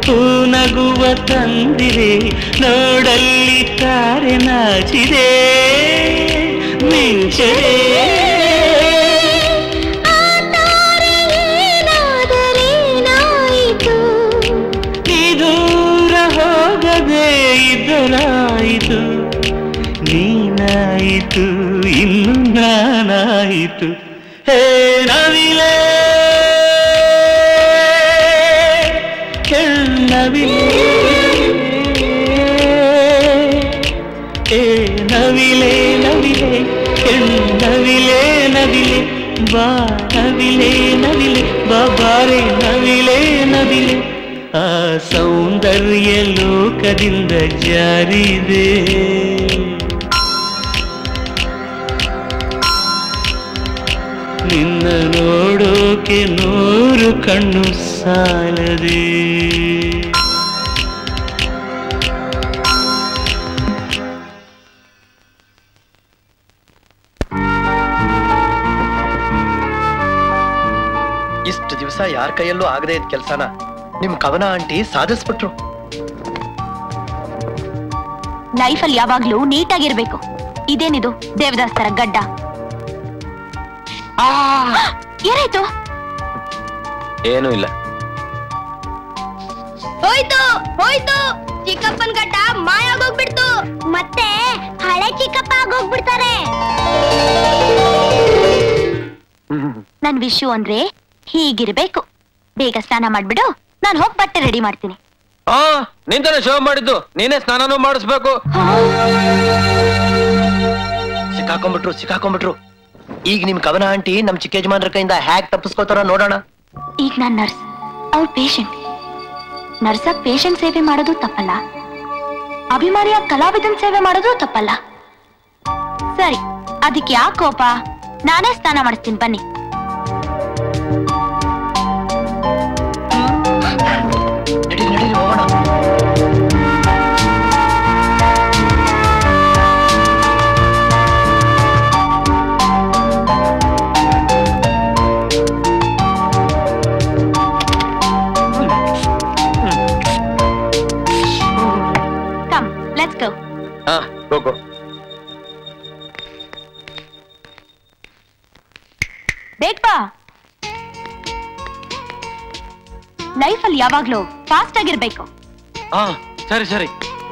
ಹೂನಗುವ ತಂದಿರೆ ನೋಡಲ್ಲಿ ತಾರೆ ನಾಚಿದೆ ಮಿಂಚದೆ ಈ ದೂರ ಹೋಗದೆ ಇದ್ದರಾಯಿತು ನೀನಾಯಿತು ಇನ್ನು ನಾನಾಯಿತು ಹೇ ನವಿಲೆ ಕೆಳ್ಳವಿಲೆ ಏ ನವಿಲೆ ನವಿಲೆ ಕೆಳ್ಳವಿಲೆ ನವಿಲೆ ಬಾ ನವಿಲೆ ನವಿಲೆ ಬಾಬಾರೆ ನವಿಲೆ ನವಿಲೆ ಆ ಸೌಂದರ್ಯ ಲೋಕದಿಂದ ಜಾರಿದೆ ನಿನ್ನ ನೋಡೋಕೆ ನೂರು ಕಣ್ಣು ಸಾಲದೆ ಇಷ್ಟು ದಿವಸ ಯಾರ ಕೈಯಲ್ಲೂ ಆಗದೆ ಇದ್ದ ಕೆಲ್ಸನ ನಿಮ್ ಕವನ ಆಂಟಿ ಸಾಧಿಸ್ಬಿಟ್ರು ಲೈಫಲ್ಲಿ ಯಾವಾಗ್ಲೂ ನೀಟಾಗಿರ್ಬೇಕು ಇದೇನಿದು ದೇವದಾಸ್ ತರ ಗಡ್ಡ ಏನಾಯ್ತು ಏನೂ ಇಲ್ಲ ಹೋಯ್ತು ಹೋಯ್ತು ಚಿಕ್ಕಪ್ಪನ್ ಗಡ್ಡ ಮಾಯಾಗೋಗ್ಬಿಡ್ತು ಮತ್ತೆ ಹಳೆ ಚಿಕ್ಕಪ್ಪ ಆಗೋಗ್ಬಿಡ್ತಾರೆ ನನ್ ವಿಷು ಅಂದ್ರೆ ಹೀಗಿರ್ಬೇಕು ಬೇಗ ಸ್ನಾನ ಮಾಡ್ಬಿಡು ನಾನ್ ಹೋಗ್ ಬಟ್ಟೆ ರೆಡಿ ಮಾಡ್ತೀನಿ ಹಾ ನಿಂತಾನೆ ಶೋ ಮಾಡಿದ್ದು ನೀನೇ ಸ್ನಾನನೂ ಮಾಡಿಸ್ಬೇಕು ಸಿಕ್ಕಾಕೊಂಡ್ಬಿಟ್ರು ಸಿಕ್ಕಾಕೊಂಡ್ಬಿಟ್ರು ಈಗ ನಿಮ್ ಕವನ ಆಂಟಿ ನಮ್ ಚಿಕ್ಕ ಯಜಮಾನ್ರ ಕೈಯಿಂದ ಹ್ಯಾಕ್ ತಪ್ಪಿಸ್ಕೋತಾರ ನೋಡೋಣ ಈಗ ನಾನ್ ನರ್ಸ್ ಅವ್ಳ ಪೇಷಂಟ್ ನರ್ಸಾಗ್ ಪೇಷಂಟ್ ಸೇವೆ ಮಾಡೋದು ತಪ್ಪಲ್ಲ ಅಭಿಮಾನಿಯ ಕಲಾವಿದನ್ ಸೇವೆ ಮಾಡೋದು ತಪ್ಪಲ್ಲ ಸರಿ ಅದಕ್ಕೆ ಯಾಕೆ ಕೋಪ ನಾನೇ ಸ್ನಾನ ಮಾಡಿಸ್ತೀನಿ ಬನ್ನಿ ನಡೀರಿ ನಡೀರಿ ಹೋಗೋಣ ಕಮ್ ಲೆಟ್ಸ್ ಗೋ ಹಾ ಹೋಗು ಬೇಗ ಬಾ ಲೈಫಲ್ಲಿ ಯಾವಾಗ್ಲೂ ಫಾಸ್ಟ್ ಆಗಿರ್ಬೇಕು ಹಾ ಸರಿ ಸರಿ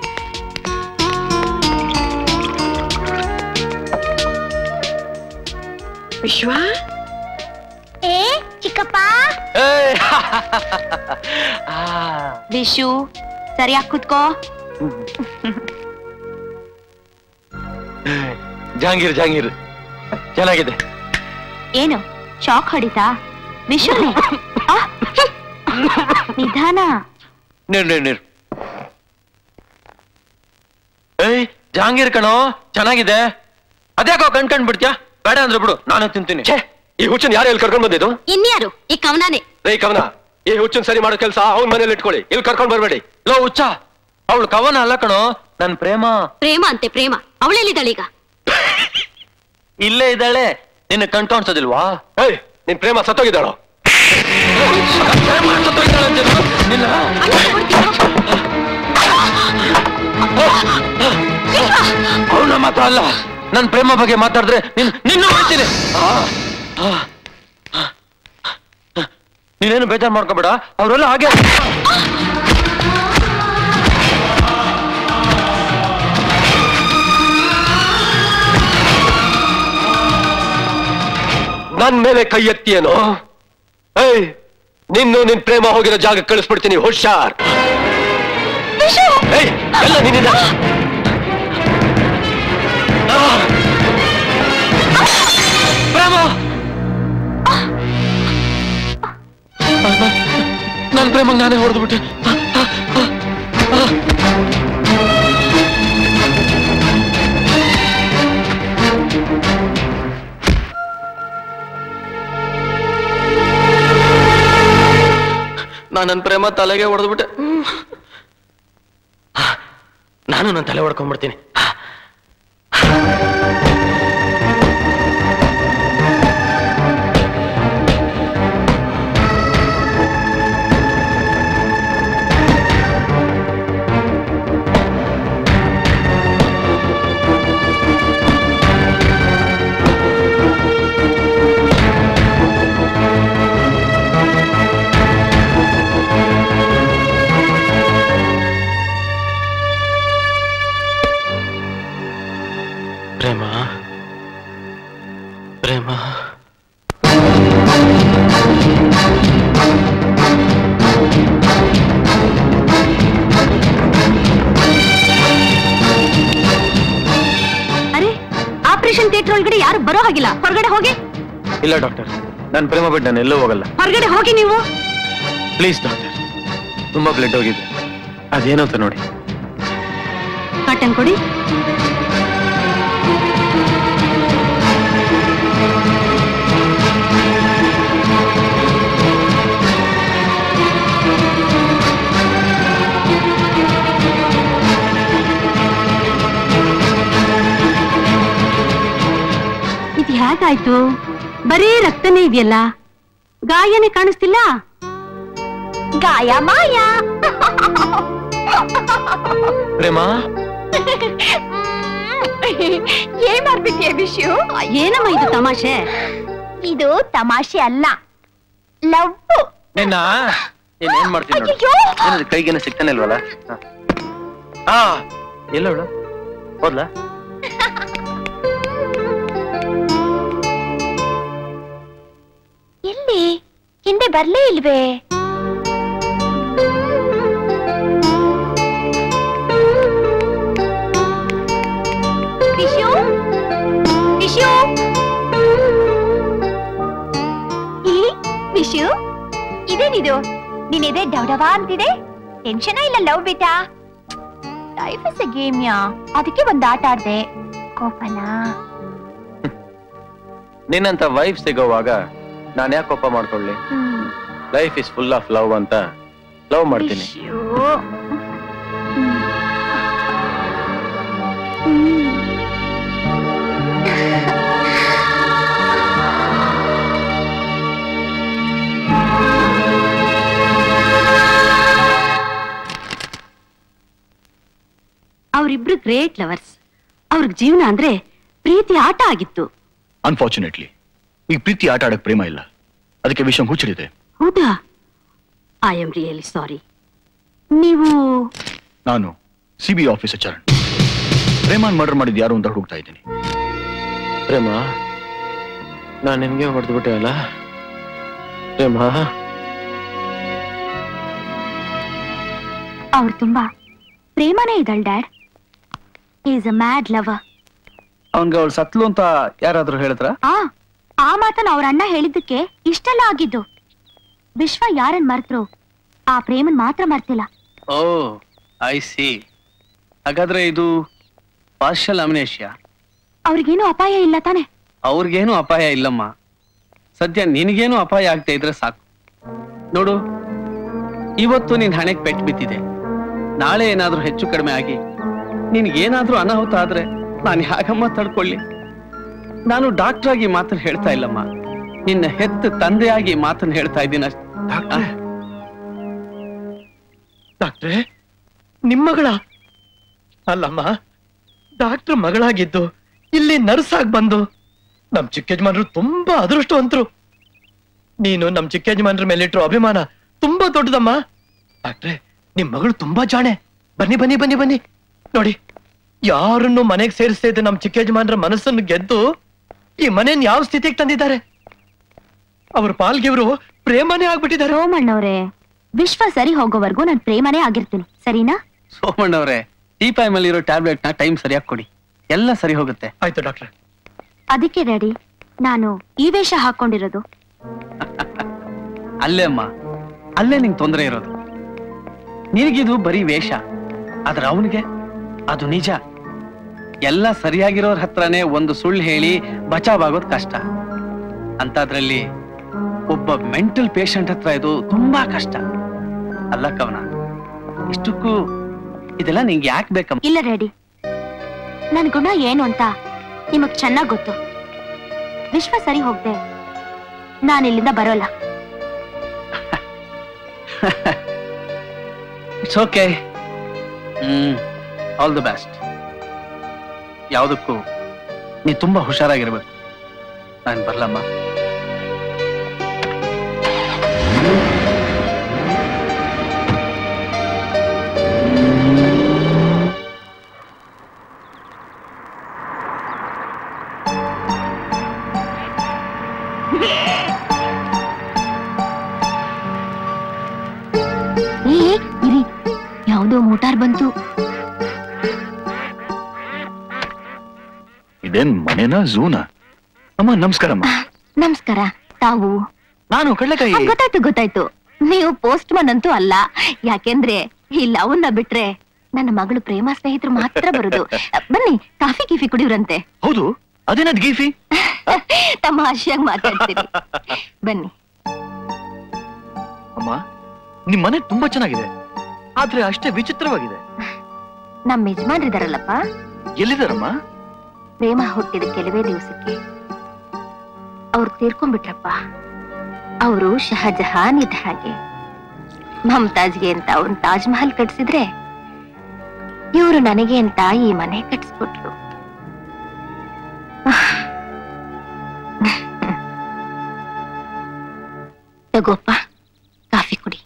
ವಿಶ್ವ ಏ ಚಿಕ್ಕಪ್ಪ ವಿಶು ಸರಿಯಾಗಿ ಕೂತ್ಕೋ ಜಹಾಂಗೀರ್ ಜಹಾಂಗೀರ್ ಚೆನ್ನಾಗಿದೆ ಏನು ಶಾಕ್ ಹೊಡಿತಾ ವಿಶುನೇ ಆ, ನಿಧಾನ ನೀರ್ ನೀರ್ ನೀರ್ ಏಯ್ ಜಹಾಂಗೀರ್ ಕಣೋ ಚೆನ್ನಾಗಿದೆ ಅದ್ಯಾಕೋ ಕಣ್ ಕಣ್ ಬಿಡ್ತ್ಯಾ ಬೇಡ ಅಂದ್ರೆ ಬಿಡು ನಾನೇ ತಿಂತೀನಿ ಈ ಹುಚ್ಚನ್ ಯಾರು ಎಲ್ಲಿ ಕರ್ಕೊಂಡ್ ಬಂದಿದ್ದು ಇನ್ಯಾರು ಈ ಕವನಾನೆ ರೇ ಕವನ ಈ ಹುಚ್ಚನ್ ಸರಿ ಮಾಡೋ ಕೆಲಸ ಅವ್ನ ಮನೇಲಿ ಇಟ್ಕೊಳ್ಳಿ ಇಲ್ಲಿ ಕರ್ಕೊಂಡ್ ಬರ್ಬೇಡಿ ಲೋ ಹುಚ್ಚ ಅವಳು ಕವನ ಅಲ್ಲ ಕಣೋ ನನ್ ಪ್ರೇಮ ಪ್ರೇಮ ಅಂತೆ ಪ್ರೇಮ ಅವಳೆಲ್ಲಿದ್ದಾಳೀಗ ಇಲ್ಲೇ ಇದ್ದಾಳೆ ನಿನ್ನ ಕಣ್ ಕಾಣಿಸೋದಿಲ್ವಾ ಏಯ್ ನಿನ್ ಪ್ರೇಮ ಸತ್ತೋಗಿದ್ದಾಳೋ ಅವಳ ಮಾತ್ರ ಅಲ್ಲ ನನ್ ಪ್ರೇಮ ಬಗ್ಗೆ ಮಾತಾಡಿದ್ರೆ ನಿನ್ ನಿನ್ನ ಮಾಡ್ತೀನಿ ನೀನೇನು ಬೇಜಾರ್ ಮಾಡ್ಕೋಬೇಡ ಅವರೆಲ್ಲ ಹಾಗೆ ನನ್ ಮೇಲೆ ಕೈ ಎತ್ತಿಯೇನೋ ಏಯ್ ನಿನ್ನು ನಿನ್ ಪ್ರೇಮ ಹೋಗಿರೋ ಜಾಗ ಕಳಿಸ್ಬಿಡ್ತೀನಿ ಹುಷಾರ್ ಏಯ್ ಎಲ್ಲ ನಿನ್ನಿಂದ ಪ್ರೇಮ ನನ್ ಪ್ರೇಮ ನಾನೇ ಹೊಡೆದು ಬಿಟ್ಟೆ ನಾನು ನನ್ನ ಪ್ರೇಮ ತಲೆಗೆ ಹೊಡೆದು ಬಿಟ್ಟೆ ನಾನು ನನ್ನ ತಲೆ ಹೊಡ್ಕೊಂಡ್ಬಿಡ್ತೀನಿ ಇಲ್ಲ ಡಾಕ್ಟರ್ ನನ್ನ ಪ್ರೇಮ ಬಿಟ್ಟು ನಾನು ಎಲ್ಲೂ ಹೋಗಲ್ಲ ಹೊರಗಡೆ ಹೋಗಿ ನೀವು ಪ್ಲೀಸ್ ಡಾಕ್ಟರ್ ತುಂಬಾ ಬ್ಲಡ್ ಹೋಗಿದೆ ಅದೇನು ಅಂತ ನೋಡಿ ಕಾಟನ್ ಕೊಡಿ ಇದು ಹೇಗಾಯ್ತು ಬರೀ ರಕ್ತನೇ ಇದೆಯಲ್ಲ ಗಾಯನೇ ಕಾಣಿಸ್ತಿಲ್ಲ ಗಾಯ ಮಾಯ ಪ್ರೇಮ ಏನ್ ಮಾಡ್ಬಿಟ್ಟಿಯ ವಿಷಯ ಏನಮ್ಮ ಇದು ತಮಾಷೆ ಇದು ತಮಾಷೆ ಅಲ್ಲ ಲವ್ ನಿನ್ನ ನೀನ್ ಏನ್ ಮಾಡ್ತೀನಿ ನೋಡು ಅಯ್ಯೋ ಏನಾದ್ರು ಕೈಗೇನು ಸಿಗ್ತಾನೆ ಇಲ್ವಲ್ಲ ಹ. ಆ ಎಲ್ಲ ಅವಳು ಹೋದ್ಲಾ ಎಲ್ಲಿ ಹಿಂದೆ ಬರ್ಲೇ ಇಲ್ವೇ ವಿಶು ವಿಶು ಈ ವಿಶು ಇದೇನಿದು ನಿನ್ನಿದೆ ಡವಡವ ಅಂತಿದೆ ಟೆನ್ಷನ್ ಇಲ್ಲ ಲವ್ ಬಿಟಾ life is a game yeah ಅದಕ್ಕೆ ಒಂದ್ ಆಟ ಆಡ್ದೆ ಕೋಪನಾ ನಿನ್ನಂತ ವೈಫ್ ಸಿಗೋವಾಗ ನಾನು ಯಾಕೆ ಕೋಪ ಮಾಡ್ಕೊಳ್ಳಿ hmm life is full of love ಅಂತ ಲವ್ ಮಾಡ್ತೀನಿ ವಿಶು ಹ್ಮ್ ಅವರಿಬ್ರು ಗ್ರೇಟ್ ಲವರ್ಸ್ ಅವ್ರಿಗೆ ಜೀವನ ಅಂದ್ರೆ ಪ್ರೀತಿ ಆಟ ಆಗಿತ್ತು ಅನ್ಫಾರ್ಚುನೇಟ್ಲಿ ಈಗ ಪ್ರೀತಿ ಆಟ ಆಡಕ್ ಪ್ರೇಮ ಇಲ್ಲ ಅದಕ್ಕೆ ವಿಷಯ ಹುಚ್ಚಿಡಿದೆ ಹೌದಾ ಐ ಆಮ್ ರಿಯಲಿ ಸಾರಿ ನೀವು ನಾನು ಸಿ ಬಿ ಆಫೀಸರ್ ಚರಣ್ ಪ್ರೇಮಾನ್ ಮರ್ಡರ್ ಮಾಡಿದ್ ಯಾರು ಅಂತ ಹುಡುಕ್ತಾ ಇದ್ದೀನಿ ಪ್ರೇಮ ನಾನು ನಿನ್ಗೆ ಹೊಡೆದು ಬಿಟ್ಟೆ ಅಲ್ಲ ಪ್ರೇಮ ಅವ್ರು ತುಂಬಾ ಪ್ರೇಮನೇ ಇದ್ದಾಳ್ dad is a mad lover ಅವನ್ಗೆ ಅವಳು ಸತ್ಲು ಅಂತ ಯಾರಾದ್ರೂ ಹೇಳಿದ್ರ ಆ ಆ ಮಾತನ್ನ ಅವ್ರ ಅಣ್ಣ ಹೇಳಿದ್ದಕ್ಕೆ ಇಷ್ಟೆಲ್ಲ ಆಗಿದ್ದು ವಿಶ್ವ ಯಾರನ್ ಮರ್ತ್ರು ಆ ಪ್ರೇಮನ್ ಮಾತ್ರ ಮರ್ತಿಲ್ಲ ಓ ಐ ಸಿ ಹಾಗಾದ್ರೆ ಇದು ಪಾರ್ಷಲ್ ಅಮ್ನೇಷ್ಯಾ ಅವ್ರಿಗೇನು ಅಪಾಯ ಇಲ್ಲ ತಾನೆ ಅವ್ರಿಗೇನು ಅಪಾಯ ಇಲ್ಲಮ್ಮ ಸದ್ಯ ನಿನಗೇನು ಅಪಾಯ ಆಗ್ತಾ ಇದ್ರೆ ಸಾಕು ನೋಡು ಇವತ್ತು ನಿನ್ ಹಣೆಗೆ ಪೆಟ್ಟು ಬಿದ್ದಿದೆ ನಾಳೆ ಏನಾದ್ರೂ ಹೆಚ್ಚು ಕಡಿಮೆ ಆಗಿ ನಿನ್ಗೇನಾದ್ರೂ ಅನಾಹುತ ಆದ್ರೆ ನಾನು ಹೇಗಮ್ಮ ತಡ್ಕೊಳ್ಳಿ ನಾನು ಡಾಕ್ಟರ್ ಆಗಿ ಮಾತನ್ನ ಹೇಳ್ತಾ ಇಲ್ಲಮ್ಮ ನಿನ್ನ ಹೆತ್ತ ತಂದೆಯಾಗಿ ಮಾತನ್ನ ಹೇಳ್ತಾ ಇದ್ದೀನಿ ಅಷ್ಟೇ ಡಾಕ್ಟ್ರೆ ನಿಮ್ ಮಗಳ ಅಲ್ಲಮ್ಮ ಡಾಕ್ಟರ್ ಮಗಳಾಗಿದ್ದು ಇಲ್ಲಿ ನರ್ಸ್ ಆಗಿ ಬಂದು ನಮ್ ಚಿಕ್ಕ ಯಜಮಾನ್ರು ತುಂಬಾ ಅದೃಷ್ಟವಂತರು ನೀನು ನಮ್ ಚಿಕ್ಕ ಯಜಮಾನ್ರ ಮೇಲಿಟ್ರು ಅಭಿಮಾನ ತುಂಬಾ ದೊಡ್ಡದಮ್ಮ ಡಾಕ್ಟ್ರೆ ನಿಮ್ ಮಗಳು ತುಂಬಾ ಜಾಣೆ ಬನ್ನಿ ಬನ್ನಿ ಬನ್ನಿ ಬನ್ನಿ ನೋಡಿ ಯಾರನ್ನು ಮನೆಗೆ ಸೇರಿಸ್ತಾ ಇದ್ದ ನಮ್ ಚಿಕ್ಕ ಯಜಮಾನ್ರ ಮನಸ್ಸನ್ನು ಗೆದ್ದು ಈ ಮನೆಯನ್ನ ಯಾವ ಸ್ಥಿತಿಗೆ ತಂದಿದ್ದಾರೆ ಅವ್ರ ಪಾಲ್ಗೆವ್ರು ಪ್ರೇಮನೇ ಆಗ್ಬಿಟ್ಟಿದ್ದಾರೆ ರೋಮಣ್ಣವ್ರೆ ವಿಶ್ವ ಸರಿ ಹೋಗೋವರೆಗೂ ನಾನ್ ಪ್ರೇಮನೇ ಆಗಿರ್ತೀನಿ ಸರಿನಾ ಸೋಮಣ್ಣವ್ರೆ ಈ ಟೈಮಲ್ಲಿ ಇರೋ ಟ್ಯಾಬ್ಲೆಟ್ ನ ಟೈಮ್ ಸರಿಯಾಗಿ ಕೊಡಿ ಎಲ್ಲ ಸರಿ ಹೋಗುತ್ತೆ ಆಯ್ತು ಡಾಕ್ಟ್ರೆ ಅದಕ್ಕೆ ಡ್ಯಾಡಿ ನಾನು ಈ ವೇಷ ಹಾಕೊಂಡಿರೋದು ಅಲ್ಲೇ ಅಮ್ಮ ಅಲ್ಲೇ ನಿಂಗೆ ತೊಂದರೆ ಇರೋದು ನಿನಗಿದು ಬರೀ ವೇಷ ಆದ್ರೆ ಅವನಿಗೆ ಅದು ನಿಜ ಎಲ್ಲ ಸರಿಯಾಗಿರೋರ್ ಹತ್ರನೇ ಒಂದು ಸುಳ್ಳು ಹೇಳಿ ಬಚಾವಾಗೋದು ಕಷ್ಟ ಅಂತದ್ರಲ್ಲಿ ಒಬ್ಬ ಮೆಂಟಲ್ ಪೇಷಂಟ್ ಹತ್ರ ಇದು ತುಂಬಾ ಕಷ್ಟ ಅಲ್ಲ ಕವನ ಇಷ್ಟಕ್ಕೂ ಇದೆಲ್ಲ ನಿಂಗೆ ಯಾಕೆ ಬೇಕಮ್ಮ ಇಲ್ಲ ಡ್ಯಾಡಿ ನನ್ ಗುಣ ಏನು ಅಂತ ನಿಮಗ್ ಚೆನ್ನಾಗ್ ಗೊತ್ತು ವಿಶ್ವ ಸರಿ ಹೋಗ್ದೆ ನಾನು ಇಲ್ಲಿಂದ ಬರೋಲ್ಲ it's okay hmm all the best ಯಾವುದಕ್ಕೂ ನೀ ತುಂಬಾ ಹುಷಾರಾಗಿರ್ಬೇಕು ನಾನು ಬರ್ಲಮ್ಮ ಏ ಇರಿ ಯಾವ್ದೋ ಮೋಟಾರ್ ಬಂತು ಇದೇನ್ ಮನೆನಾ ಝೂನಾ ಅಮ್ಮ ನಮಸ್ಕಾರಮ್ಮ ನಮಸ್ಕಾರ ತಾವು ನಾನು ಕಡ್ಲೆಕಾಯಿ ಆ, ಗೊತ್ತಾಯ್ತು ಗೊತ್ತಾಯ್ತು ನೀವು ಪೋಸ್ಟ್ ಮನ್ ಅಂತೂ ಅಲ್ಲ ಯಾಕೆಂದ್ರೆ ಈ ಲವನ್ನ ಬಿಟ್ರೆ ನನ್ನ ಮಗಳು ಪ್ರೇಮ ಸ್ನೇಹಿತರು ಮಾತ್ರ ಬರುದು ಬನ್ನಿ ಕಾಫಿ ಗಿಫಿ ಕುಡಿಯುರಂತೆ ಹೌದು ಅದೇನದ್ ಗೀಫಿ ತಮಾಷೆಯಾಗಿ ಮಾತಾಡ್ತೀರಿ ಬನ್ನಿ ಅಮ್ಮ ನಿಮ್ ಮನೆ ತುಂಬಾ ಚೆನ್ನಾಗಿದೆ ಆದ್ರೆ ಅಷ್ಟೇ ವಿಚಿತ್ರವಾಗಿದೆ ನಮ್ಮ ಯಜಮಾನ್ರಿದಾರಲ್ಲಪ್ಪ ಎಲ್ಲಿದಾರಮ್ಮ ಪ್ರೇಮ ಹುಟ್ಟಿದ ಕೆಲವೇ ದಿವಸಕ್ಕೆ ಅವ್ರು ತೀರ್ಕೊಂಡ್ಬಿಟ್ರಪ್ಪ ಅವರು ಶಹಜಹಾನ್ ಇದ್ದ ಹಾಗೆ ಮಮತಾಜ್ಗೆ ಅಂತ ಒಂದ್ ತಾಜ್ ಮಹಲ್ ಕಟ್ಸಿದ್ರೆ ಇವರು ನನಗೆ ಅಂತ ಈ ಮನೆ ಕಟ್ಸ್ಕೊಟ್ರು ತಗೋಪ್ಪ ಕಾಫಿ ಕುಡಿ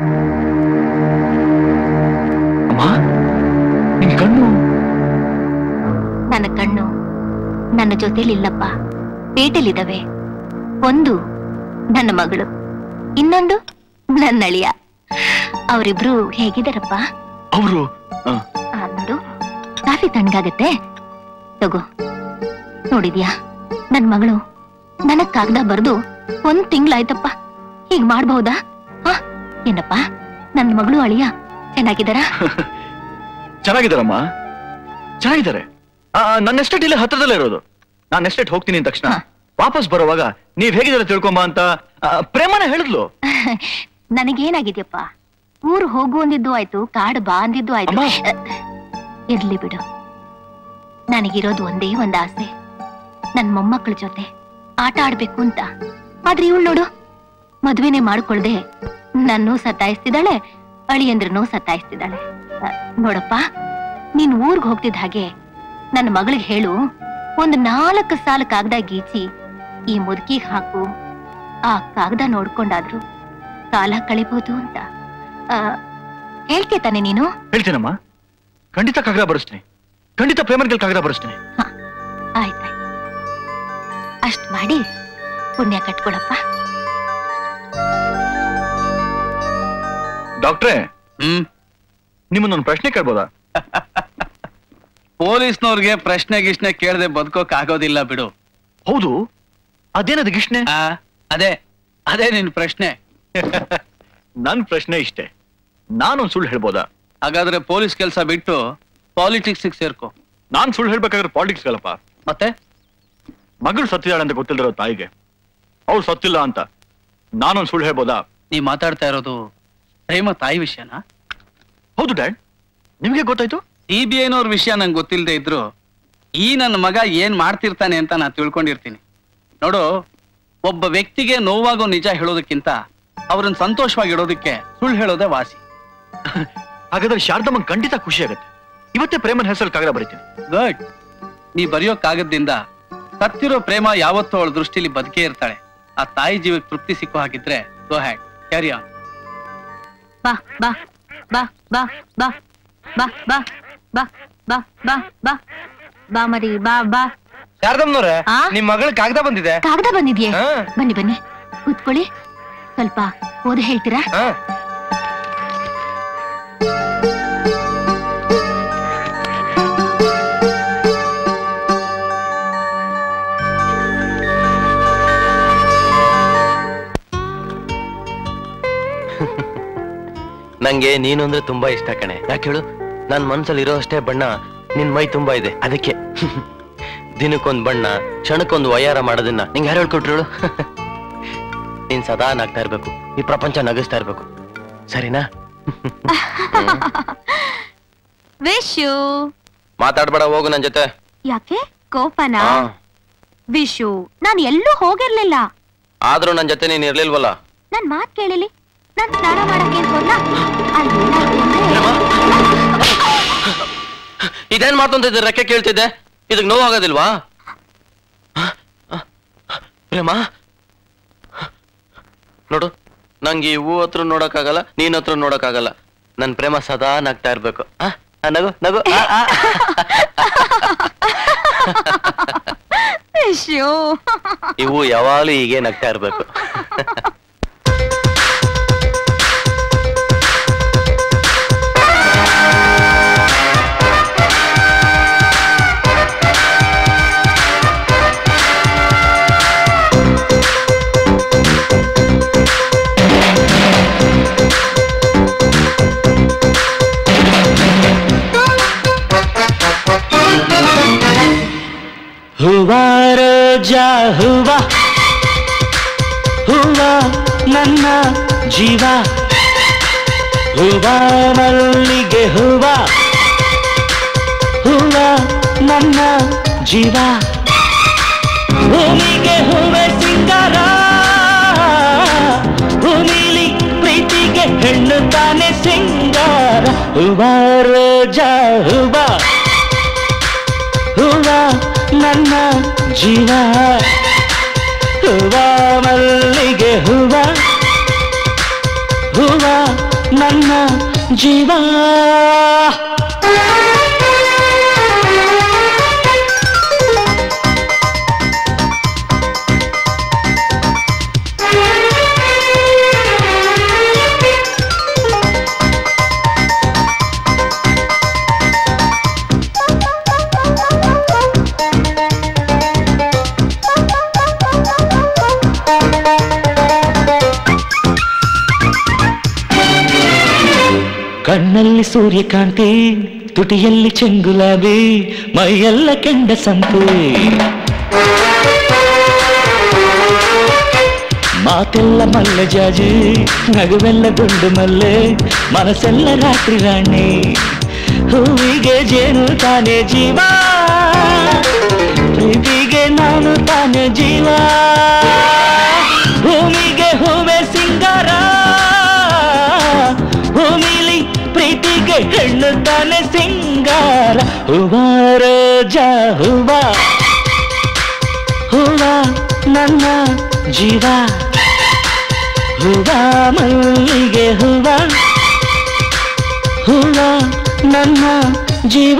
ಅಮ್ಮ ನಿನ್ ಕಣ್ಣು ನನ್ನ ಕಣ್ಣು ನನ್ನ ಜೊತೆಲಿಲ್ಲಪ್ಪ ಪೇಟೆಲಿದ್ದಾವೆ ಒಂದು ನನ್ನ ಮಗಳು ಇನ್ನೊಂದು ನನ್ನ ಅಳಿಯ ಅವರಿಬ್ರು ಹೇಗಿದಾರಪ್ಪ ಅವರು ಆ, ನೋಡು ಕಾಫಿ ತಣ್ಣಗಾಗತ್ತೆ ತಗೋ ನೋಡಿದ್ಯಾ ನನ್ ಮಗಳು ನನಗ್ ಕಾಗ್ದ ಬರ್ದು ಒಂದ್ ತಿಂಗ್ಳಾಯ್ತಪ್ಪ ಹೀಗ್ ಮಾಡ್ಬಹುದಾ ಹ ಏನಪ್ಪ ನನ್ ಮಗಳು ಅಳಿಯ ಚೆನ್ನಾಗಿದಾರ ಚೆನ್ನಾಗಿದಾರಮ್ಮ ಚೆನ್ನಾಗಿದ್ದಾರೆ ಆ, ನನ್ನ ಎಸ್ಟೇಟ್ ಇಲ್ಲೇ ಹತ್ರದಲ್ಲೇ ಇರೋದು ನಾನು ಎಸ್ಟೇಟ್ ಹೋಗ್ತೀನಿ ಅಂದ ತಕ್ಷಣ ವಾಪಸ್ ಬರುವಾಗ ನೀವ್ ಹೇಗಿದ್ದಾರೆ ತಿಳ್ಕೊಂಬ ಅಂತ ಆ, ಪ್ರೇಮನ ಹೇಳಿದ್ಲು ನನಗೇನಾಗಿದ್ಯಪ್ಪ ಊರು ಹೋಗು ಅಂದಿದ್ದು ಆಯ್ತು ಕಾಡು ಬಾ ಅಂದಿದ್ದು ಆಯ್ತು ಇರ್ಲಿ ಬಿಡು ನನಗಿರೋದು ಒಂದೇ ಒಂದ್ ಆಸೆ ನನ್ ಮೊಮ್ಮಕ್ಕಳ ಜೊತೆ ಆಟ ಆಡ್ಬೇಕು ಅಂತ ಆದ್ರೆ ಇವಳು ನೋಡು ಮದ್ವೆನೆ ಮಾಡ್ಕೊಳ್ದೆ ನನ್ನೂ ಸತಾಯಿಸ್ತಿದ್ದಾಳೆ ಅಳಿಯಂದ್ರನ್ನೂ ಸತಾಯಿಸ್ತಿದ್ದಾಳೆ ಅ, ನೋಡಪ್ಪ ನೀನ್ ಊರ್ಗ್ ಹೋಗ್ತಿದ್ದ ಹಾಗೆ ನನ್ನ ಮಗಳಿಗೆ ಹೇಳು ಒಂದ್ ನಾಲ್ಕು ಸಾಲ ಕಾಗದ ಗೀಚಿ ಈ ಮುದುಕಿಗ್ ಹಾಕು ಆ ಕಾಗದ ನೋಡ್ಕೊಂಡಾದ್ರು ಕಾಲ ಕಳಿಬಹುದು ಅಂತ ಆ, ಹೇಳ್ತೀಯ ತಾನೆ ನೀನು ಹೇಳ್ತೀನಮ್ಮ ಖಂಡಿತ ಕಾಗದ ಬರೆಸ್ತೀನಿ ಖಂಡಿತ ಪ್ರೇಮನ್ಗೆ ಕಾಗದ ಬರೆಸ್ತೀನಿ ಆಯ್ತಾಯ್ತು ಅಷ್ಟ್ ಮಾಡಿ ಪುಣ್ಯ ಕಟ್ಕೊಳಪ್ಪ ಡಾಕ್ಟ್ರೇ ಹ್ಮ್ ನಿಮ್ಮನ್ನೊಂದು ಪ್ರಶ್ನೆ ಕೇಳ್ಬೋದಾ ಪೊಲೀಸ್ನವ್ರಿಗೆ ಪ್ರಶ್ನೆ ಗಿಶ್ನೆ ಕೇಳದೆ ಬದುಕೋಕ್ ಆಗೋದಿಲ್ಲ ಬಿಡು ಹೌದು ಅದೇನದು ಗಿಷ್ಣೆ ಅದೇ ಅದೇ ನಿನ್ ಪ್ರಶ್ನೆ ನನ್ ಪ್ರಶ್ನೆ ಇಷ್ಟೇ ನಾನೊಂದ್ ಸುಳ್ಳು ಹೇಳ್ಬೋದಾ ಹಾಗಾದ್ರೆ ಪೊಲೀಸ್ ಕೆಲಸ ಬಿಟ್ಟು ಪಾಲಿಟಿಕ್ಸ್ ಸೇರ್ಕೋ ನಾನ್ ಸುಳ್ಳು ಹೇಳ್ಬೇಕಾದ್ರೆ ಪಾಲಿಟಿಕ್ಸ್ ಗಲ್ಲಪ್ಪ ಮತ್ತೆ ಮಗಳು ಸತ್ತಿದ್ದಾಳೆ ಅಂತ ಗೊತ್ತಿಲ್ದಿರೋ ತಾಯಿಗೆ ಅವ್ಳು ಸತ್ತಿಲ್ಲ ಅಂತ ನಾನೊಂದ್ ಸುಳ್ಳು ಹೇಳ್ಬೋದಾ ನೀ ಮಾತಾಡ್ತಾ ಇರೋದು ಪ್ರೇಮ ತಾಯಿ ವಿಷಯನಾ ಹೌದು ಡ್ಯಾಡ್ ನಿಮ್ಗೆ ಗೊತ್ತಾಯ್ತು ಸಿ ಬಿ ಐನವ್ರ ವಿಷಯ ನಂಗೆ ಗೊತ್ತಿಲ್ಲದೆ ಇದ್ರು ಈ ನನ್ನ ಮಗ ಏನ್ ಮಾಡ್ತಿರ್ತಾನೆ ಅಂತ ನಾನು ತಿಳ್ಕೊಂಡಿರ್ತೀನಿ ನೋಡು ಒಬ್ಬ ವ್ಯಕ್ತಿಗೆ ನೋವಾಗೋ ನಿಜ ಹೇಳೋದಕ್ಕಿಂತ ಅವ್ರನ್ನ ಸಂತೋಷವಾಗಿಡೋದಕ್ಕೆ ಸುಳ್ಳು ಹೇಳೋದೇ ವಾಸಿ ಹಾಗಾದ್ರೆ ಶಾರದಮ್ಮಂಗ್ ಖಂಡಿತ ಖುಷಿ ಆಗುತ್ತೆ ಇವತ್ತೇ ಪ್ರೇಮನ್ ಹೆಸರು ಕಾಗದ ಬರೀತೀನಿ ಗುಡ್ ನೀ ಬರೆಯೋಕ್ಕಾಗದ್ದಿಂದ ಸತ್ತಿರೋ ಪ್ರೇಮ ಯಾವತ್ತೂ ಅವಳ ದೃಷ್ಟಿಲಿ ಬದುಕೇ ಇರ್ತಾಳೆ ಆ ತಾಯಿ ಜೀವಕ್ಕೆ ತೃಪ್ತಿ ಸಿಕ್ಕೋ ಹಾಗಿದ್ರೆ ಗೋ ಹ್ಯಾಡ್ ಕ್ಯಾರಿ ಆನ್ ಬಾ ಬಾ ಬಾ ಬಾ ಬಾ ಬಾ ಬಾ ಬಾ ಬಾ ಬಾ ಬಾ ಬಾ ಮರಿ ಬಾ ಬಾ ಶಾರದಮ್ನವ್ರೆ ನಿಮ್ ಮಗಳ ಕಾಗದ ಬಂದಿದೆ ಕಾಗದ ಬಂದಿದ್ಯೆ ಹಾ. ಬನ್ನಿ ಬನ್ನಿ ಕೂತ್ಕೊಳ್ಳಿ ಸ್ವಲ್ಪ ಓದಿ ಹೇಳ್ತೀರಾ ನಂಗೆ ನೀನು ಅಂದ್ರೆ ತುಂಬಾ ಇಷ್ಟ ಕಣೆ ಯಾಕೆ ಹೇಳು ನನ್ ಮನ್ಸಲ್ಲಿ ಇರೋ ಅಷ್ಟೇ ಬಣ್ಣ ನಿನ್ ಮೈ ತುಂಬಾ ಇದೆ ಅದಕ್ಕೆ ದಿನಕ್ಕೊಂದ್ ಬಣ್ಣ ಕ್ಷಣಕ್ಕೊಂದು ವಯ್ಯಾರ ಮಾಡೋದನ್ನ ನಿಂಗೆ ಯಾರು ಹೇಳ್ಕೊಟ್ರು ಹೇಳು ನೀನ್ ಸದಾ ನಗ್ತಾ ಇರ್ಬೇಕು ಈ ಪ್ರಪಂಚ ನಗಿಸ್ತಾ ಇರ್ಬೇಕು ಸರಿನಾ ವಿಶು ಮಾತಾಡ್ಬೇಡ ಹೋಗು ನನ್ ಜೊತೆ ಯಾಕೆ ಕೋಪನಾ ಹಾ. ವಿಶು ನಾನ್ ಎಲ್ಲೂ ಹೋಗಿರ್ಲಿಲ್ಲ ಆದ್ರೂ ನನ್ ಜೊತೆ ನೀನ್ ಇರ್ಲಿಲ್ವಲ್ಲ ನನ್ ಮಾತ್ ಕೇಳಿಲಿ ನಾನ್ ಸ್ನಾನ ಮಾಡಕ್ಕೆ ಅಂತ ಹೋದ್ನಾ? ಅಲ್ಲಿ ಏನಾಯ್ತು ಅಂದ್ರೆ ಇದೇನ್ ಮಾತಂತಿದ್ದೆ ರೆಕ್ಕೆ ಕೇಳ್ತಿದ್ದೆ ಇದಕ್ ನೋವಾಗೋದಿಲ್ವಾ ಪ್ರೇಮ ನೋಡು ನಂಗೆ ಈ ಹೂ ಹತ್ರ ನೋಡಕ್ಕಾಗಲ್ಲ ನೀನ್ ಹತ್ರ ನೋಡಕ್ಕಾಗಲ್ಲ ನನ್ ಪ್ರೇಮ ಸದಾ ನಗ್ತಾ ಇರ್ಬೇಕು ಆ? ಆ, ನಗು ನಗು ಆ, ಆ. ವಿಶು ಇವು ಯಾವಾಗ್ಲೂ ಹೀಗೆ ನಗ್ತಾ ಇರ್ಬೇಕು ರೋಜಾ ಹೂವ ಹೂವ ನನ್ನ ಜೀವ ಹೂವ ಮಲ್ಲಿಗೆ ಹೂವ ಹೂವ ನನ್ನ ಜೀವ ಭೂಮಿಗೆ ಹೂವೆ ಸಿಂಗಾರ ಭೂಮಿಲಿ ಪ್ರೀತಿಗೆ ಹೆಣ್ಣು ತಾನೆ ಸಿಂಗಾರ ಹೂವ ರೋಜಾ ಹೂವ ಹೂವ ನನ್ನ ಜೀವ ಹೂವ ಮಲ್ಲಿಗೆ ಹೂವ ಹೂವ ನನ್ನ ಜೀವ ಕಣ್ಣಲ್ಲಿ ಸೂರ್ಯಕಾಂತಿ ತುಟಿಯಲ್ಲಿ ಚೆಂಗುಲಾಬಿ ಮೈಯೆಲ್ಲ ಕೆಂಡ ಸಂತೆ ಮಾತೆಲ್ಲ ಮಲ್ಲೆ ಜಾಜಿ ನಗುವೆಲ್ಲ ಗುಂಡು ಮಲ್ಲೆ ಮನಸ್ಸೆಲ್ಲ ರಾತ್ರಿ ರಾಣಿ ಹೂವಿಗೆ ಜೇನು ತಾನೇ ಜೀವ ಪ್ರೀತಿಗೆ ನಾನು ತಾನೇ ಜೀವ ಭೂಮಿಗೆ ಹೂವೆ ಸಿಂಗಾರ ಭೂಮಿಲಿ ಪ್ರೀತಿಗೆ ಹೆಣ್ಣು ತಾನೆ ಸಿಂಗಾರ ಹೂವ ರೋಜಾ ಹೂವ ಹೂವ ನನ್ನ ಜೀವ ಹೂವ ಮಲ್ಲಿಗೆ ಹೂವ ಹೂವ ನನ್ನ ಜೀವ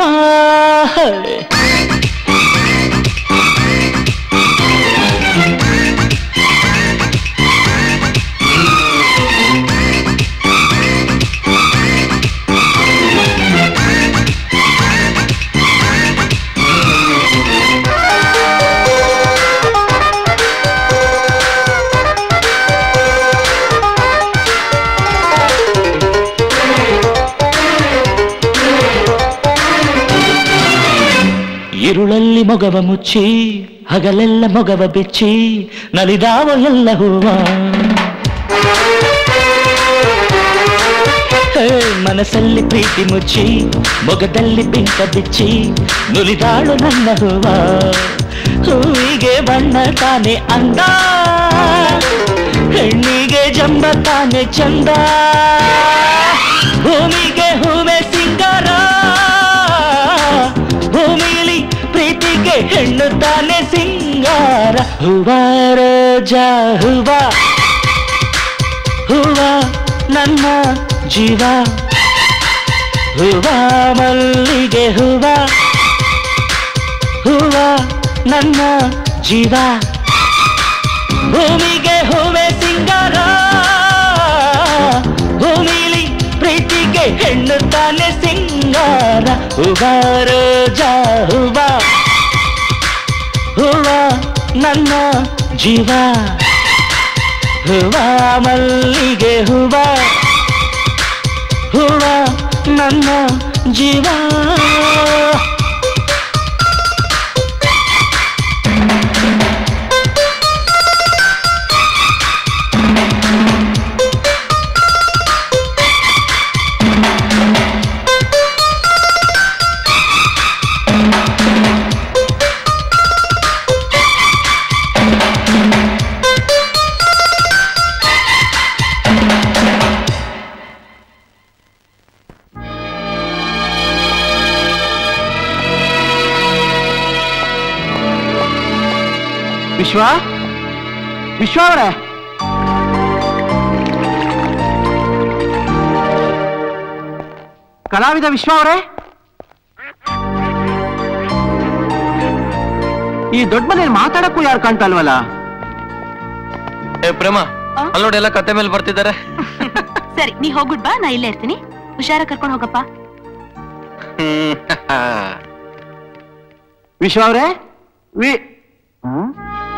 ಇರುಳಲ್ಲಿ ಮೊಗವ ಮುಚ್ಚಿ ಹಗಲೆಲ್ಲ ಮೊಗವ ಬಿಚ್ಚಿ ನಲಿದಾವ ಎಲ್ಲ ಹೂವ ಹೇ, ಮನಸ್ಸಲ್ಲಿ ಪ್ರೀತಿ ಮುಚ್ಚಿ ಮೊಗದಲ್ಲಿ ಬಿಂಕ ಬಿಚ್ಚಿ ನುಲಿದಾಳು ನನ್ನ ಹೂವ ಹೂವಿಗೆ ಬಣ್ಣ ತಾನೆ ಅಂದ ಹೆಣ್ಣಿಗೆ ಜಂಬ ತಾನೆ ಚಂದ ಭೂಮಿಗೆ ಹೂವೆ ಸಿಂಗಾರ ಭೂಮಿಲಿ ಪ್ರೀತಿಗೆ ಹೆಣ್ಣು ತಾನೆ ಸಿಂಗಾರ ಹೂವ ರೋಜಾ ಹೂವ ಹೂವ ನನ್ನ ಜೀವ ಹೂವ ಮಲ್ಲಿಗೆ ಹೂವ ಹೂವ ನನ್ನ ಜೀವ ಭೂಮಿಗೆ ಹೂವೆ ಸಿಂಗಾರ ಭೂಮಿಲಿ ಪ್ರೀತಿಗೆ ಹೆಣ್ಣು ತಾನೆ ಸಿಂಗಾರ ಹೂವ ರೋಜಾ ಹೂವ ಹೂವ ನನ್ನ ಜೀವ ಹೂವ ಮಲ್ಲಿಗೆ ಹೂವ ಹೂವ ನನ್ನ ಜೀವ ವಿಶ್ವ ವಿಶ್ವ ಅವರೇ ಕಲಾವಿದ ವಿಶ್ವ ಅವರೇ ಈ ದೊಡ್ಡ ಮನೇಲಿ ಮಾತಾಡಕ್ಕೂ ಯಾರು ಕಾಣ್ತಾ ಇಲ್ವಲ್ಲ ಏ ಪ್ರೇಮ ಅಲ್ಲಿ ನೋಡಿ ಎಲ್ಲ ಕತೆ ಮೇಲೆ ಬರ್ತಿದ್ದಾರೆ ಸರಿ ನೀ ಹೋಗ್ಬಿಟ್ ಬಾ ನಾ ಇಲ್ಲೇ ಇರ್ತೀನಿ ಹುಷಾರ ಕರ್ಕೊಂಡು ಹೋಗಪ್ಪ ವಿಶ್ವ ಅವರೇ ವಿ ಹ್ಮ್?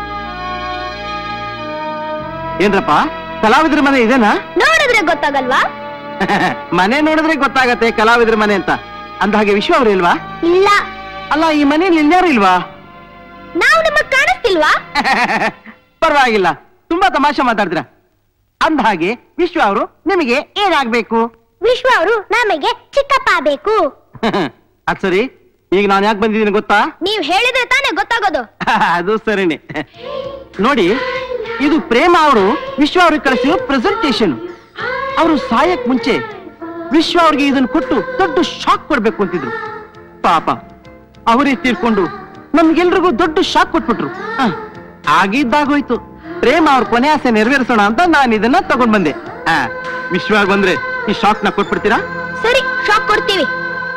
ಏನ್ರಪ್ಪ ಕಲಾವಿದ್ರ ಮನೆ ಇದೇನಾ ನೋಡಿದ್ರೆ ಗೊತ್ತಾಗಲ್ವಾ ಮನೆ ನೋಡಿದ್ರೆ ಗೊತ್ತಾಗತ್ತೆ ಕಲಾವಿದ್ರ ಮನೆ ಅಂತ ಅಂದ ಹಾಗೆ ವಿಶ್ವ ಅವ್ರು ಇಲ್ವಾ ಇಲ್ಲ ಅಲ್ಲ ಈ ಮನೇಲಿ ಇಲ್ಯಾರು ಇಲ್ವಾ ನಾವು ನಿಮಗ್ ಕಾಣಿಸ್ ಕೇಳಿಸ್ತಿಲ್ವಾ ಪರವಾಗಿಲ್ಲ ತುಂಬಾ ತಮಾಷೆ ಮಾತಾಡ್ತೀರ ಅಂದ ಹಾಗೆ ವಿಶ್ವ ಅವರು ನಿಮಗೆ ಏನಾಗ್ಬೇಕು ವಿಶ್ವ ಅವರು ನಮಗೆ ಚಿಕ್ಕಪ್ಪ ಬೇಕು ಅದ್ ಸರಿ ಈಗ ನಾನು ಯಾಕೆ ಬಂದಿದ್ದೀನಿ ಗೊತ್ತಾ ನೀವ್ ಹೇಳಿದ್ರೆ ತಾನೇ ಗೊತ್ತಾಗೋದು ಅದು ಸರಿನೇ ನೋಡಿ ಇದು ಪ್ರೇಮ ಅವರು ವಿಶ್ವ ಅವ್ರಿಗೆ ಕಳಿಸಿರೋ ಪ್ರೆಸೆಂಟೇಶನ್ ಅವರು ಸಾಯಕ್ ಮುಂಚೆ ವಿಶ್ವ ಅವ್ರಿಗೆ ಇದನ್ನು ಕೊಟ್ಟು ದೊಡ್ಡ ಶಾಕ್ ಕೊಡ್ಬೇಕು ಅಂತಿದ್ರು ಪಾಪ ಅವರೇ ತೀರ್ಕೊಂಡು ನಮ್ಗೆಲ್ರಿಗೂ ದೊಡ್ಡ ಶಾಕ್ ಕೊಟ್ಬಿಟ್ರು ಹ, ಆಗಿದ್ದಾಗೋಯ್ತು ಪ್ರೇಮ ಅವ್ರ ಕೊನೆ ಆಸೆ ನೆರವೇರಿಸೋಣ ಅಂತ ನಾನು ಇದನ್ನ ತಗೊಂಡ್ ಬಂದೆ ಆ, ವಿಶ್ವ ಬಂದ್ರೆ ಈ ಶಾಕ್ ನ ಕೊಟ್ಬಿಡ್ತೀರಾ ಸರಿ ಶಾಕ್ ಕೊಡ್ತೀವಿ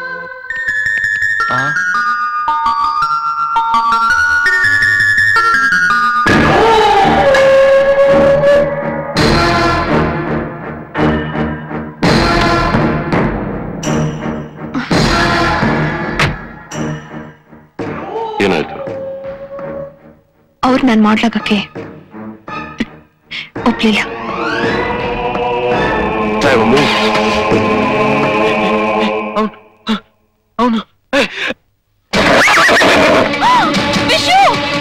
ಏನಾಯ್ತು ಅವ್ರು ನಾನು ಮಾಡ್ಲಾಗಕ್ಕೆ ಒಪ್ಲಿಲ್ಲ ಅವನು Vishu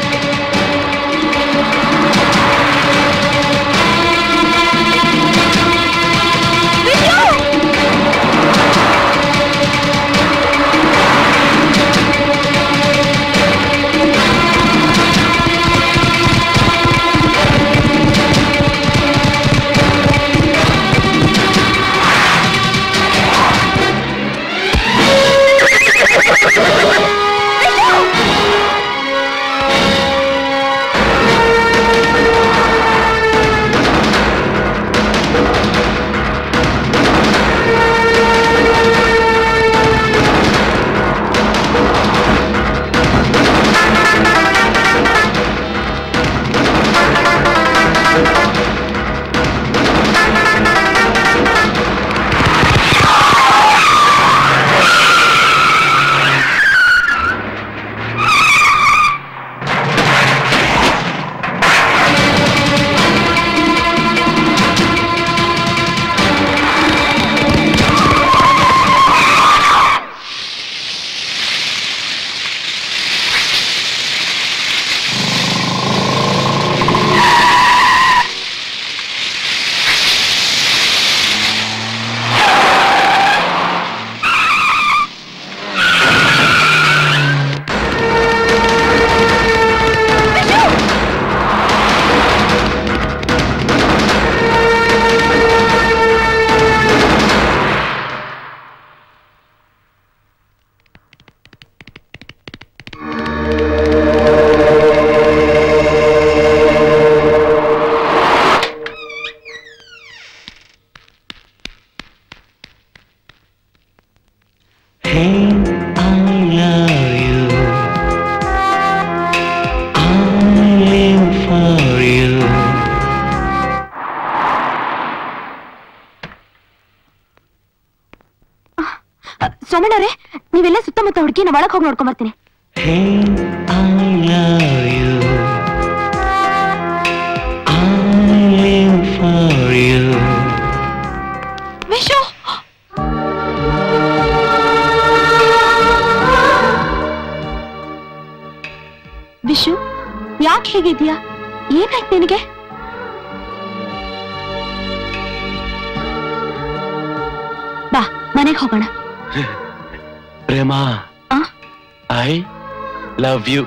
Hey, I love you. I live for you. ಸೋಮಣ್ಣವ್ರೆ ನೀವೆಲ್ಲ ಸುತ್ತಮುತ್ತ ಹುಡುಗಿ ನಾ ಒಳಗ್ ಹೋಗಿ ನೋಡ್ಕೊಂಡ್ ಬರ್ತೀನಿ Hey, I love you. I live for you. Vishu Vishu ಯಾಕೆ ಹೇಗಿದ್ಯಾ ಏನಾಯ್ತು ನಿನಗೆ ಬಾ ಮನೆಗೆ ಹೋಗೋಣ ಪ್ರೇಮ ಆ? ಐ ಲವ್ ಯು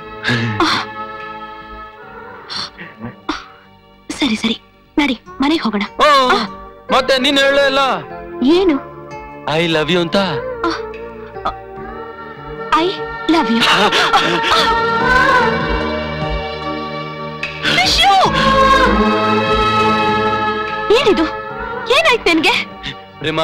ಸರಿ ಸರಿ ನಡಿ ಮನೆಗೆ ಹೋಗೋಣ ಮತ್ತೆ ನೀನ್ ಹೇಳೇ ಇಲ್ಲ ಏನು ಐ ಲವ್ ಯು ಅಂತ ಐ ಲವ್ ಯು ವಿಶು ಏನಿದು ಏನಾಯ್ತು ನಿನ್ಗೆ ಪ್ರೇಮ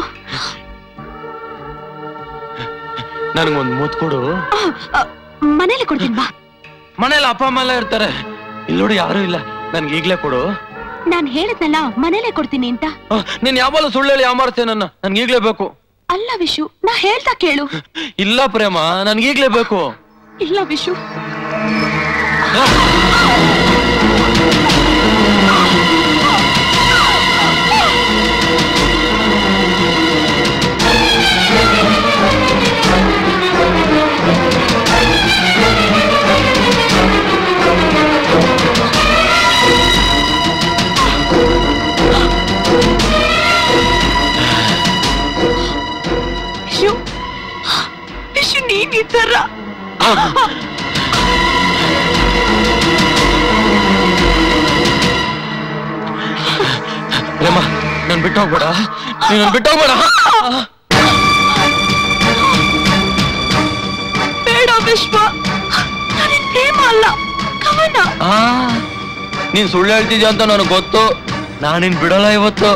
ನನಗೊಂದ್ ಮುತ್ ಕೊಡು ಮನೇಲಿ ಕೊಡ್ತೀನಿ ಬಾ ಮನೇಲಿ ಅಪ್ಪ ಅಮ್ಮ ಎಲ್ಲ ಇರ್ತಾರೆ ಇಲ್ಲಿ ನೋಡಿ ಯಾರು ಇಲ್ಲ ನನ್ಗೆ ಈಗ್ಲೇ ಕೊಡು ನಾನ್ ಹೇಳಿದ್ನಲ್ಲ ಮನೇಲೆ ಕೊಡ್ತೀನಿ ಅಂತ ಆ, ನೀನ್ ಯಾವಾಗಲೂ ಸುಳ್ಳು ಹೇಳಿ ಯಾಮಾರ್ತೆ ನನ್ನ ನನ್ಗೆ ಈಗ್ಲೇ ಬೇಕು ಅಲ್ಲ ವಿಶು ನಾ ಹೇಳ್ತಾ ಕೇಳು ಇಲ್ಲ ಪ್ರೇಮ ನನ್ಗೆ ಈಗ್ಲೇ ಬೇಕು ಇಲ್ಲ ವಿಶು Hey, ಪ್ರೇಮ ನನ್ ಬಿಟ್ಟು ಹೋಗ್ಬೇಡ ನೀನ್ ಬಿಟ್ಟು ಹೋಗ್ಬೇಡ ಬೇಡ ವಿಶ್ವ ನಾನಿನ್ ಪ್ರೇಮ ಅಲ್ಲ ಕವನ ಆ, ನೀನ್ ಸುಳ್ಳು ಹೇಳ್ತಿದ್ಯಾ ಅಂತ ನನಗೆ ಗೊತ್ತು ನಾನಿನ್ ಬಿಡಲ್ಲ ಇವತ್ತು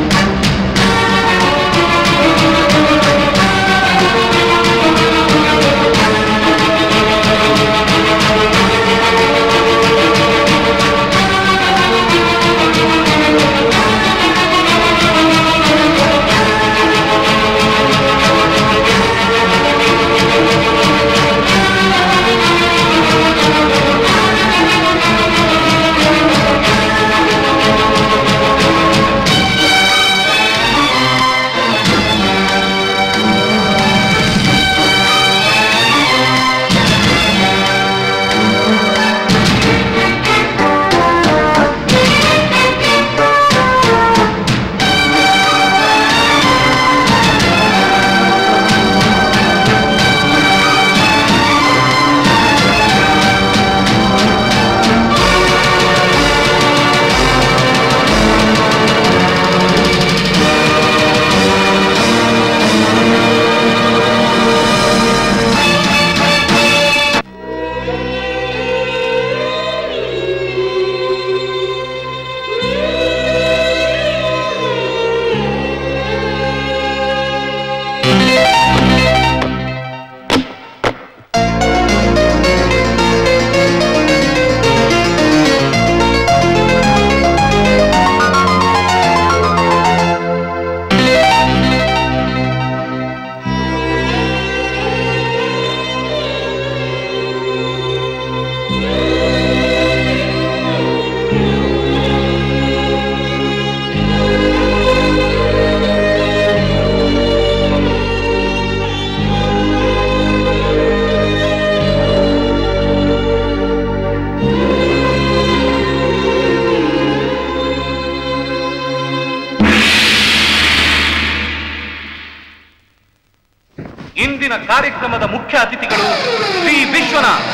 ಇಂದಿನ ಕಾರ್ಯಕ್ರಮದ ಮುಖ್ಯ ಅತಿಥಿಗಳು ಶ್ರೀ ವಿಶ್ವನಾಥ್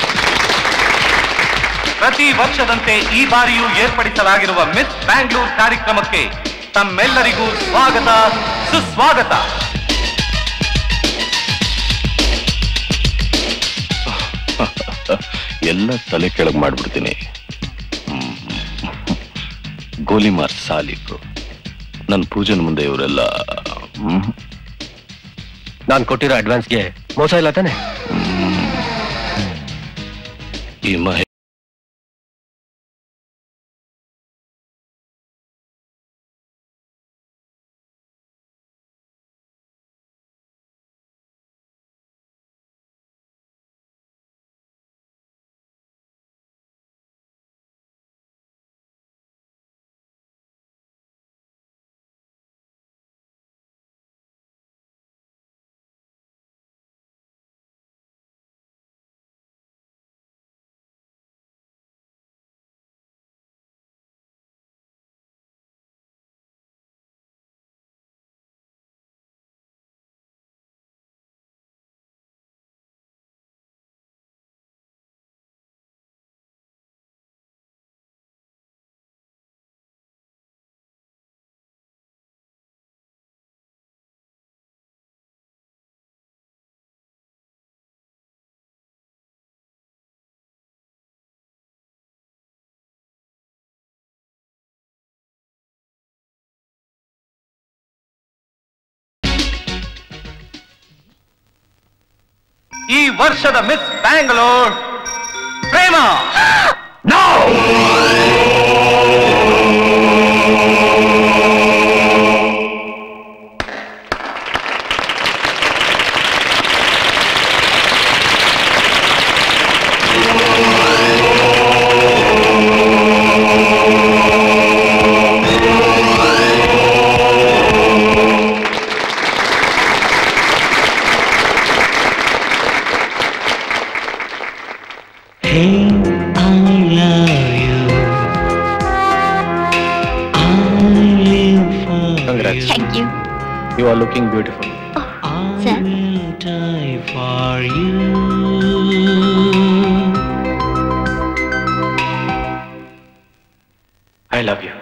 ಪ್ರತಿ ವರ್ಷದಂತೆ ಈ ಬಾರಿಯೂ ಏರ್ಪಡಿಸಲಾಗಿರುವ ಮಿಸ್ ಬ್ಯಾಂಗ್ಳೂರ್ ಕಾರ್ಯಕ್ರಮಕ್ಕೆ ತಮ್ಮೆಲ್ಲರಿಗೂ ಸ್ವಾಗತ ಸುಸ್ವಾಗತ ಎಲ್ಲ ತಲೆ ಕೆಳಗ್ ಮಾಡ್ಬಿಡ್ತೀನಿ ಹ್ಮ್. ಗೋಲಿಮಾರ್ ಸಾಲಿಕು ನನ್ನ ಪೂಜನ್ ಮುಂದೆ ಇವರೆಲ್ಲ ನಾನ್ ಕೊಟ್ಟಿರೋ ಅಡ್ವಾನ್ಸ್ಗೆ ಮೋಸ ಇಲ್ಲ ತಾನೆ ಈ ಮಹೇ ಈ ವರ್ಷದ miss Bangalore Prema Hey, I love you. I live for Congrats. Thank you you are looking beautiful I will die for you. I love you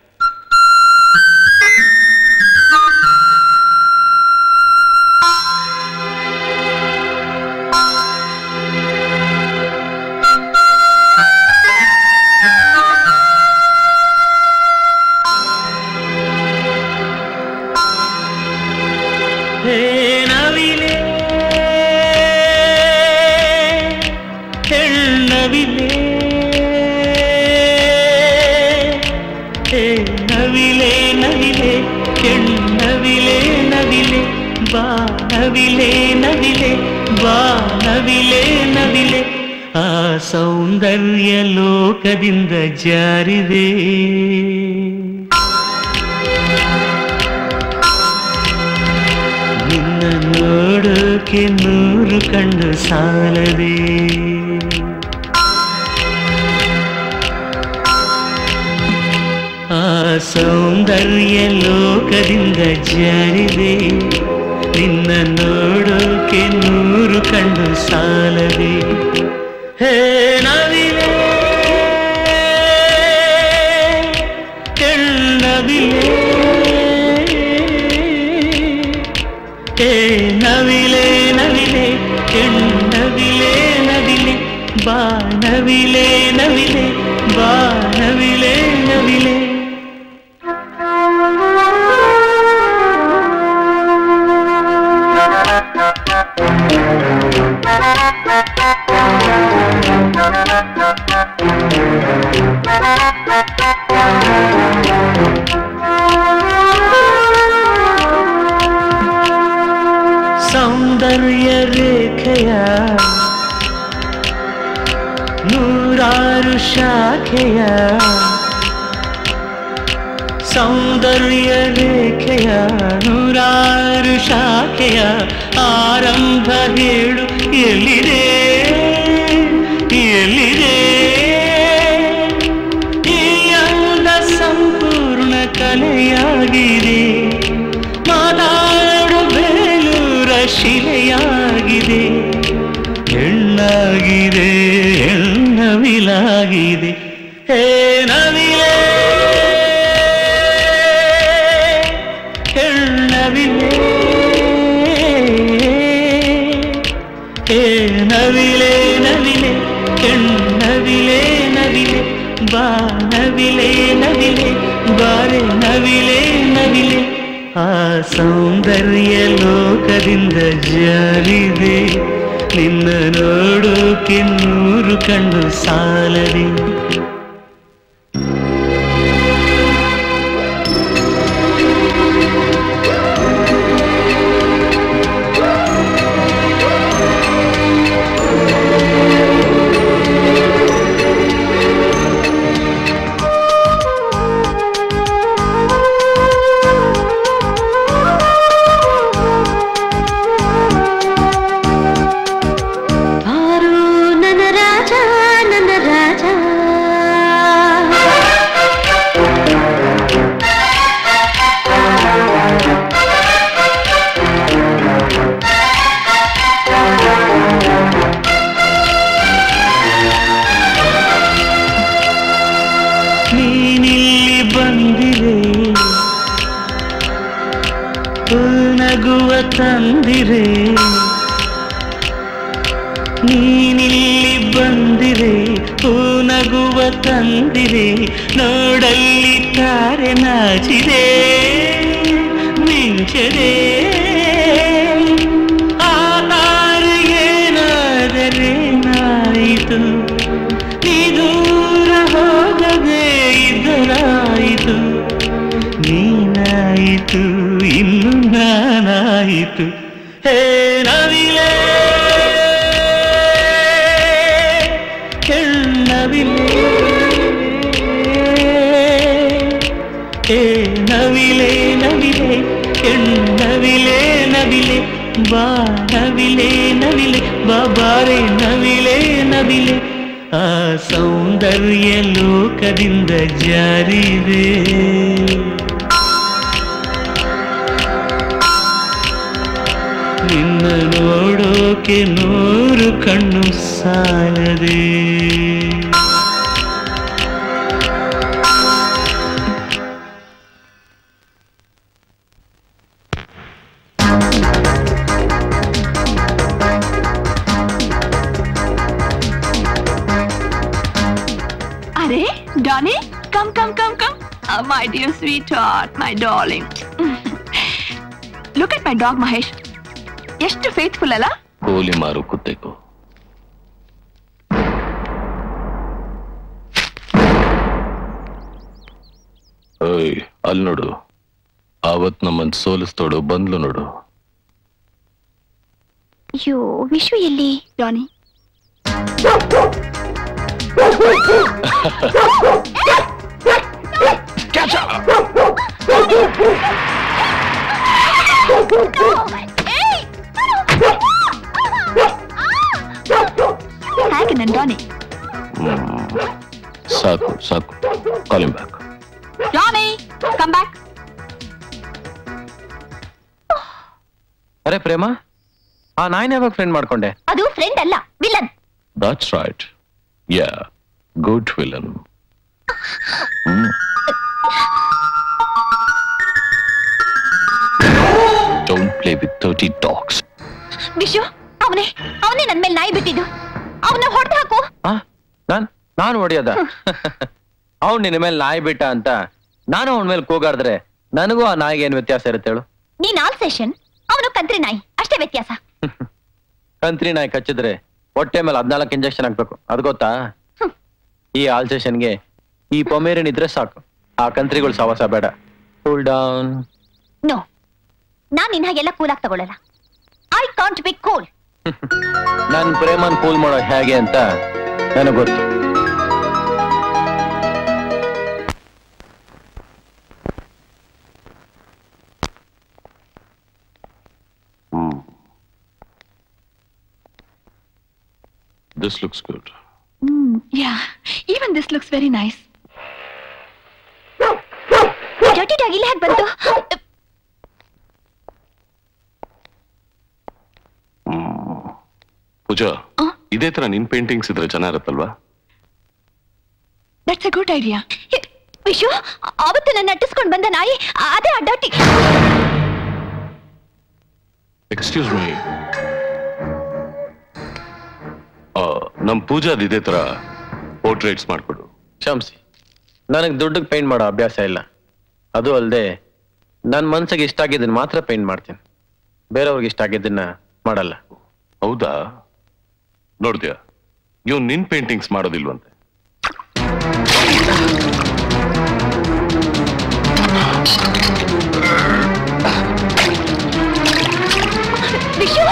ಹೇ ನವಿಲೆ ಹೆಣ್ಣವಿಲೆ ಹೇ ನವಿಲೆ ನವಿಲೆ ಹೆಣ್ಣವಿಲೆ ನವಿಲೆ ಬಾ ನವಿಲೆ ನವಿಲೆ ಬಾ ನವಿಲೆ ನವಿಲೆ ಆ ಸೌಂದರ್ಯ ಲೋಕದಿಂದ ಜಾರಿದೆ ನಿನ್ನ ನೋಡೋಕೆ ನೂರು ಕಣ್ಣು ಸಾಲದೆ ಆ ಸೌಂದರ್ಯ ಲೋಕದಿಂದ ಜಾರಿದೆ ನಿನ್ನ ನೋಡೋಕೆ ನೂರು ಕಣ್ಣು ಸಾಲದೆ ಹೇ ನವಿಲೆ ಹೆಣ್ಣವಿಲೆ ಹೇ ನವಿಲೆ ನವಿಲೆ ಹೆಣ್ಣವಿಲೆ ನವಿಲೆ ಬಾ ನವಿಲೆ ನವಿಲೆ ಬಾ ನವಿಲೆ ನವಿಲೆ ಸೌಂದರ್ಯ ರೇಖೆಯ ನೂರಾರು ಶಾಖೆಯ ಸೌಂದರ್ಯ ರೇಖೆಯ ನೂರಾರು ಶಾಖೆಯ ಆರಂಭ ಹೇಳು ಎಲ್ಲಿದೆ ಎಲ್ಲಿದೆ ಈ ಅಂದ ಸಂಪೂರ್ಣ ಕಲೆಯಾಗಿದೆ ಮಾತಾಡು ಬೇಲೂರ ಶಿಲೆಯಾಗಿದೆ ಹೆಣ್ಣಾಗಿದೆ ಹೆಣ್ಣವಿಲಾಗಿದೆ ಹೇ ನವಿಲೆ ಹೆಣ್ಣವಿಲೆ ಹೇ ನವಿಲೆ ನವಿಲೆ ಹೆಣ್ಣವಿಲೆ ನವಿಲೆ ಬಾ ನವಿಲೆ ನವಿಲೆ ಬಾರೆ ನವಿಲೆ ನವಿಲೆ ಆ ಸೌಂದರ್ಯ ಲೋಕದಿಂದ ಜಾರಿದೆ ನಿನ್ನ ನೋಡೋಕೆ ನೂರು ಕಣ್ಣು ಸಾಲದೆ ಆರು ನನ್ನ ರಾಜ ನನ್ನ ರಾಜ ನೀನಿಲ್ಲಿ ಬಂದಿರೆ ನಗುವ ತಂದಿರೆ ನೀನಿಲ್ಲಿ ಬಂದಿರೆ ನಗುವ ತಂದಿರೆ ನೋಡಲ್ಲಿ ತಾರೆ ನಾಚಿದೆ ಮಿಂಚದೆ ಆ ತಾರೆ ಏನಾದರೆ ನಾಯಿತು ನೀ ದೂರ ಹೋಗದೆ ಇದ್ದರಾಯಿತು ನೀನಾಯಿತು ಇನ್ನು ನಾನಾಯಿತು ಹೇ ನವಿಲೆ ಕೆಣ್ಣವಿಲೆ ಹೇ ನವಿಲೆ ನವಿಲೆ ಕೆಣ್ಣವಿಲೆ ನವಿಲೆ ಬಾ ನವಿಲೆ ನವಿಲೆ ಬಾಬಾರೆ ನವಿಲೆ ನವಿಲೆ ಆ ಸೌಂದರ್ಯ ಲೋಕದಿಂದ ಜಾರಿದೆ ನಿನ್ನ ನೋಡೋಕೆ ನೂರು ಕಣ್ಣು ಸಾಲದೆ Uh, my dear sweetheart, my darling. Look at my dog, Mahesh. ಎಷ್ಟು ಫೇತ್ಫುಲ್ ಅಲ್ಲ ಕೋಲಿ ಮಾರು ಕುತ್ತೆಕು ಓಯ್ ಅಲ್ಲಿ ನೋಡು ಆವತ್ ನಮ್ಮನ್ ಸೋಲಿಸ್ತೋಡು ಬಂದ್ಲು ನೋಡು ಅಯ್ಯೋ ವಿಶ್ವ ಎಲ್ಲಿ ಜಾನಿ ಹೇಗೆ ನನ್ ಡಾನಿ ಸಾಕು ಸಾಕು calling back Johnny come back ಅರೆ ಪ್ರೇಮ ಆ ನಾಯಿನ ಯಾವಾಗ ಫ್ರೆಂಡ್ ಮಾಡ್ಕೊಂಡೆ ಅದು ಫ್ರೆಂಡ್ ಅಲ್ಲ villain that's right yeah good villain don't play with dirty dogs Vishwa ಅವನೇ ಅವನೇ ನನ್ ಮೇಲೆ ನಾಯಿ ಬಿಟ್ಟಿದ್ದು ಅವನ ಹೊಡೆದು ಹಾಕು ನಾನ್ ನಾನು ಹೊಡಿಯೋದ ಅವ್ನ್ ನಿನ್ನ ಮೇಲೆ ನಾಯಿ ಬಿಟ್ಟ ಅಂತ ನಾನು ಅವನ ಮೇಲೆ ಕೂಗಾಡಿದ್ರೆ ನನಗೂ ಆ ನಾಯಿಗೆ ಏನ್ ವ್ಯತ್ಯಾಸ ಇರುತ್ತೆ ಹೇಳು ನೀನ್ ಆಲ್ ಸೆಷನ್ ಅವನು ಕಂತ್ರಿ ನಾಯಿ ಅಷ್ಟೇ ವ್ಯತ್ಯಾಸ ಕಂತ್ರಿ ನಾಯಿ ಕಚ್ಚಿದ್ರೆ ಹೊಟ್ಟೆ ಮೇಲೆ ಹದ್ನಾಲ್ಕು ಇಂಜೆಕ್ಷನ್ ಹಾಕ್ಬೇಕು ಅದು ಗೊತ್ತಾ ಈ ಆಲ್ಸೇಷನ್ಗೆ ಈ ಪೊಮೇರಿನ್ ಇದ್ರೆ ಸಾಕು ಆ ಕಂತ್ರಿಗಳು ಸವಾಸ ಬೇಡ ಕೂಲ್ ಡೌನ್ ನೋ ನಾನ್ ನಿನ್ ಹಾಗೆಲ್ಲ ಕೂಲಾಗ್ ತಗೊಳ್ಳಲ್ಲ ಐ ಕಾಂಟ್ ಬಿ ಕೂಲ್ ನನ್ ಪ್ರೇಮನ್ ಕೂಲ್ ಮಾಡೋ ಹೇಗೆ ಅಂತ ನನಗ್ ಗೊತ್ತು this looks good yeah even this looks very nice dirty dog ಇಲ್ಲಿ ಹೇಗೆ ಬಂತು ಪೂಜಾ ಇದೇ ತರ ನಿನ್ ಪೇಂಟಿಂಗ್ಸ್ ಇದ್ರೆ ಚೆನ್ನಾಗಿರುತ್ತಲ್ವಾ that's a good idea Vishu ಅವತ್ತು ನನ್ನ ನಟಿಸ್ಕೊಂಡ್ ಬಂದ ನಾಯಿ ಅದೇ ಆ ಡರ್ಟಿ ಎಕ್ಸ್ಕ್ಯೂಸ್ ಮೀ ನಮ್ ಪೂಜಾದ್ ಇದೇ ತರ ಪೋರ್ಟ್ರೇಟ್ಸ್ ಮಾಡ್ಕೊಡು ಕ್ಷಮಿಸಿ ನನಗೆ ದುಡ್ಡಿಗೆ ಪೇಂಟ್ ಮಾಡೋ ಅಭ್ಯಾಸ ಇಲ್ಲ ಅದು ಅಲ್ಲದೆ ನನ್ನ ಮನ್ಸಿಗೆ ಇಷ್ಟ ಆಗಿದ್ದನ್ನ ಮಾತ್ರ ಪೇಂಟ್ ಮಾಡ್ತೀನಿ ಬೇರೆಯವ್ರಿಗೆ ಇಷ್ಟ ಆಗಿದ್ದನ್ನ ಮಾಡಲ್ಲ ಹೌದಾ ನೋಡ್ದ್ಯಾ ಇವ್ ನಿನ್ ಪೇಂಟಿಂಗ್ಸ್ ಮಾಡೋದಿಲ್ವಂತೆ Vishu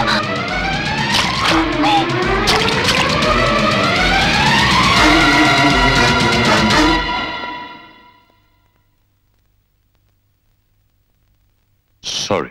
sorry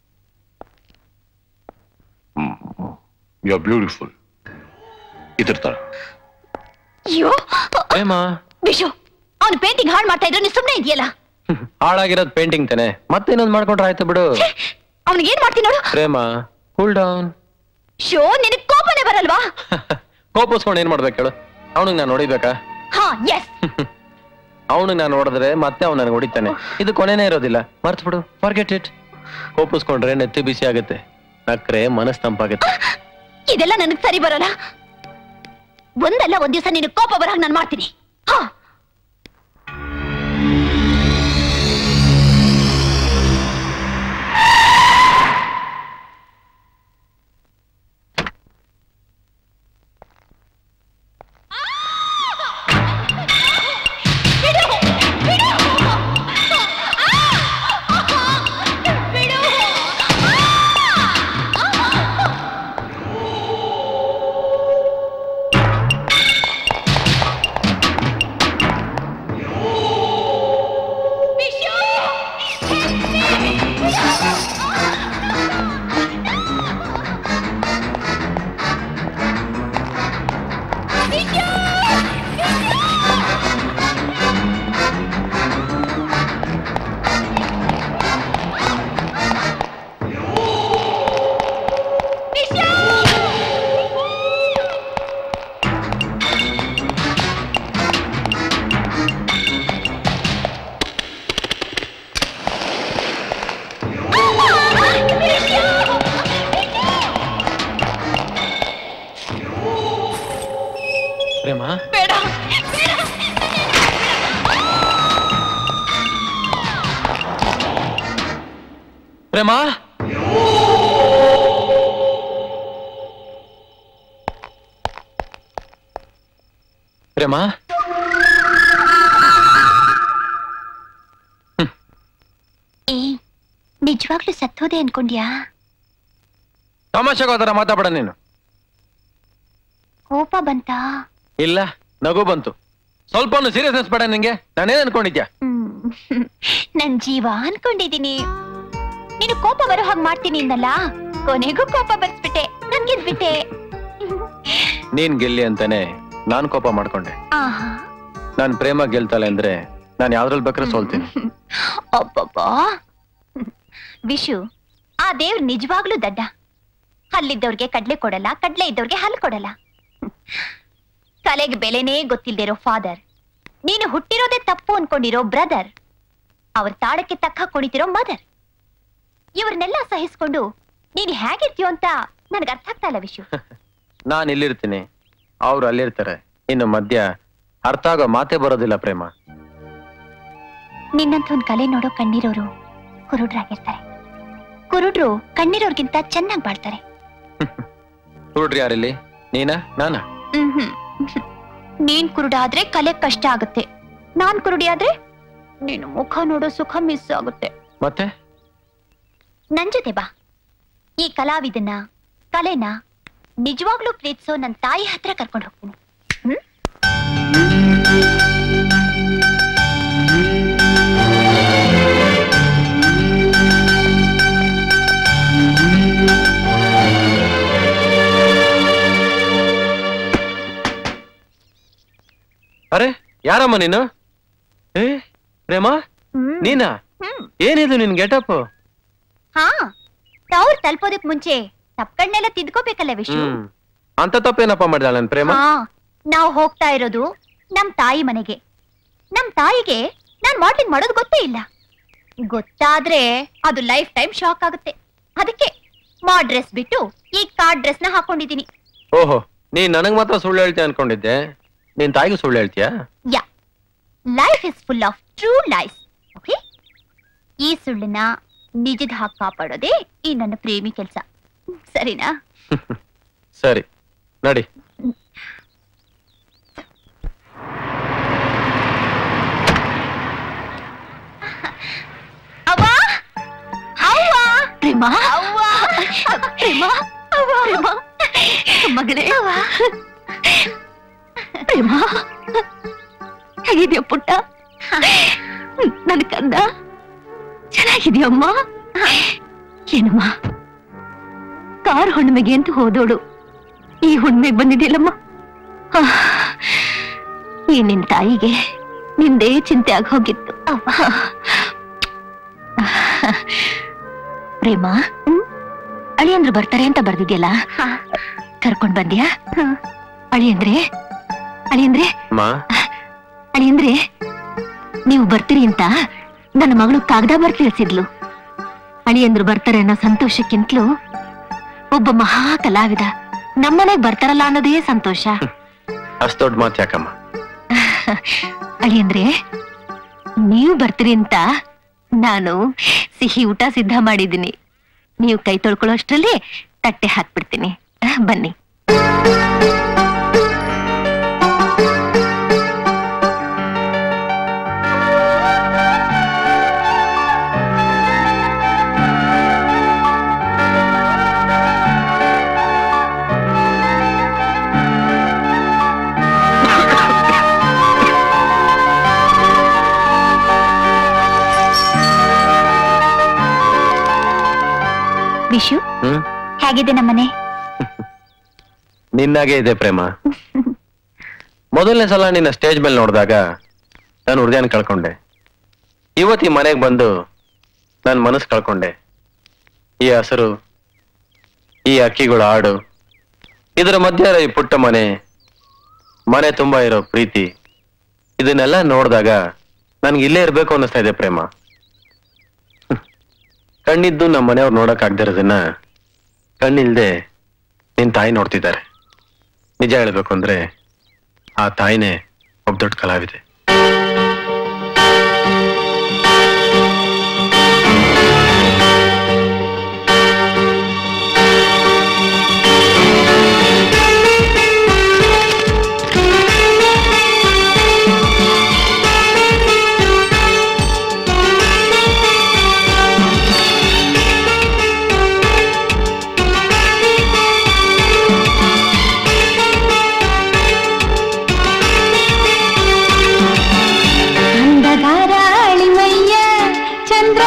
you are beautiful ಇದ್ರ ತರ ಅಯ್ಯೋ ಪ್ರೇಮ ವಿಶು ಅವನು ಪೇಂಟಿಂಗ್ ಹಾಳು ಮಾಡ್ತಾ ಇದ್ರು ನೀನ್ ಸುಮ್ನೆ ಇದೆಯಲ್ಲ ಹಾಳಾಗಿರೋದು ಪೇಂಟಿಂಗ್ ತಾನೆ ಮತ್ತೆ ಇನ್ನೊಂದು ಮಾಡ್ಕೊಂಡ್ರೆ ಆಯ್ತು ಬಿಡು ಅವನಿಗೆ ಏನ್ ಮಾಡ್ತೀನಿ ನೋಡು ಪ್ರೇಮ ಕೂಲ್ ಡೌನ್ ಶೋ ನಿನಗ್ ಕೋಪನೇ ಬರಲ್ವಾ ಕೋಪಿಸ್ಕೊಂಡು ಏನ್ ಮಾಡ್ಬೇಕು ಹೇಳು ಅವನಿಗೆ ನಾನು ಹೊಡಿಬೇಕಾ ಹಾ ಎಸ್ ಅವನಿಗೆ ನಾನು ಹೊಡೆದ್ರೆ ಮತ್ತೆ ಅವ್ನು ನನಗೆ ಹೊಡಿತಾನೆ ಇದು ಕೊನೆನೇ ಇರೋದಿಲ್ಲ ಮರ್ತು ಬಿಡು ಫಾರ್ಗೆಟ್ ಇಟ್ ಕೋಪಿಸ್ಕೊಂಡ್ರೆ ನೆತ್ತಿ ಬಿಸಿ ಆಗುತ್ತೆ ನಕ್ರೆ ಮನಸ್ ತಂಪಾಗುತ್ತೆ ಇದೆಲ್ಲ ನನಗ್ ಸರಿ ಬರಲ್ಲ ಒಂದಲ್ಲ ಒಂದ್ ದಿವಸ ನಿನಗ್ ಕೋಪ ಬರಾಗ ನಾನು ಮಾಡ್ತೀನಿ ಹಾ ಪ್ರೇಮ ಪ್ರೇಮ ಏ ನಿಜವಾಗ್ಲೂ ಸತ್ತೋದೆ ಅನ್ಕೊಂಡ್ಯಾ ತಮಾಷೆಗೋದರ ಮಾತಾಡ ನೀನು ಕೋಪ ಬಂತಾ ಇಲ್ಲ ನಗು ಬಂತು ಸ್ವಲ್ಪ ಸೀರಿಯಸ್ನೆಸ್ ಬೇಡ ನಿಂಗೆ ನಾನೇನ್ ಅನ್ಕೊಂಡಿದ್ಯಾ ಹ್ಮ್. ನನ್ ಜೀವ ಅನ್ಕೊಂಡಿದೀನಿ ನೀನು ಕೋಪ ಬರೋ ಹಾಗೆ ಮಾಡ್ತೀನಿ ಇನ್ನಲ್ಲ ಕೊನೆಗೂ ಕೋಪ ಬರ್ಸ್ಬಿಟ್ಟೆ ನನ್ ಗೆದ್ಬಿಟ್ಟೆ ನೀನ್ ಗೆಲ್ಲಿ ಅಂತಾನೆ ನಾನ್ ಕೋಪ ಮಾಡ್ಕೊಂಡೆ ಆಹಾ ನಾನ್ ಪ್ರೇಮ ಗೆಲ್ತಾಳೆ ಅಂದ್ರೆ ನಾನ್ ಯಾವ್ದ್ರಲ್ಲಿ ಬೇಕಾದ್ರೆ ಸೋಲ್ತೀನಿ ಅಬ್ಬಬ್ಬಾ ವಿಶು ಆ ದೇವ್ರು ನಿಜವಾಗ್ಲೂ ದಡ್ಡ ಹಲ್ಲಿದ್ದವ್ರಿಗೆ ಕಡ್ಲೆ ಕೊಡಲ್ಲ ಕಡ್ಲೆ ಇದ್ದವ್ರಿಗೆ ಹಲ್ಲು ಕೊಡಲ್ಲ ಕಲೆಗೆ ಬೆಲೆನೇ ಗೊತ್ತಿಲ್ದಿರೋ ಫಾದರ್ ನೀನು ಹುಟ್ಟಿರೋದೇ ತಪ್ಪು ಅನ್ಕೊಂಡಿರೋ ಬ್ರದರ್ ಅವ್ರ ತಾಳಕ್ಕೆ ತಕ್ಕ ಕುಣಿತಿರೋ ಮದರ್ ಇವ್ರನ್ನೆಲ್ಲ ಸಹಿಸ್ಕೊಂಡು ನೀನ್ ಹೇಗಿರ್ತೀಯೋ ಅಂತ ನನ್ಗೆ ಅರ್ಥ ಆಗ್ತಾ ಇಲ್ಲ ವಿಶು ನಾನ್ ಇಲ್ಲಿರ್ತೀನಿ ಅವ್ರು ಅಲ್ಲಿರ್ತಾರೆ ಇನ್ನು ಮಧ್ಯ ಅರ್ಥ ಆಗೋ ಮಾತೇ ಬರೋದಿಲ್ಲ ಪ್ರೇಮ ನಿನ್ನಂತ ಒಂದ್ ಕಲೆ ನೋಡೋ ಕಣ್ಣಿರೋರು ಕುರುಡ್ರಾಗಿರ್ತಾರೆ ಕುರುಡ್ರು ಕಣ್ಣಿರೋರ್ಗಿಂತ ಚೆನ್ನಾಗಿ ಬಾಳ್ತಾರೆ ಹುಡ್ರಿ ಯಾರಿಲ್ಲಿ ನೀನಾ ನಾನಾ ಮ್ಹ್ಮ್. ನೀನ್ ಕುರುಡಾದ್ರೆ ಕಲೆ ಕಷ್ಟ ಆಗುತ್ತೆ ನಾನ್ ಕುರುಡಿ ಆದ್ರೆ ನೀನು ಮುಖ ನೋಡೋ ಸುಖ ಮಿಸ್ ಆಗುತ್ತೆ ಮತ್ತೆ ನನ್ ಜೊತೆ ಬಾ ಈ ಕಲಾವಿದನ ಕಲೆನ ನಿಜವಾಗ್ಲೂ ಪ್ರೀತಿಸೋ ನನ್ ತಾಯಿ ಹತ್ರ ಕರ್ಕೊಂಡು ಹೋಗ್ತೀನಿ ಹ್ಮ್ ಅರೆ ಯಾರಮ್ಮ ನೀನು ಏ ಪ್ರೇಮ ನೀನಾ ಏನಿದು ನಿನ್ ಗೆಟಪ್ ಹಾ ತವ್ರು ತಲುಪೋದಕ್ ಮುಂಚೆ ತಪ್ಕಳ್ನೆಲ್ಲ ತಿದ್ಕೋಬೇಕಲ್ಲ ವಿಷ್ಣು ಹ್ಮ್ ಅಂತ ತಪ್ಪೇನಪ್ಪ ಮಾಡಿದಾಳ ನನ್ ಪ್ರೇಮ ಹಾ ನಾವ್ ಹೋಗ್ತಾ ಇರೋದು ನಮ್ ತಾಯಿ ಮನೆಗೆ ನಮ್ ತಾಯಿಗೆ ನಾನ್ ಮಾಡ್ಲಿಂಗ್ ಮಾಡೋದು ಗೊತ್ತೇ ಇಲ್ಲ ಗೊತ್ತಾದ್ರೆ ಅದು ಲೈಫ್ ಟೈಮ್ ಶಾಕ್ ಆಗುತ್ತೆ ಅದಕ್ಕೆ ಮಾ ಡ್ರೆಸ್ ಬಿಟ್ಟು ಈ ಕಾರ್ಡ್ ಡ್ರೆಸ್ ನ ಹಾಕೊಂಡಿದೀನಿ ಓಹೋ ನೀನ್ ನನಗ್ ಮಾತ್ರ ಸುಳ್ಳು ಹೇಳ್ತೀಯ ಅನ್ಕೊಂಡಿದ್ದೆ ನಿನ್ ತಾಯಿಗೂ ಸುಳ್ಳು ಹೇಳ್ತೀಯಾ yeah life is full of true life okay ಈ ಸುಳ್ಳನ್ನ ನಿಜದ ಹಾಕಿ ಕಾಪಾಡೋದೇ ಈ ನನ್ನ ಪ್ರೇಮಿ ಕೆಲ್ಸ ಸರಿನಾ ಸರಿ ನಡಿ ಅವ್ವ ಅವ್ವ ಪ್ರೇಮ ಅವ್ವ ಪ್ರೇಮ ಪ್ರೇಮ ಮಗಳೇ ಪ್ರೇಮ ಹೇಗಿದ್ಯಾ ಪುಟ್ಟ ನನ್ ಕಂದ ಚೆನ್ನಾಗಿದ್ಯಮ್ಮ ಏನಮ್ಮ ಕಾರ್ ಹುಣ್ಣಿಮೆಗೆ ಅಂತ ಹೋದೋಳು ಈ ಹುಣ್ಣಿಮೆಗೆ ಬಂದಿದ್ಯಲ್ಲಮ್ಮ ಆಹ್, ಈ ನಿನ್ ತಾಯಿಗೆ ನಿಂದೇ ಚಿಂತೆ ಆಗಿ ಹೋಗಿತ್ತು ಪ್ರೇಮ ಅಳಿಯಂದ್ರು ಬರ್ತಾರೆ ಅಂತ ಬರ್ದಿದ್ಯಲ್ಲ ಕರ್ಕೊಂಡ್ ಬಂದ್ಯಾ ಅಳಿಯಂದ್ರೆ ಅಳಿಯಂದ್ರೆ ಮಾ ಅಳಿಯಂದ್ರೆ ನೀವು ಬರ್ತೀರಿ ಅಂತ ನನ್ನ ಮಗಳು ಕಾಗದ ಬರ್ತಿಳಿಸಿದ್ಲು ಅಳಿಯಂದ್ರು ಬರ್ತಾರೆ ಅನ್ನೋ ಸಂತೋಷಕ್ಕಿಂತಲೂ ಒಬ್ಬ ಮಹಾ ಕಲಾವಿದ ನಮ್ಮನೆಗ್ ಬರ್ತಾರಲ್ಲ ಅನ್ನೋದೇ ಸಂತೋಷ ಅಷ್ಟ್ ದೊಡ್ಡ ಮಾತು ಯಾಕಮ್ಮ ಅಳಿಯಂದ್ರೆ ನೀವು ಬರ್ತೀರಿ ಅಂತ ನಾನು ಸಿಹಿ ಊಟ ಸಿದ್ಧ ಮಾಡಿದ್ದೀನಿ ನೀವು ಕೈ ತೊಳ್ಕೊಳ್ಳೋ ಅಷ್ಟ್ರಲ್ಲಿ ತಟ್ಟೆ ಹಾಕ್ಬಿಡ್ತೀನಿ ಆ, ಬನ್ನಿ ವಿಶು ಹ್ಮ್ ಹೇಗಿದೆ ನಮ್ಮನೆ ನಿನ್ನಾಗೆ ಇದೆ ಪ್ರೇಮ ಮೊದಲನೇ ಸಲ ನಿನ್ನ ಸ್ಟೇಜ್ ಮೇಲೆ ನೋಡಿದಾಗ ನಾನು ಹೃದಯನ ಕಳ್ಕೊಂಡೆ ಇವತ್ತು ಈ ಮನೆಗೆ ಬಂದು ನನ್ನ ಮನಸ್ಸು ಕಳ್ಕೊಂಡೆ ಈ ಹಸರು ಈ ಅಕ್ಕಿಗಳ ಹಾಡು ಇದರ ಮಧ್ಯ ಇರೋ ಈ ಪುಟ್ಟ ಮನೆ ಮನೆ ತುಂಬಾ ಇರೋ ಪ್ರೀತಿ ಇದನ್ನೆಲ್ಲ ನೋಡಿದಾಗ ನನ್ಗೆ ಇಲ್ಲೇ ಇರ್ಬೇಕು ಅನ್ನಿಸ್ತಾ ಇದೆ ಪ್ರೇಮ ಹ್ಮ್. ಕಣ್ಣಿದ್ದು ನಮ್ಮ ಮನೆಯವ್ರು ನೋಡಕ್ ಇರೋದನ್ನ ಕಣ್ಣಿಲ್ದೆ ನಿನ್ ತಾಯಿ ನೋಡ್ತಿದ್ದಾರೆ ನಿಜ ಹೇಳ್ಬೇಕು ಅಂದ್ರೆ ಆ ತಾಯಿನೇ ಒಬ್ಬ ದೊಡ್ಡ ಕಲಾವಿದೆ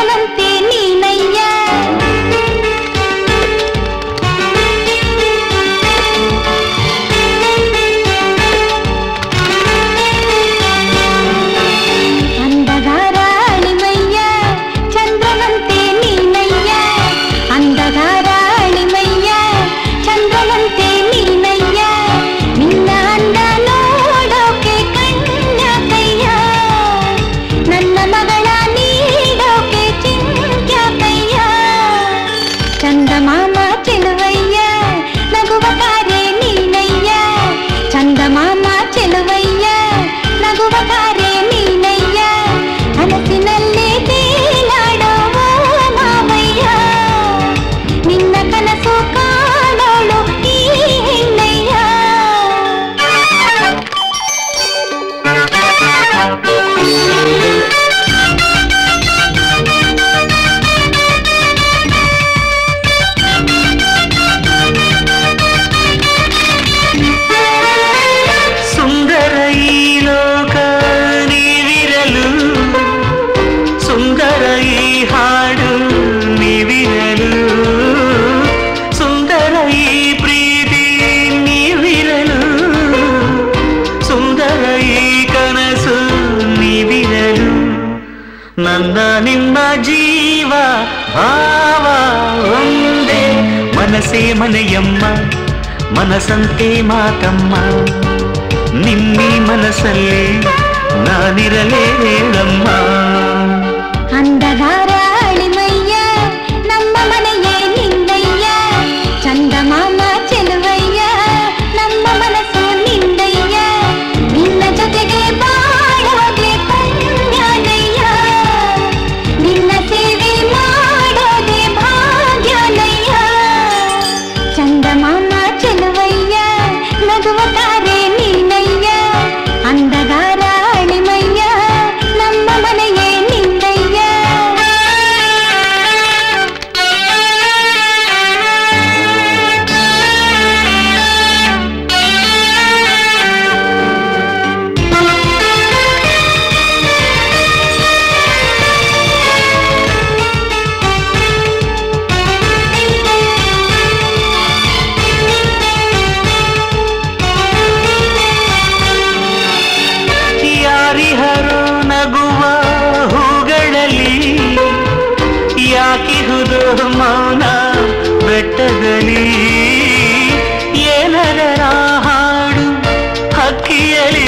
ಚಂದ್ರನಂತೆ ನೀನಯ್ಯ ಅಂದಗಾರ ಅಳಿಮಯ್ಯ ಚಂದ್ರನಂತೆ ನೀನಯ್ಯ ಅಂದಗಾರ ಅಳಿಮಯ್ಯ ಚಂದ್ರನಂತೆ ನೀನಯ್ಯ ನಿನ್ನ ಅಂದ ನೋಡೋಕೆ ಕಣ್ಣ ಕಯ್ಯ ನನ್ನ ಮಗಳ ನೀಡೋಕೆ ಚಿಂತ್ಯ ಕಯ್ಯ ಚಂದಮಾಮ ಚೆಲುವಯ್ಯ ನಗುವ ತಾರೆ ನೀನಯ್ಯ ಚಂದಮಾಮ ಚೆಲುವಯ್ಯ ನಗುವ ತಾರೆ ನೀನಯ್ಯ ಕನಸಿನಲ್ಲೇ ತೇಲಾಡೋ ಮಾವಯ್ಯ ನಿನ್ನ ಕನಸು ಕಾಣೋಳು ಈ ಹೆಣ್ಣಯ್ಯ ಸುಂದರ ಈ ಲೋಕ ನೀವಿರಲು ಸುಂದರ ಈ ಹಾಡು ನೀವಿರಲು ಸುಂದರ ಈ ಪ್ರೀತಿ ನೀವಿರಲು ಸುಂದರ ಈ ಕನಸು ನೀವಿರಲು ನನ್ನ ನಿಮ್ಮ ಜೀವ ಭಾವ ಒಂದೇ ಮನಸ್ಸೇ ಮನೆಯಮ್ಮ ಮನಸ್ಸಂತೆ ಮಾತಮ್ಮ ನಿಮ್ಮಿ ಮನಸ್ಸಲ್ಲಿ ನಾನಿರಲೇ ಹೇಳಮ್ಮ ಅಂದಗಾರ ಅಳಿಮಯ್ಯ ನಮ್ಮ ಮನೆಯೇ ನಿಂದಯ್ಯ ಚಂದಮಾಮ ಚೆಲುವಯ್ಯ ನಮ್ಮ ಮನಸ್ಸು ನಿಂದಯ್ಯ ನಿನ್ನ ಜೊತೆಗೆ ಬಾಳೋದೆ ಕನ್ಯಾನಯ್ಯ ನಿನ್ನ ಸೇವೆ ಮಾಡೋದೆ ಭಾಗ್ಯನಯ್ಯ ಚಂದಮಾಮ ಚೆಲುವಯ್ಯ ನಗುವ ತಾರೆ ನೀನಯ್ಯ ಅಂದಗಾರ ಅಳಿಮಯ್ಯ ನಮ್ಮ ಮನೆಯೇ ನಿಂದಯ್ಯ ಯಾರಿಹರೋ ನಗುವ ಹೂಗಳಲ್ಲಿ ಯಾಕಿಹುದು ಮೌನ ಬೆಟ್ಟದಲ್ಲಿ ಏನದರ ಹಾಡು ಹಕ್ಕಿಯಲಿ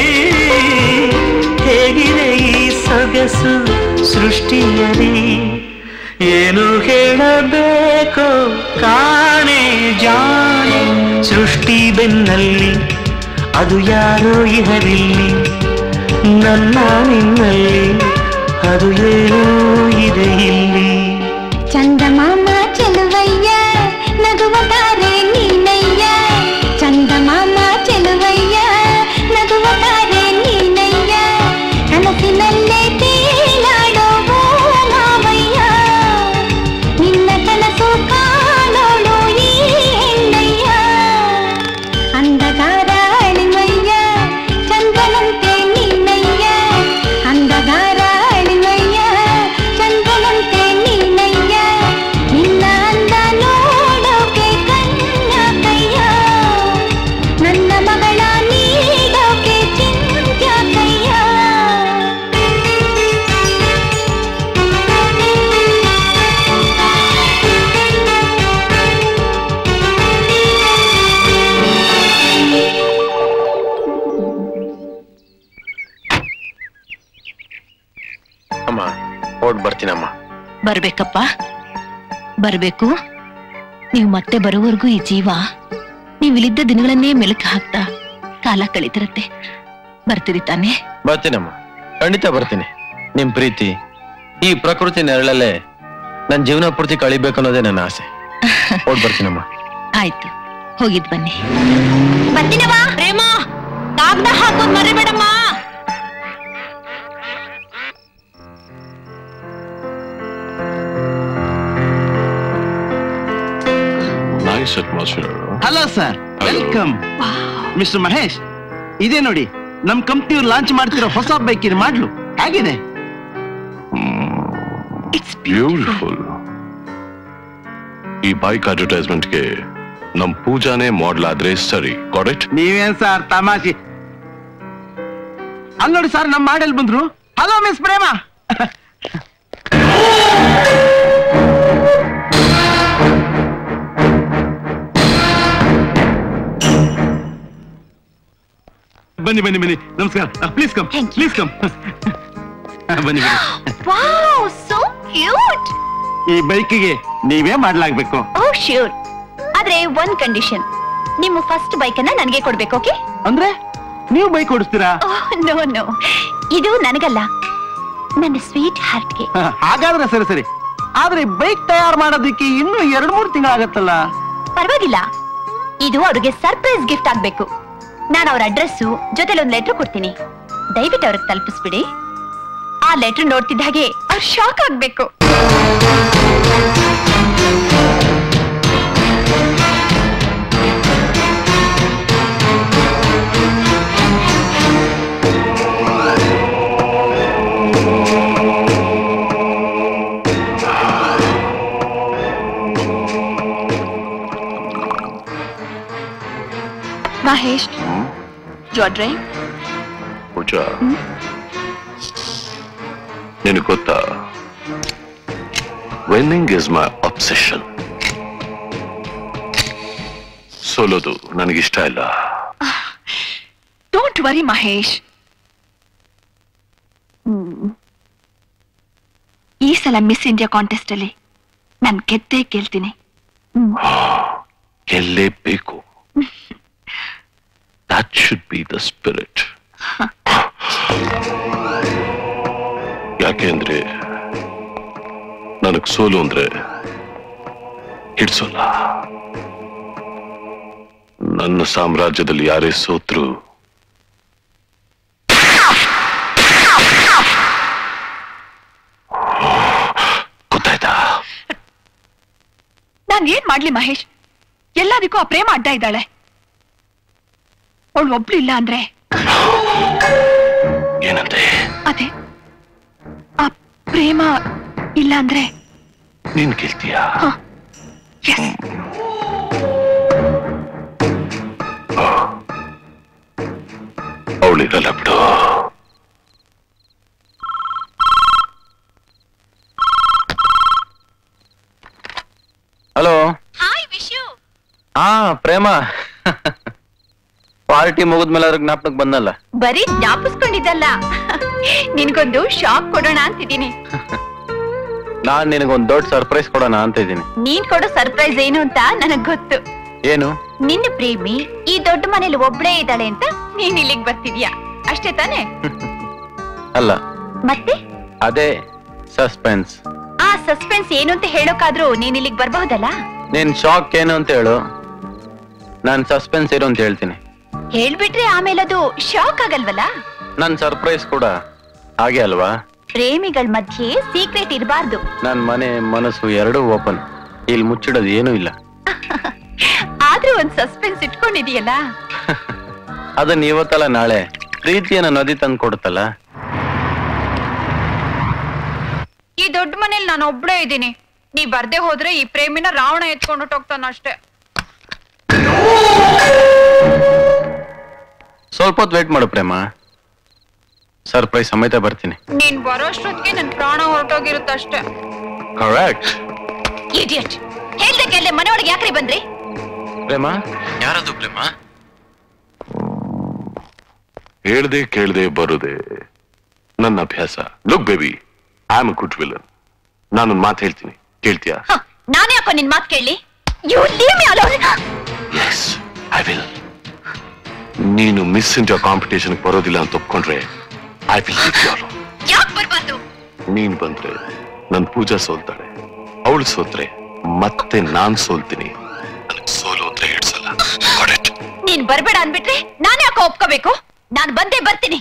ಹೇಗಿದೆ ಈ ಸೊಗಸು ಸೃಷ್ಟಿಯಲಿ ಏನು ಹೇಳಬೇಕೋ ಕಾಣೆ ಜಾಣೆ ಸೃಷ್ಟಿ ಬೆನ್ನಲ್ಲಿ ಅದು ಯಾರೋ ಇಹರಿಲ್ಲಿ ನನ್ನ ನಿನ್ನಲ್ಲಿ ಅದು ಏನೋ ಇದೆ ಇಲ್ಲಿ ಚಂದಮಾಮ ಚೆಲುವಯ್ಯ ನಗುವ ತಾರೆ ನೀನಯ್ಯ ಚಂದಮಾಮ ಚೆಲುವಯ್ಯ ನಗುವ ತಾರೆ ನೀನಯ್ಯ ಕನಸಿನಲ್ಲೇ ತೇಲಾಡೋ ಮಾವಯ್ಯ ನಿನ್ನ ಕನಸು ಕಾಣೋಳು ಈ ಹೆಣ್ಣಯ್ಯ ಅಂದಗಾರ ಅಳಿಮಯ್ಯ ಚಂದ್ರನಂತೆ ನೀನಯ್ಯ ಅಂದಗಾರ ಅಳಿಮಯ್ಯ ಚಂದ್ರನಂತೆ ನೀನಯ್ಯ ನಿನ್ನ ಅಂದ ನೋಡೋಕೆ ಕಣ್ಣ ಕಯ್ಯ ನನ್ನ ಮಗಳ ನೀಡೋಕೆ ಚಿಂತ್ಯ ಕಯ್ಯ ಅಮ್ಮ ಓಡ್ ಬರ್ತೀನಮ್ಮ ಬರ್ಬೇಕಪ್ಪ ಬರ್ಬೇಕು ನೀವು ಮತ್ತೆ ಬರೋವರೆಗೂ ಈ ಜೀವ ನೀವಿಲ್ಲಿದ್ದ ದಿನಗಳನ್ನೇ ಮೆಲುಕು ಹಾಕ್ತಾ ಕಾಲ ಕಳೀತಿರತ್ತೆ ಬರ್ತೀರಿ ತಾನೇ ಬರ್ತೀನಮ್ಮ ಖಂಡಿತ ಬರ್ತೀನಿ ನಿಮ್ ಪ್ರೀತಿ ಈ ಪ್ರಕೃತಿ ನೆರಳಲ್ಲೇ ನನ್ ಜೀವನ ಪೂರ್ತಿ ಕಳಿಬೇಕು ಅನ್ನೋದೇ ನನ್ನ ಆಸೆ ಓಡ್ ಬರ್ತೀನಮ್ಮ ಆಯ್ತು ಹೋಗಿದ್ ಬನ್ನಿ ಬರ್ತೀನವಾ ಪ್ರೇಮ ಕಾಗ್ದ ಹಾಕೋದ್ ಮರಿಬೇಡಮ್ಮ nice atmosphere hello sir welcome mister Mahesh ಇದೇ ನೋಡಿ ನಮ್ ಕಂಪ್ನಿಯವ್ರು ಲಾಂಚ್ ಮಾಡ್ತಿರೋ ಹೊಸ ಬೈಕಿನ ಮಾಡ್ಲು ಆಗಿದೆ ಬ್ಯೂಟಿಫುಲ್ ಈ ಬೈಕ್ ಅಡ್ವರ್ಟೈಸ್ಮೆಂಟ್ಗೆ ನಮ್ ಪೂಜಾನೇ ಮಾಡ್ಲ್ ಆದ್ರೆ ಸರಿ ಗಾಟ್ ನೀವೇನ್ ಸರ್ ತಮಾಷೆ ಅಲ್ಲಿ ನೋಡಿ ಸರ್ ನಮ್ಮ ಮಾಡೆಲ್ ಬಂದ್ರು ಹಲೋ ಮಿಸ್ ಪ್ರೇಮ ಬನ್ನಿ ಬನ್ನಿ ಬನ್ನಿ ನಮಸ್ಕಾರ ಪ್ಲೀಸ್ ಕಮ್ ಪ್ಲೀಸ್ ಕಮ್ ಬನ್ನಿ ಬನ್ನಿ ವಾವ್ ಸೋ ಕ್ಯೂಟ್ ಈ ಬೈಕಿಗೆ ನೀವೇ ಮಾಡ್ಲಾಗ್ಬೇಕು ಓ ಶ್ಯೂರ್ ಆದ್ರೆ ಒಂದ್ ಕಂಡೀಷನ್ ನಿಮ್ಮ ಫಸ್ಟ್ ಬೈಕ್ ಅನ್ನ ನನಗೆ ಕೊಡ್ಬೇಕು ಓಕೆ ಅಂದ್ರೆ ನೀವು ಬೈಕ್ ಓಡಿಸ್ತೀರಾ ನೋ ನೋ ಇದು ನನಗಲ್ಲ ನನ್ನ ಸ್ವೀಟ್ ಹಾರ್ಟ್ಗೆ ಹ, ಹಾಗಾದ್ರೆ ಸರಿ ಸರಿ ಆದ್ರೆ ಬೈಕ್ ತಯಾರು ಮಾಡೋದಕ್ಕೆ ಇನ್ನೂ ಎರಡ್ ಮೂರು ತಿಂಗಳಾಗತ್ತಲ್ಲ ಪರವಾಗಿಲ್ಲ ಇದು ಅವ್ರಿಗೆ ಸರ್ಪ್ರೈಸ್ ಗಿಫ್ಟ್ ಆಗ್ಬೇಕು ನಾನು ಅವ್ರ ಅಡ್ರೆಸ್ಸು ಜೊತೆಲಿ ಒಂದ್ ಲೆಟರ್ ಕೊಡ್ತೀನಿ ದಯವಿಟ್ಟು ಅವ್ರಿಗೆ ತಲುಪಿಸ್ಬಿಡಿ ಆ ಲೆಟರ್ ನೋಡ್ತಿದ್ದ ಹಾಗೆ ಅವ್ರು ಶಾಕ್ ಆಗ್ಬೇಕು ಮಹೇಶ್ ಜೋಡ್ರೆ ಪೂಜಾ ನಿನಗೆ ಗೊತ್ತಾ ವಿನ್ನಿಂಗ್ ಇಸ್ ಮೈ ಅಬ್ಸೆಷನ್ ಸೋಲೋದು ನನಗಿಷ್ಟ ಇಲ್ಲ ಡೋಂಟ್ ವರಿ ಮಹೇಶ್ ಈ ಸಲ ಮಿಸ್ ಇಂಡಿಯಾ ಕಾಂಟೆಸ್ಟ್ ಅಲ್ಲಿ ನಾನು ಗೆದ್ದೇ ಗೆಲ್ತೀನಿ ಗೆಲ್ಲೇಬೇಕು that should be the spirit ಯಾಕೆಂದ್ರೆ ನನಗ್ ಸೋಲು ಅಂದ್ರೆ ಹಿಡ್ಸೋಲ್ಲ ನನ್ನ ಸಾಮ್ರಾಜ್ಯದಲ್ಲಿ ಯಾರೇ ಸೋತ್ರು ಗೊತ್ತಾಯ್ತಾ ನಾನ್ ಏನ್ ಮಾಡ್ಲಿ ಮಹೇಶ್ ಎಲ್ಲದಕ್ಕೂ ಆ ಪ್ರೇಮ ಅಡ್ಡ ಇದ್ದಾಳೆ ಅವಳು ಒಬ್ಳು ಇಲ್ಲ ಅಂದ್ರೆ ಏನಂತೆ ಅದೇ ಆ ಪ್ರೇಮ ಇಲ್ಲ ಅಂದ್ರೆ ನೀನ್ ಗೆಲ್ತೀಯಾ ಅವಳಿರಲ್ಲ ಬಿಡು ಹಲೋ ಹಾಯ್ ವಿಶು ಹಾ ಪ್ರೇಮ ಪಾರ್ಟಿ ಮುಗಿದ್ಮೇಲೆ ಅದ್ರ ಜ್ಞಾಪಕಕ್ಕೆ ಬಂದಲ್ಲ ಬರೀ ಜ್ಞಾಪಿಸ್ಕೊಂಡಿದ್ದಲ್ಲ ನಿನ್ಗೊಂದು ಶಾಕ್ ಕೊಡೋಣ ಅಂತಿದ್ದೀನಿ ನಾನ್ ನಿನಗೊಂದ್ ದೊಡ್ಡ ಸರ್ಪ್ರೈಸ್ ಕೊಡೋಣ ಅಂತ ಇದ್ದೀನಿ ನೀನ್ ಕೊಡೋ ಸರ್ಪ್ರೈಸ್ ಏನು ಅಂತ ನನಗ್ ಗೊತ್ತು ಏನು ನಿನ್ನ ಪ್ರೇಮಿ ಈ ದೊಡ್ಡ ಮನೇಲಿ ಒಬ್ಳೇ ಇದ್ದಾಳೆ ಅಂತ ನೀನ್ ಇಲ್ಲಿಗ್ ಬರ್ತಿದ್ಯಾ ಅಷ್ಟೇ ತಾನೇ ಅಲ್ಲ ಮತ್ತೆ ಅದೇ ಸಸ್ಪೆನ್ಸ್ ಆ ಸಸ್ಪೆನ್ಸ್ ಏನು ಅಂತ ಹೇಳೋಕಾದ್ರೂ ನೀನ್ ಇಲ್ಲಿಗ್ ಬರ್ಬಹುದಲ್ಲ ನೀನ್ ಶಾಕ್ ಏನು ಅಂತ ಹೇಳು ನಾನ್ ಸಸ್ಪೆನ್ಸ್ ಏನು ಅಂತ ಹೇಳ್ತೀನಿ ಹೇಳ್ಬಿಟ್ರೆ ಆಮೇಲೆ ಅದು ಶಾಕ್ ಆಗಲ್ವಲ್ಲ ನನ್ ಸರ್ಪ್ರೈಸ್ ಕೂಡ ಹಾಗೆ ಅಲ್ವಾ ಪ್ರೇಮಿಗಳ ಮಧ್ಯೆ ಸೀಕ್ರೆಟ್ ಇರಬಾರ್ದು ನನ್ ಮನೆ ಮನಸ್ಸು ಎರಡೂ ಓಪನ್ ಇಲ್ಲಿ ಮುಚ್ಚಿಡೋದು ಏನೂ ಇಲ್ಲ ಆದ್ರೂ ಒಂದ್ ಸಸ್ಪೆನ್ಸ್ ಇಟ್ಕೊಂಡಿದೀಯಲ್ಲ ಅದನ್ನ ಇವತ್ತಲ್ಲ ನಾಳೆ ಪ್ರೀತಿಯನ್ನ ನದಿ ತಂದು ಕೊಡುತ್ತಲ್ಲ ಈ ದೊಡ್ಡ ಮನೇಲಿ ನಾನು ಒಬ್ಳೇ ಇದ್ದೀನಿ ನೀ ಬರ್ದೇ ಹೋದ್ರೆ ಈ ಪ್ರೇಮಿನ ರಾವಣ ಎತ್ಕೊಂಡು ಹೋಗ್ತಾನ ಅಷ್ಟೇ ಸ್ವಲ್ಪ ಹೊತ್ತು ವೇಟ್ ಮಾಡು ಪ್ರೇಮ ಸರ್ಪ್ರೈಸ್ ಸಮೇತ ಬರ್ತೀನಿ ನೀನ್ ಬರೋಷ್ಟೊತ್ತಿಗೆ ನನ್ ಪ್ರಾಣ ಹೊರಟೋಗಿರುತ್ತಷ್ಟೇ ಕರೆಕ್ಟ್ ಇಡಿಯಟ್ ಹೇಳ್ದಕ್ಕೆ ಅಲ್ಲೇ ಮನೆ ಒಳಗೆ ಯಾಕ್ರಿ ಬಂದ್ರಿ ಪ್ರೇಮ ಯಾರದು ಪ್ರೇಮ ಹೇಳ್ದೆ ಕೇಳ್ದೆ ಬರುದೆ ನನ್ನ ಅಭ್ಯಾಸ look baby I am a good villain ನಾನೊಂದು ಮಾತು ಹೇಳ್ತೀನಿ ಕೇಳ್ತೀಯಾ ನಾನೇ ಯಾಕೋ ನಿನ್ ಮಾತ್ ಕೇಳಿ you leave me alone yes I will ನೀನು ಮಿಸ್ ಇಂಡಿಯಾ ಕಾಂಪಿಟೇಷನ್ ಬರೋದಿಲ್ಲ ಅಂತ ಒಪ್ಕೊಂಡ್ರೆ ಐ ವಿಲ್ ಯು ಯಾಕೆ ಬರ್ಬಾರ್ದು ನೀನ್ ಬಂದ್ರೆ ನನ್ ಪೂಜಾ ಸೋಲ್ತಾಳೆ ಅವಳು ಸೋತ್ರೆ ಮತ್ತೆ ನಾನ್ ಸೋಲ್ತೀನಿ ನನಗ್ ಸೋಲು ಅಂದ್ರೆ ಹಿಡ್ಸಲ್ಲ Got it? ನೀನ್ ಬರ್ಬೇಡ ಅನ್ಬಿಟ್ರೆ ನಾನೇ ಯಾಕೋ ಒಪ್ಕೋಬೇಕು ನಾನ್ ಬಂದೇ ಬರ್ತೀನಿ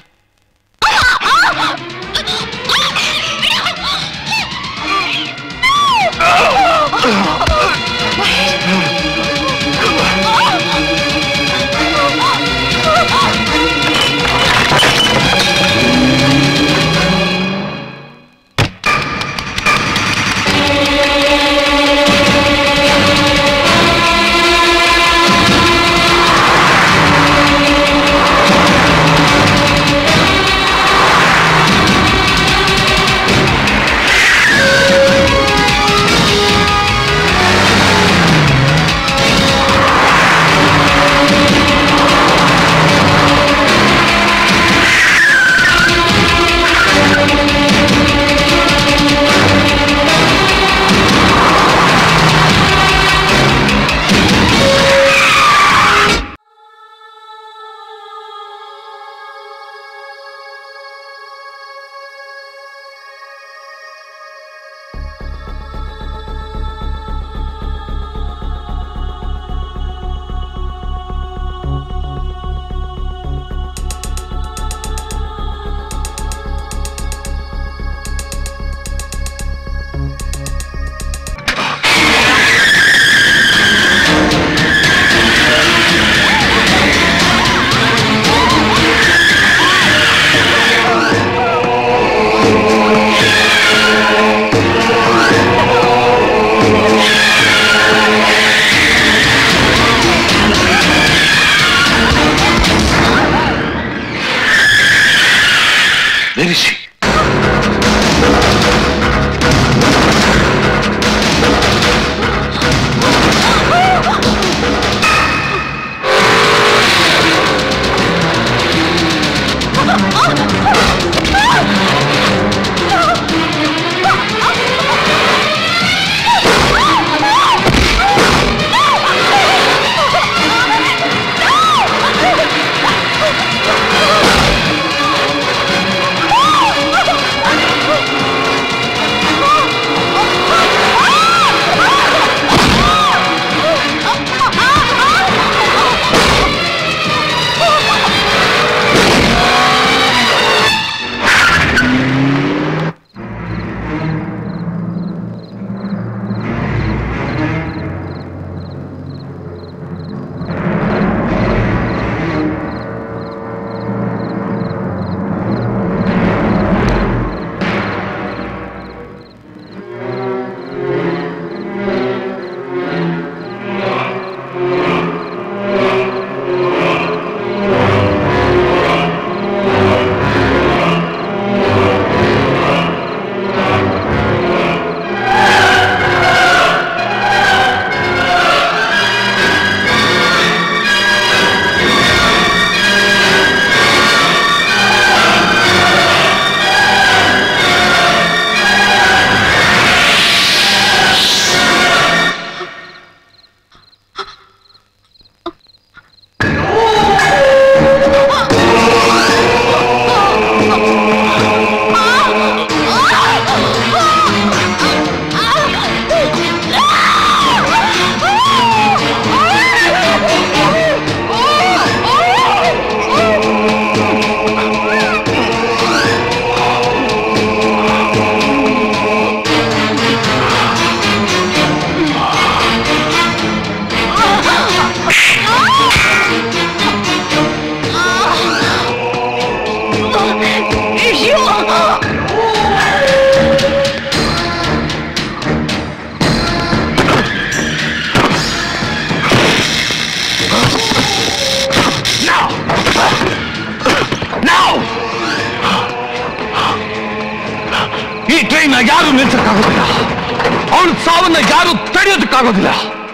ಕೈನ ಯಾರು ನಿಲ್ಸಕ್ಕಾಗೋದಿಲ್ಲ ಅವಳ ಸಾವನ್ನ ಯಾರು ತಡೆಯೋದಕ್ಕಾಗೋದಿಲ್ಲ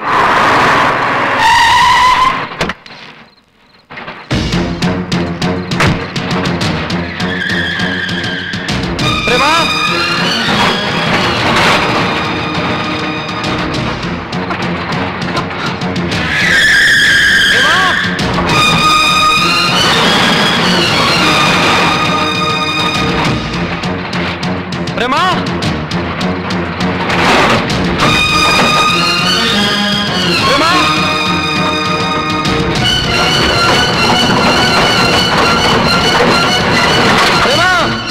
ಪ್ರೇಮ ಪ್ರೇಮ ಪ್ರೇಮ ಪ್ರೇಮ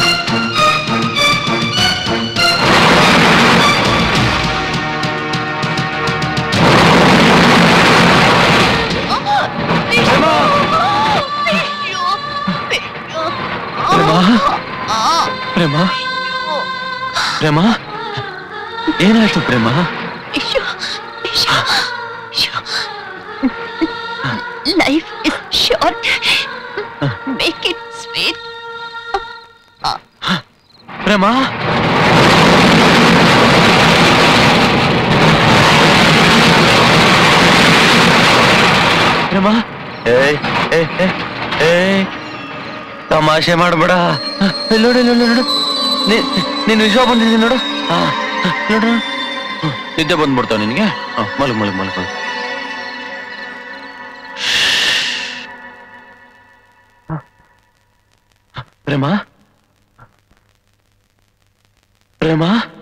ಪ್ರೇಮ ಪ್ರೇಮ ಏನಾಯ್ತು Prema life is short make it sweet Prema Prema ಏಯ್ ಏ ಏ ಏಯ್ ತಮಾಷೆ ಮಾಡ್ಬೇಡ ಇಲ್ಲಿ ನೋಡು ಇಲ್ಲಿ ನೋಡು ನೀ- ನೀನ್ ವಿಶ್ವ ಬಂದಿದ್ದೀನಿ ನೋಡು ಆ, ಆ, ನೋಡು ಹ್ಮ್, ನಿದ್ದೆ ಬಂದ್ಬಿಡ್ತಾವ ನಿನಗೆ ಆ, ಮಲಗು ಮಲಗು ಮಲಗು ಮಲಗು. ಪ್ರೇಮ ಪ್ರೇಮ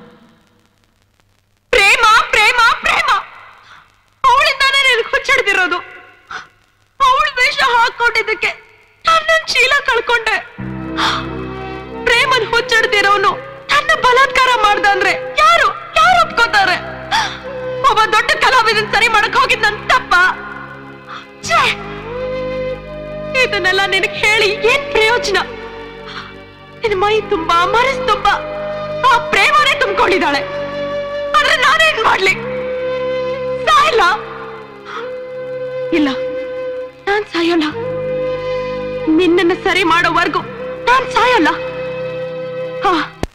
ಪ್ರೇಮ ಪ್ರೇಮ ಪ್ರೇಮ ಅವಳಿಂದಾನೇ ನನಗೆ ಹುಚ್ಚಿಡ್ದಿರೋದು ಅವಳ ವೇಷ ಹಾಕೊಂಡಿದ್ದಕ್ಕೆ ನನ್ನ ಶೀಲ ಕಳ್ಕೊಂಡೆ ಪ್ರೇಮನ್ ಹುಚ್ಚಿಡ್ದಿರೋನು ನನ್ನ ಬಲಾತ್ಕಾರ ಮಾಡ್ದ ಅಂದ್ರೆ ಯಾರು ಯಾರು ಒಪ್ಕೋತಾರೆ ಒಬ್ಬ ದೊಡ್ಡ ಕಲಾವಿದನ್ ಸರಿ ಮಾಡಕ್ ಹೋಗಿದ್ ನನ್ ತಪ್ಪ ಛೇ! ಇದನ್ನೆಲ್ಲ ನಿನಗೆ ಹೇಳಿ ಏನ್ ಪ್ರಯೋಜನ ನಿನ್ ಮೈ ತುಂಬಾ ಮನಸ್ ತುಂಬಾ ಆ ಪ್ರೇಮನೇ ತುಂಬಿಕೊಂಡಿದ್ದಾಳೆ ಆದ್ರೆ ನಾನೇನ್ ಮಾಡ್ಲಿ ಸಾಯಲ್ಲ ಇಲ್ಲ ನಾನ್ ಸಾಯಲ್ಲ ನಿನ್ನನ್ನ ಸರಿ ಮಾಡೋವರೆಗೂ ನಾನ್ ಸಾಯಲ್ಲ ಹಾ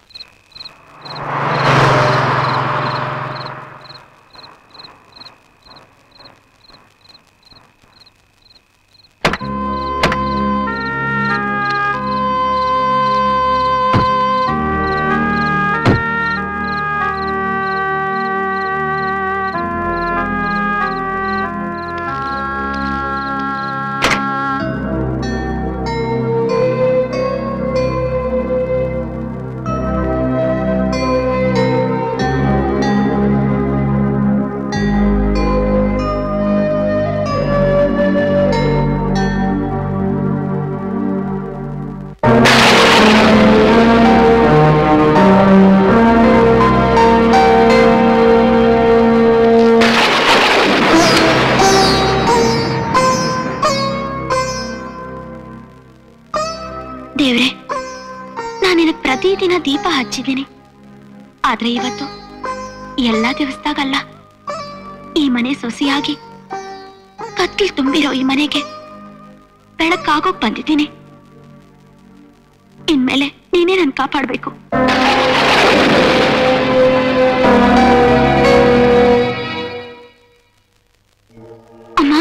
ದೇವ್ರೆ ನಾನು ನಿನಗ್ ಪ್ರತಿದಿನ ದೀಪ ಹಚ್ಚಿದ್ದೀನಿ ಆದ್ರೆ ಇವತ್ತು ಎಲ್ಲಾ ದಿವಸದಾಗಲ್ಲ ಈ ಮನೆ ಸೊಸೆಯಾಗಿ ಕತ್ಲ್ ತುಂಬಿರೋ ಈ ಮನೆಗೆ ಬೆಳಕಾಗೋಕ್ ಬಂದಿದ್ದೀನಿ ಇನ್ಮೇಲೆ ನೀನೇ ನನ್ ಕಾಪಾಡ್ಬೇಕು ಅಮ್ಮ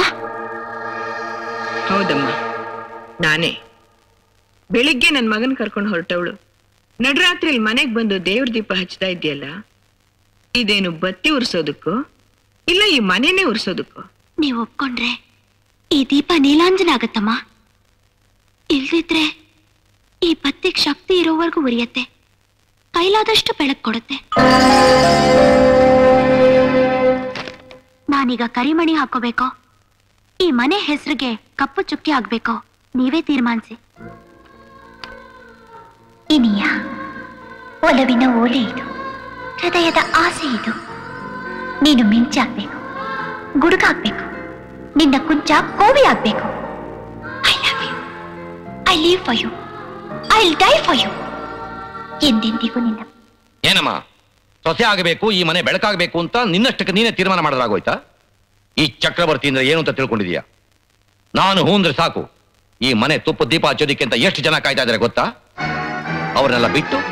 ಹೌದಮ್ಮ ನಾನೇ ಬೆಳಿಗ್ಗೆ ನನ್ ಮಗನ್ ಕರ್ಕೊಂಡು ಹೊರಟವಳು ನಡರಾತ್ರಿಲಿ ಮನೆಗ್ ಬಂದು ದೇವ್ರ ದೀಪ ಹಚ್ತಾ ಇದೆಯಲ್ಲ ಇದೇನು ಬತ್ತಿ ಉರ್ಸೋದಕ್ಕೋ ಇಲ್ಲ ಈ ಮನೆನೇ ಉರ್ಸೋದಕ್ಕೋ ನೀವ್ ಒಪ್ಕೊಂಡ್ರೆ ಈ ದೀಪ ನೀಲಾಂಜನ ಆಗತ್ತಮ್ಮ ಇಲ್ದಿದ್ರೆ ಈ ಬತ್ತಿಗ್ ಶಕ್ತಿ ಇರೋವರೆಗೂ ಉರಿಯತ್ತೆ ಕೈಲಾದಷ್ಟು ಬೆಳಕು ಕೊಡುತ್ತೆ ನಾನೀಗ ಕರಿಮಣಿ ಹಾಕೋಬೇಕೋ ಈ ಮನೆ ಹೆಸರಿಗೆ ಕಪ್ಪು ಚುಕ್ಕಿ ಆಗ್ಬೇಕೋ ನೀವೇ ತೀರ್ಮಾನಿಸಿ ಇನಿಯ ಒಲವಿನ ಓಲೆ ಇದು ಹೃದಯದ ಆಸೆ ಇದು ನೀನು ಮಿಂಚಾಗ್ಬೇಕು ಗುಡುಗಾಗ್ಬೇಕು ನಿನ್ನ ಕುಂಚ ಕೋವಿ ಆಗ್ಬೇಕು I love you I live for you I die for you ಎಂದೆಂದಿಗೂ ನಿನ್ನ ಏನಮ್ಮ ಸೊಸೆ ಆಗಬೇಕು ಈ ಮನೆ ಬೆಳಕಾಗಬೇಕು ಅಂತ ನಿನ್ನಷ್ಟಕ್ಕೆ ನೀನೇ ತೀರ್ಮಾನ ಮಾಡಿದ್ರಾಗೋಯ್ತಾ ಈ ಚಕ್ರವರ್ತಿ ಅಂದ್ರೆ ಏನು ಅಂತ ತಿಳ್ಕೊಂಡಿದೀಯಾ ನಾನು ಹೂ ಅಂದ್ರೆ ಸಾಕು ಈ ಮನೆ ತುಪ್ಪ ದೀಪ ಹಚ್ಚೋದಿಕ್ಕೆ ಅಂತ ಎಷ್ಟು ಜನ ಕಾಯ್ತಾ ಇದ್ದಾರೆ ಗೊತ್ತಾ ಅವ್ರನ್ನೆಲ್ಲ ಬಿಟ್ಟು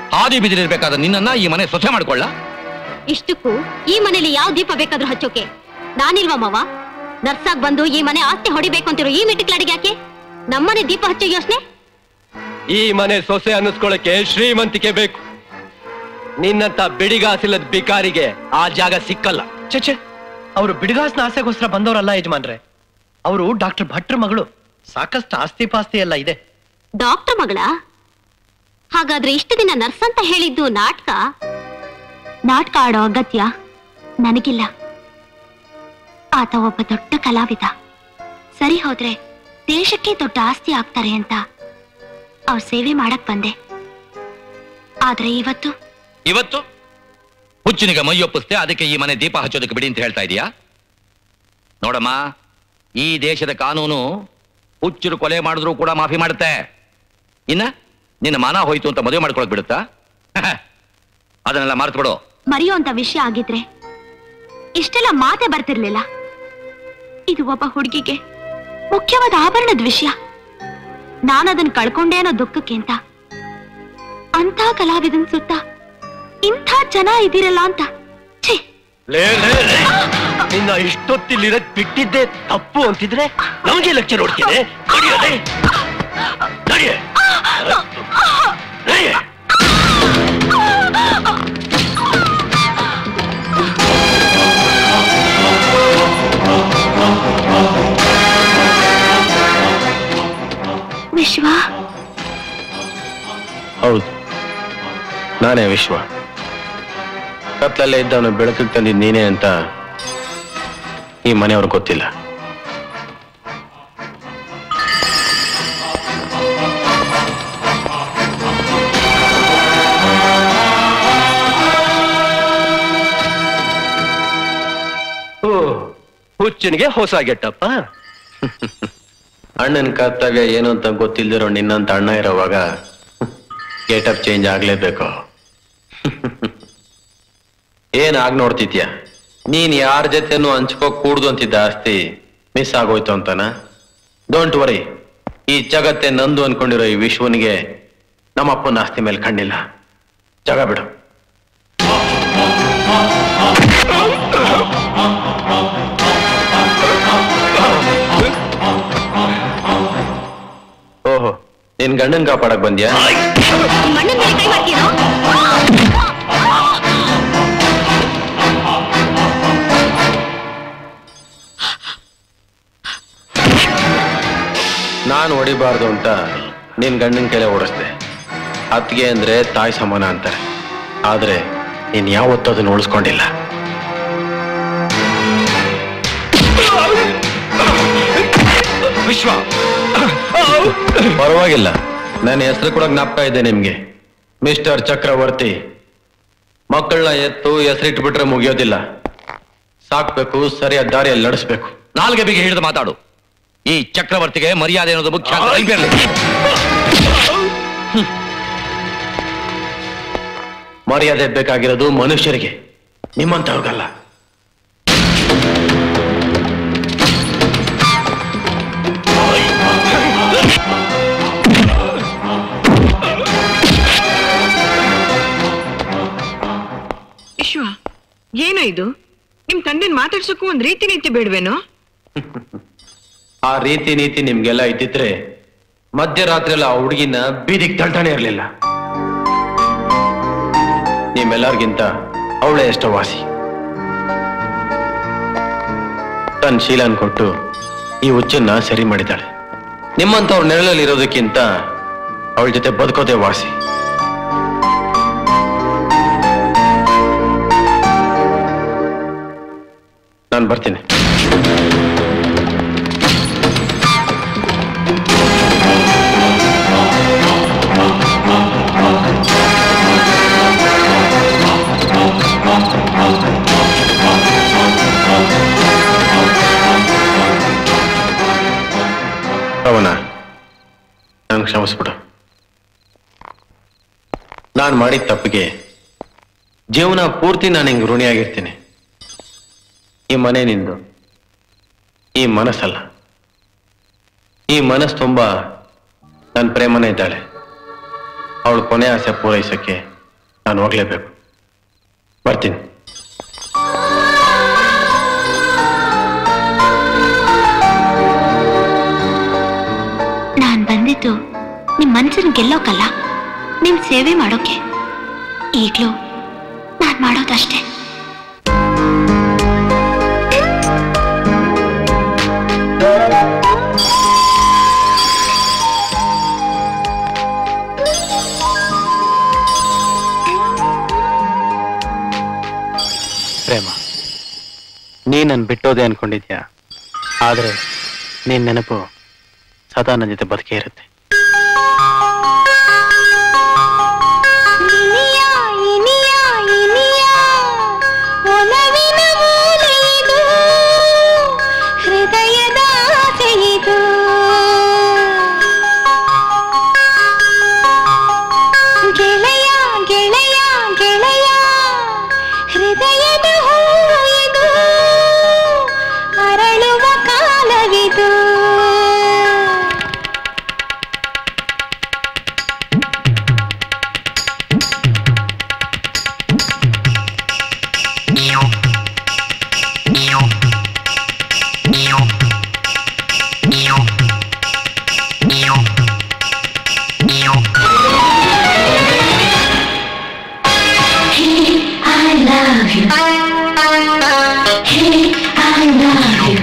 ಹಾದಿ ಬಿದಿರಿರ್ಬೇಕಾದ ನಿನ್ನನ್ನ ಈ ಮನೆ ಸೊಸೆ ಮಾಡ್ಕೊಳ್ಳ ಇಷ್ಟಕ್ಕೂ ಈ ಮನೇಲಿ ಯಾವ ದೀಪ ಬೇಕಾದ್ರೂ ಹಚ್ಚೋಕೆ ನಾನಿಲ್ವಾ ಮಾವ ನರ್ಸಾಗ್ ಬಂದು ಈ ಮನೆ ಆಸ್ತಿ ಹೊಡಿಬೇಕು ಅಂತಿರೋ ಈ ಮಿಟಿಕ್ಲಾಡಿಗೆ ಯಾಕೆ ನಮ್ಮನೆ ದೀಪ ಹಚ್ಚೋ ಯೋಚನೆ ಈ ಮನೆ ಸೊಸೆ ಅನ್ನಿಸ್ಕೊಳ್ಳಕ್ಕೆ ಶ್ರೀಮಂತಿಕೆ ಬೇಕು ನಿನ್ನಂತ ಬಿಡಿಗಾಸಿಲ್ಲದ ಬಿಕಾರಿಗೆ ಆ ಜಾಗ ಸಿಕ್ಕಲ್ಲ ಚೇಚೆ ಅವರು ಬಿಡಿಗಾಸ್ನ ಆಸೆಗೋಸ್ಕರ ಬಂದವರಲ್ಲ ಯಜಮಾನ್ರೆ ಅವರು ಡಾಕ್ಟರ್ ಭಟ್ರ ಮಗಳು ಸಾಕಷ್ಟು ಆಸ್ತಿ ಪಾಸ್ತಿ ಎಲ್ಲ ಇದೆ ಡಾಕ್ಟರ್ ಮಗಳ ಹಾಗಾದ್ರೆ ಇಷ್ಟು ದಿನ ನರ್ಸ್ ಅಂತ ಹೇಳಿದ್ದು ನಾಟಕ ನಾಟಕ ಆಡೋ ಅಗತ್ಯ ನನಗಿಲ್ಲ ಆತ ಒಬ್ಬ ದೊಡ್ಡ ಕಲಾವಿದ ಸರಿ ಹೋದ್ರೆ ದೇಶಕ್ಕೆ ದೊಡ್ಡ ಆಸ್ತಿ ಆಗ್ತಾರೆ ಅಂತ ಅವ್ರ ಸೇವೆ ಮಾಡಕ್ ಬಂದೆ ಆದ್ರೆ ಇವತ್ತು ಇವತ್ತು ಹುಚ್ಚನಿಗೆ ಮೈಯೊಪ್ಪಿಸ್ತೆ ಅದಕ್ಕೆ ಈ ಮನೆ ದೀಪ ಹಚ್ಚೋದಕ್ಕೆ ಬಿಡಿ ಅಂತ ಹೇಳ್ತಾ ಇದೀಯಾ ನೋಡಮ್ಮ ಈ ದೇಶದ ಕಾನೂನು ಹುಚ್ಚರು ಕೊಲೆ ಮಾಡಿದ್ರು ಕೂಡ ಮಾಫಿ ಮಾಡುತ್ತೆ ಇನ್ನ ನಿನ್ನ ಮಾನ ಹೋಯ್ತು ಅಂತ ಮದುವೆ ಮಾಡ್ಕೊಳಕ್ ಬಿಡುತ್ತಾ ಅದನ್ನೆಲ್ಲ ಮರ್ತು ಬಿಡು ಮರೆಯುವಂತ ವಿಷಯ ಆಗಿದ್ರೆ ಇಷ್ಟೆಲ್ಲ ಮಾತೆ ಬರ್ತಿರ್ಲಿಲ್ಲ ಇದು ಒಬ್ಬ ಹುಡುಗಿಗೆ ಮುಖ್ಯವಾದ ಆಭರಣದ ವಿಷಯ ನಾನದನ್ನ ಕಳ್ಕೊಂಡೆ ಅನ್ನೋ ದುಃಖಕ್ಕೆ ಅಂತ ಅಂತ ಕಲಾವಿದನ್ ಸುತ್ತ ಇಂಥ ಜನ ಇದಿರಲ್ಲ ಅಂತ ಛೀ ಲೇ ಲೇ ಲೇ ನಿನ್ನ ಇಷ್ಟೊತ್ತಿಲ್ಲಿರೋದ್ ಬಿಟ್ಟಿದ್ದೆ ತಪ್ಪು ಅಂತಿದ್ರೆ ನಮಗೆ ಲೆಕ್ಚರ್ ಹೊಡ್ತಿದೆ ನಡೆಯೋದೆ ನಡೆಯ ನಡೆಯ ವಿಶ್ವ ಹೌದು ನಾನೇ ವಿಶ್ವ ಕತ್ಲಲ್ಲೇ ಇದ್ದವನು ಬೆಳಕಿಗೆ ತಂದಿದ್ ನೀನೇ ಅಂತ ಈ ಮನೆಯವ್ರಿಗೆ ಗೊತ್ತಿಲ್ಲ ಓ ಹುಚ್ಚನಿಗೆ ಹೊಸ ಗೆಟ್ಟಪ್ಪ ಅಣ್ಣನ ಕತ್ತಾಗ ಏನು ಅಂತ ಗೊತ್ತಿಲ್ದಿರೋ ನಿನ್ನಂತ ಅಣ್ಣ ಇರೋವಾಗ ಗೇಟಪ್ ಚೇಂಜ್ ಆಗ್ಲೇಬೇಕು ಏನ್ ಆಗ್ ನೋಡ್ತಿದ್ಯಾ ನೀನ್ ಯಾರ ಜೊತೆನೂ ಹಂಚ್ಕೋಕ್ ಕೂಡ್ದು ಅಂತಿದ್ದ ಆಸ್ತಿ ಮಿಸ್ ಆಗೋಯ್ತು ಅಂತನ ಡೋಂಟ್ ವರಿ ಈ ಜಗತ್ತೆ ನಂದು ಅನ್ಕೊಂಡಿರೋ ಈ ವಿಶ್ವನಿಗೆ ನಮ್ಮಪ್ಪನ ಆಸ್ತಿ ಮೇಲೆ ಕಣ್ಣಿಲ್ಲ ಜಗ ಬಿಡು ಓಹೋ ನಿನ್ ಗಂಡನ್ ಕಾಪಾಡಕ್ ಬಂದ್ಯಾ ಮಣ್ಣನ್ ಮೇಲೆ ಕೈ ಮಾಡ್ತೀರೋ ನಾನು ಹೊಡಿಬಾರ್ದು ಅಂತ ನಿನ್ ಗಂಡನ ಕೆಲೆ ಓಡಿಸ್ದೆ ಅತ್ತಿಗೆ ಅಂದ್ರೆ ತಾಯಿ ಸಮಾನ ಅಂತಾರೆ ಆದ್ರೆ ನೀನ್ ಯಾವತ್ತೂ ಅದನ್ನ ಉಳಿಸ್ಕೊಂಡಿಲ್ಲ ವಿಶ್ವ ಪರವಾಗಿಲ್ಲ ನನ್ನ ಹೆಸರು ಕೂಡ ಜ್ಞಾಪಕ ಇದೆ ನಿಮ್ಗೆ ಮಿಸ್ಟರ್ ಚಕ್ರವರ್ತಿ ಮಕ್ಕಳನ್ನ ಎತ್ತು ಹೆಸರಿಟ್ಬಿಟ್ರೆ ಮುಗಿಯೋದಿಲ್ಲ ಸಾಕ್ಬೇಕು ಸರಿಯಾದ ದಾರಿಯಲ್ಲಿ ನಡೆಸ್ಬೇಕು ನಾಲ್ಗೆ ಬಿಗಿ ಹಿಡಿದು ಮಾತಾಡು ಈ ಚಕ್ರವರ್ತಿಗೆ ಮರ್ಯಾದೆ ಅನ್ನೋದು ಮುಖ್ಯ ಅಂತ ನೆನ್ಪಿರ್ಲಿ. ಮರ್ಯಾದೆ ಬೇಕಾಗಿರೋದು ಮನುಷ್ಯರಿಗೆ ನಿಮ್ಮಂತವ್ರಿಗಲ್ಲ ವಿಶ್ವ ಏನೋ ಇದು ನಿಮ್ ತಂದೆನ್ ಮಾತಾಡ್ಸಕ್ಕೂ ಒಂದ್ ರೀತಿ ನೀತಿ ಬೇಡ್ವೇನೋ ಆ ರೀತಿ ನೀತಿ ನಿಮ್ಗೆಲ್ಲ ಇದ್ದಿದ್ರೆ ಮಧ್ಯರಾತ್ರಿ ಎಲ್ಲ ಆ ಹುಡುಗಿನ ಬೀದಿಗೆ ತಳ್ತಾನೆ ಇರ್ಲಿಲ್ಲ ನಿಮ್ಮೆಲ್ಲರಿಗಿಂತ ಅವಳೇ ಎಷ್ಟೋ ವಾಸಿ ತನ್ನ ಶೀಲನ್ ಕೊಟ್ಟು ಈ ಹುಚ್ಚನ್ನ ಸರಿ ಮಾಡಿದ್ದಾಳೆ ನಿಮ್ಮಂತವ್ರ ನೆರಳಲ್ಲಿ ಇರೋದಕ್ಕಿಂತ ಅವಳ ಜೊತೆ ಬದುಕೋದೇ ವಾಸಿ ನಾನು ಬರ್ತೀನಿ ಪವನ ನಾನು ಕ್ಷಮಿಸ್ಬಿಡು ನಾನು ಮಾಡಿದ ತಪ್ಪಿಗೆ ಜೀವನ ಪೂರ್ತಿ ನಾನು ಹಿಂಗೆ ಋಣಿಯಾಗಿರ್ತೀನಿ ಈ ಮನೆ ನಿಂದು ಈ ಮನಸ್ಸಲ್ಲ ಈ ಮನಸ್ಸು ತುಂಬ ನನ್ನ ಪ್ರೇಮನೇ ಇದ್ದಾಳೆ ಅವಳು ಕೊನೆ ಆಸೆ ಪೂರೈಸಕ್ಕೆ ನಾನು ಹೋಗ್ಲೇಬೇಕು ಬರ್ತೀನಿ ನಾನ್ ಬಂದಿದ್ದು ನಿಮ್ ಮನ್ಸನ್ ಗೆಲ್ಲೋಕಲ್ಲ ನಿಮ್ ಸೇವೆ ಮಾಡೋಕೆ ಈಗ್ಲೂ ನಾನ್ ಮಾಡೋದಷ್ಟೇ ಪ್ರೇಮ ನೀ ನನ್ ಬಿಟ್ಟೋದೆ ಅನ್ಕೊಂಡಿದ್ಯಾ ಆದ್ರೆ ನೀನ್ ನೆನಪು ಸದಾ ನನ್ನ ಜೊತೆ ಬದುಕೇ ಇರುತ್ತೆ ಇನಿಯ ಇನಿಯ ಇನಿಯ ಒಲವಿನ ಮೂಲೆ ಇದು ಹೃದಯದ ಆಸೆ ಇದು ಗೆಳೆಯ ಗೆಳೆಯ ಗೆಳೆಯ ಹೃದಯದ ಹೂವು ಇದು ಅರಳುವ ಕಾಲವಿದು I love you. Hey, I love you.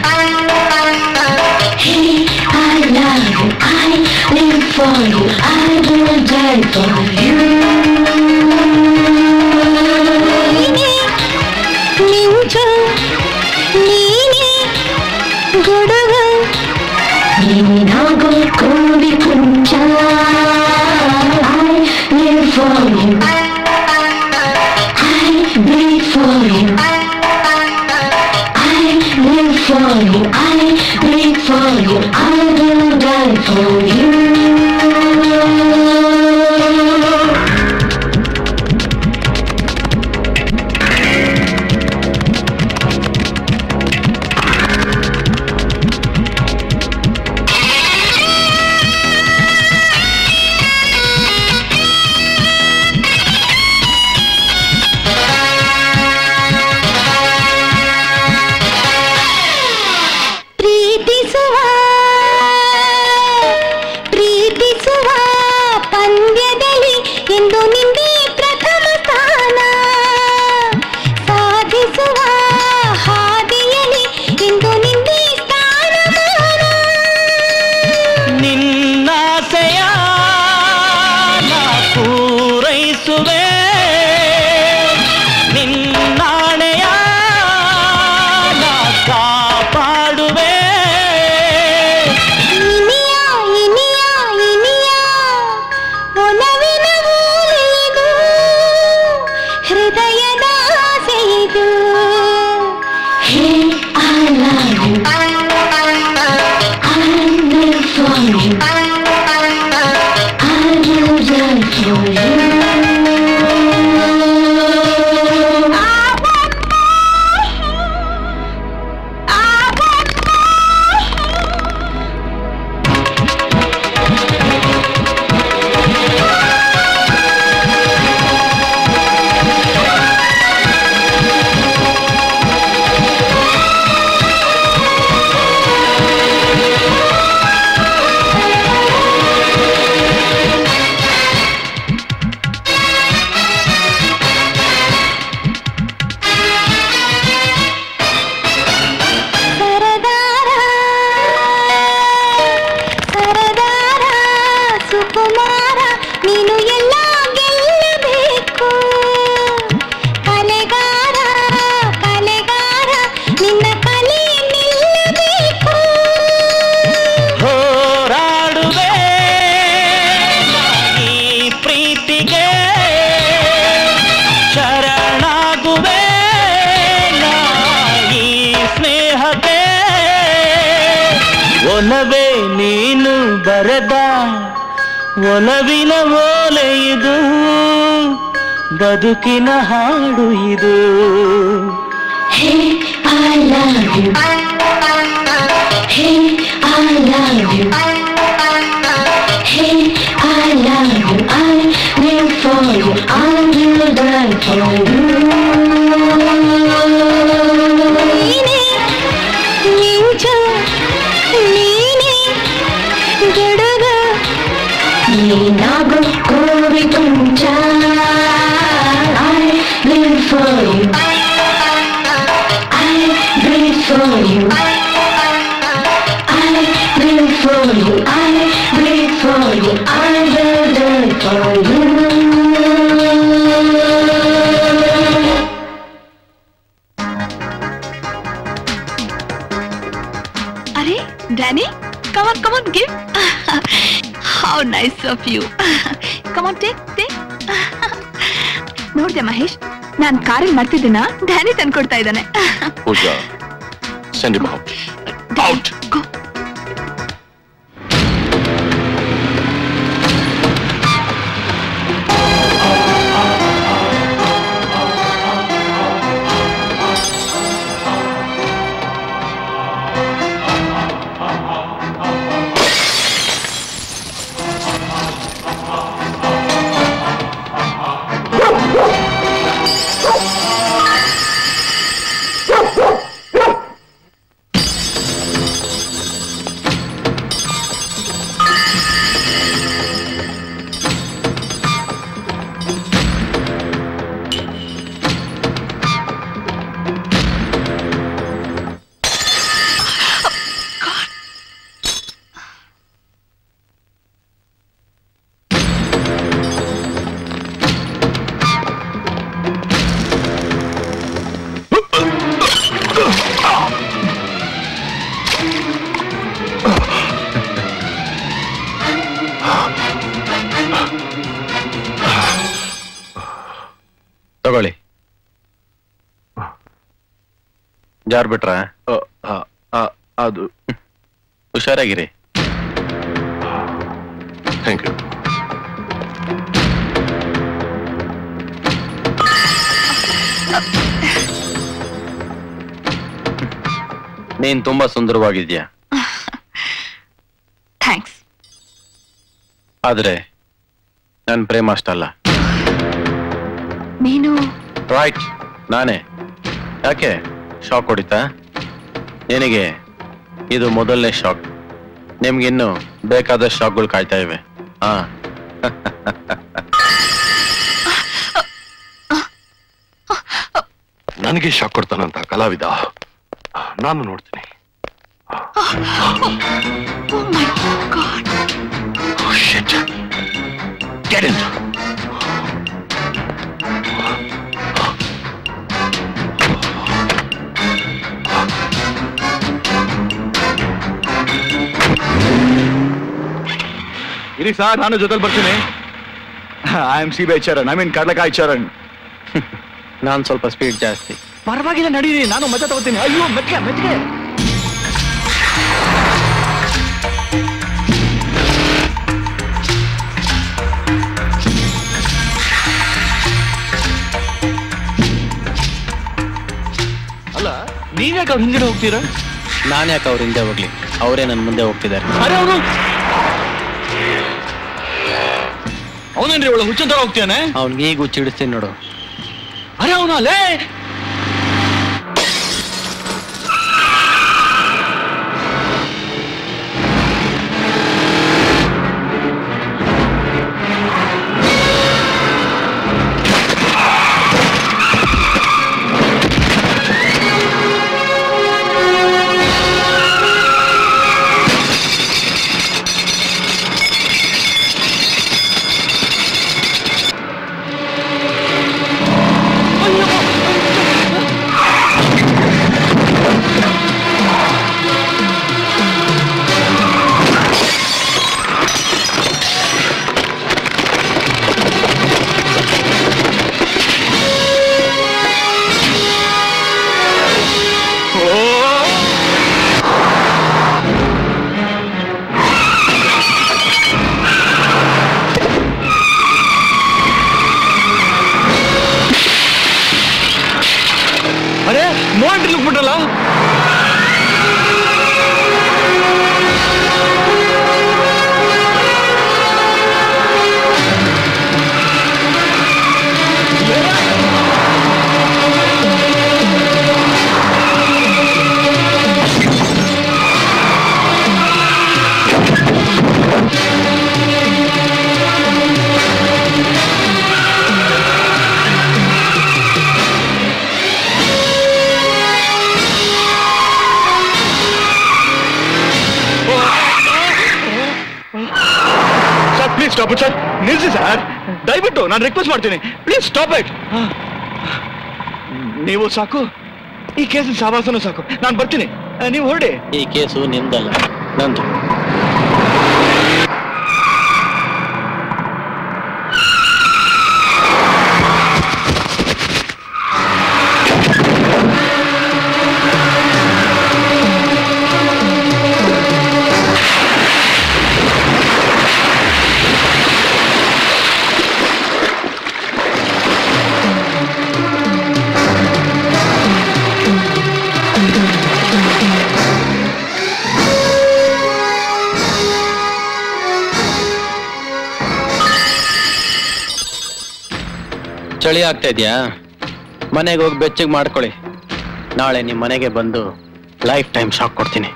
Hey, I love you. I live for you. I will die for you. ನೀನೇ ಮಿಂಚು ನೀನೇ ಗುಡುಗು ನೀನಾಗೋ ಕೋಡಿ ಕುಂಚ I live for you. I bleed for you. I live for you. I bleed for you. I will die for you. ಪ್ರೀತಿಸುವ ಪ್ರೀತಿಸುವ ಪಂದ್ಯದಲ್ಲಿ ಎಂದು ನಿಂದೆ ಪ್ರಥಮ ಸ್ಥಾನ ಸಾಧಿಸುವ ಹಾದಿಯಲ್ಲಿ ಎಂದು ನಿಂದೆ ಸ್ಥಾನಮಾನ ನಿನ್ನಾಸೆಯ ನಾ ಪೂರೈಸುವೆ ನಿನ್ನಾಣೆಯ ನಾ ಕಾಪಾಡುವೆ ಇನಿಯ ಇನಿಯ ಇನಿಯ ಒಲವಿನ ಮೂಲೆ ಇದು ಹೃದಯದ ಆಸೆ ಇದು ಹೇ I love you. I live for you. I will die for you. ಸರದಾರ ಸರದಾರ ಸುಕುಮಾರ ನೀನು ಎಲ್ಲ ಗೆಲ್ಲಬೇಕು ಕಲೆಗಾರ ಕಲೆಗಾರ ನಿನ್ನ ಕಲೆ ನಿಲ್ಲಬೇಕು ಹೋರಾಡುವೆ ಈ ಪ್ರೀತಿಗೆ ಶರಣಾಗುವೆ ನಾ ಈ ಸ್ನೇಹಕ್ಕೆ ಒಲವೇ ನೀನು ಬರೆದ ಒಲವಿನ ಓಲೆ ಇದು ಬದುಕಿನ ಹಾಡು ಇದು ಹೇ I love you. Hey, I love you. Hey, I love you. I live for you. I will ನೀನೇ ನಿಜ ನೀನೇ ಗಡಗ ನೀನಾಗು ಕೋರಿ ಕೊಂಚ I live for you I breathe for you I live for you I breathe for you I will die for you ಅರೆ Danny come on come on give how nice of you come on take take ನೋಡ್ದೆ ಮಹೇಶ್ ನಾನ್ ಕಾರಲ್ಲಿ ಮಾಡ್ತಿದ್ದೀನ Danny ತಂದ್ಕೊಡ್ತಾ ಇದ್ದಾನೆ Pooja send him out out ತಗೊಳ್ಳಿ ಜಾರ್ ಬಿಟ್ರ ಅದು ಹುಷಾರಾಗಿರಿ ಥ್ಯಾಂಕ್ ಯು ನೀನ್ ತುಂಬಾ ಸುಂದರವಾಗಿದ್ಯಾ ಥ್ಯಾಂಕ್ಸ್ ಆದ್ರೆ ನನ್ ಪ್ರೇಮ ಅಷ್ಟಲ್ಲ ನೀನು ರೈಟ್ ನಾನೇ ಯಾಕೆ ಶಾಕ್ ಹೊಡಿತಾ ನಿನಗೆ ಇದು ಮೊದಲನೇ ಶಾಕ್ ನಿಮ್ಗಿನ್ನು ಬೇಕಾದ ಶಾಕ್ಗಳು ಕಾಯ್ತಾ ಇವೆ ಹಾ ನನಗೆ ಶಾಕ್ ಕೊಡ್ತಾನಂತ ಕಲಾವಿದ ನಾನು ನೋಡ್ತೀನಿ Oh, shit. Get in. ಇರಿ ಸರ್ ನಾನು ಜೊತೆಲಿ ಬರ್ತೀನಿ I am C B Charan I mean ಕಡ್ಲೆಕಾಯಿ ಚರಣ್ ನಾನ್ ಸ್ವಲ್ಪ ಸ್ಪೀಡ್ ಜಾಸ್ತಿ ಪರವಾಗಿಲ್ಲ ನಡೀರಿ ನಾನು ಮಜಾ ತಗೋತೀನಿ ಅಯ್ಯೋ ಮೆಕ್ಕೆ ಮೆಚ್ಚಗೆ ಅಲ್ಲ ನೀವ್ಯಾಕೆ ಅವ್ರ ಹಿಂದೆ ಹೋಗ್ತೀರಾ ನಾನ್ ಯಾಕೆ ಅವ್ರ ಹಿಂದೆ ಹೋಗ್ಲಿ ಅವರೇ ನನ್ ಮುಂದೆ ಹೋಗ್ತಿದ್ದಾರೆ ಅರೆ ಅವನು ಅವನೇನ್ರಿ ಒಳ್ಳೆ ಹುಚ್ಚಂತ ಹೋಗ್ತಾನೆ ಅವ್ನಿಗೆ ಈಗ ಹುಚ್ಚಿಡಿಸ್ತೀನಿ ನೋಡು ಅರೆ ಅವನು ಅಲ್ಲೇ ಅರೆ ನೋಡಿ ಬಿಟ್ರಲ್ಲ ಸ್ಟಾಪ್ ಇಟ್ ಸರ್ ನಿಲ್ಸಿ ಸರ್ ದಯವಿಟ್ಟು ನಾನು ರಿಕ್ವೆಸ್ಟ್ ಮಾಡ್ತೀನಿ ಪ್ಲೀಸ್ ಸ್ಟಾಪ್ ಇಟ್ ನೀವು ಸಾಕು ಈ ಕೇಸಿನ ಸಹವಾಸನೂ ಸಾಕು ನಾನು ಬರ್ತೀನಿ ಆ, ನೀವು ಹೊರಡಿ ಈ ಕೇಸು ನಿಂದಲ್ಲ ನಂದು ಚಳಿ ಆಗ್ತಾ ಇದೆಯಾ ಮನೆಗೆ ಹೋಗಿ ಬೆಚ್ಚಗೆ ಮಾಡ್ಕೊಳ್ಳಿ ನಾಳೆ ನಿಮ್ಮ ಮನೆಗೆ ಬಂದು ಲೈಫ್ ಟೈಮ್ ಶಾಕ್ ಕೊಡ್ತೀನಿ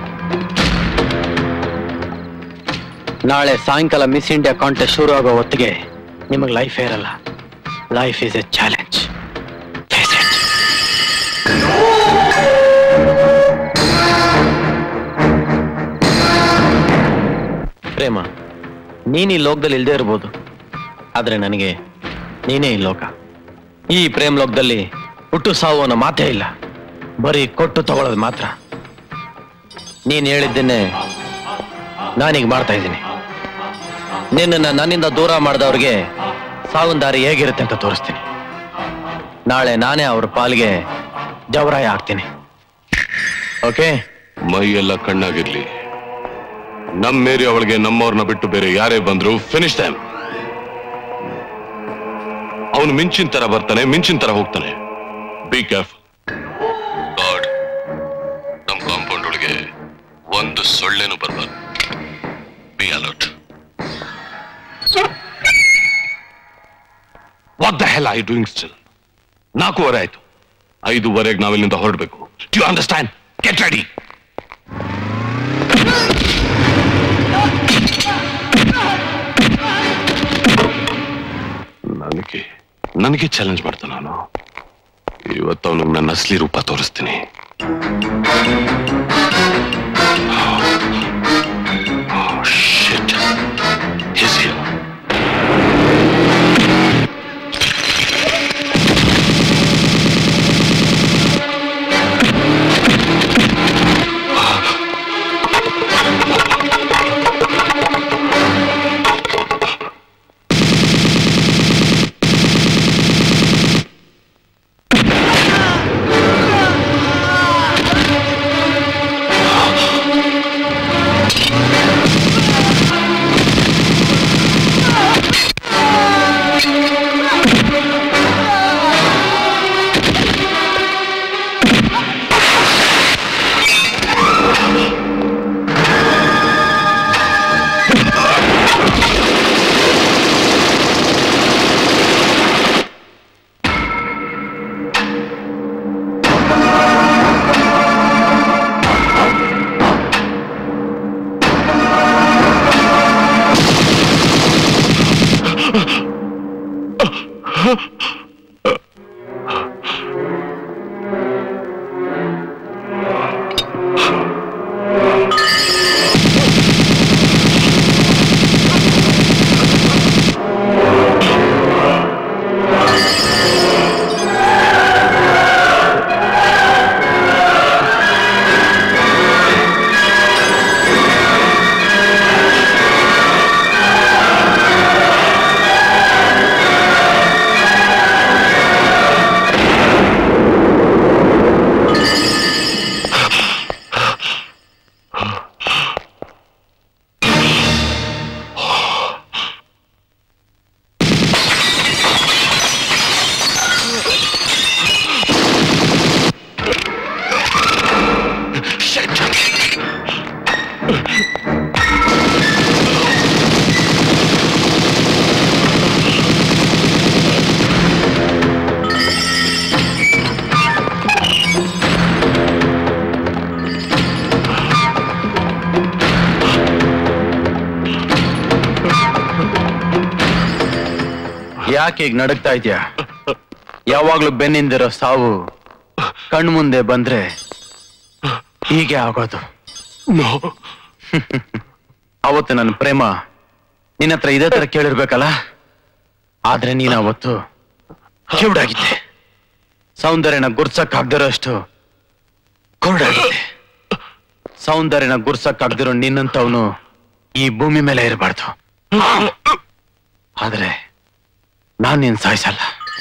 ನಾಳೆ ಸಾಯಂಕಾಲ ಮಿಸ್ ಇಂಡಿಯಾ ಕಾಂಟೆಸ್ಟ್ ಶುರು ಆಗೋ ಹೊತ್ತಿಗೆ ನಿಮಗೆ ಲೈಫ್ ಇರಲ್ಲ life is a challenge Prema ನೀನ್ ಈ ಲೋಕದಲ್ಲಿ ಇಲ್ದೇ ಇರ್ಬೋದು ಆದ್ರೆ ನನಗೆ ನೀನೇ ಈ ಲೋಕ ಈ ಪ್ರೇಮ್ ಲೋಕದಲ್ಲಿ ಹುಟ್ಟು ಸಾವು ಅನ್ನೋ ಮಾತೇ ಇಲ್ಲ ಬರೀ ಕೊಟ್ಟು ತಗೊಳ್ಳೋದು ಮಾತ್ರ ನೀನ್ ಹೇಳಿದ್ದನ್ನೇ ನಾನೀಗ ಮಾಡ್ತಾ ಇದ್ದೀನಿ ನಿನ್ನನ್ನ ನನ್ನಿಂದ ದೂರ ಮಾಡಿದವ್ರಿಗೆ ಸಾವಿನ ದಾರಿ ಹೇಗಿರುತ್ತೆ ಅಂತ ತೋರಿಸ್ತೀನಿ ನಾಳೆ ನಾನೇ ಅವ್ರ ಪಾಲಿಗೆ ಜವರಾಯ ಆಗ್ತೀನಿ ಓಕೆ ಮೈ ಎಲ್ಲ ಕಣ್ಣಾಗಿರ್ಲಿ ನಮ್ ಮೇರಿ ಅವಳಿಗೆ ನಮ್ಮವ್ರನ್ನ ಬಿಟ್ಟು ಬೇರೆ ಯಾರೇ ಬಂದ್ರು ಫಿನಿಶ್ ಟೈಮ್ ಅವನು ಮಿಂಚಿನ ತರ ಬರ್ತಾನೆ ಮಿಂಚಿನ ತರ ಹೋಗ್ತಾನೆ ಬಿ ಕೇರ್ಫುಲ್ ಗಾಡ್ ನಮ್ ಕಾಂಪೌಂಡ್ ಒಳಗೆ ಒಂದು ಸೊಳ್ಳೆನೂ ಬರಬಾರ್ದು be alert what the hell I doing still ನಾಲ್ಕೂವರೆ ಆಯ್ತು ಐದೂವರೆಗೆ ನಾವಿಲ್ಲಿಂದ ಹೊರಡಬೇಕು ಯು ಅಂಡರ್ಸ್ಟ್ಯಾಂಡ್ ಗೆಟ್ ರೆಡಿ ನನಗೆ ನನಗೆ ಚಾಲೆಂಜ್ ಮಾಡ್ತಾನೆ ನಾನು ಇವತ್ತು ಅವನಿಗೆ ನನ್ನ ಅಸಲಿ ರೂಪ ತೋರಿಸ್ತೀನಿ Oh, shit. He's here. ಯಾಕೆ ಈಗ ನಡಕ್ತಾ ಇದ್ಯಾ ಯಾವಾಗ್ಲೂ ಬೆನ್ನಿಂದಿರೋ ಸಾವು ಕಣ್ಮುಂದೆ ಬಂದ್ರೆ ಹೀಗೆ ಆಗೋದು ಅವತ್ತು ನನ್ನ ಪ್ರೇಮ ನಿನ್ನ ಹತ್ರ ಇದೇ ತರ ಕೇಳಿರ್ಬೇಕಲ್ಲ ಆದ್ರೆ ನೀನ್ ಅವತ್ತು ಕಿವುಡಾಗಿದ್ದೆ ಸೌಂದರ್ಯನ ಗುರ್ಸಕ್ಕಾಗ್ದಿರೋ ಅಷ್ಟು ಕುರುಡಾಗಿದ್ದೆ ಸೌಂದರ್ಯನ ಗುರ್ಸಕ್ಕಾಗ್ದಿರೋ ನಿನ್ನಂತವನು ಈ ಭೂಮಿ ಮೇಲೆ ಇರಬಾರ್ದು ಆದ್ರೆ ನಾನ್ ನೀನ್ ಸಾಯಿಸಲ್ಲ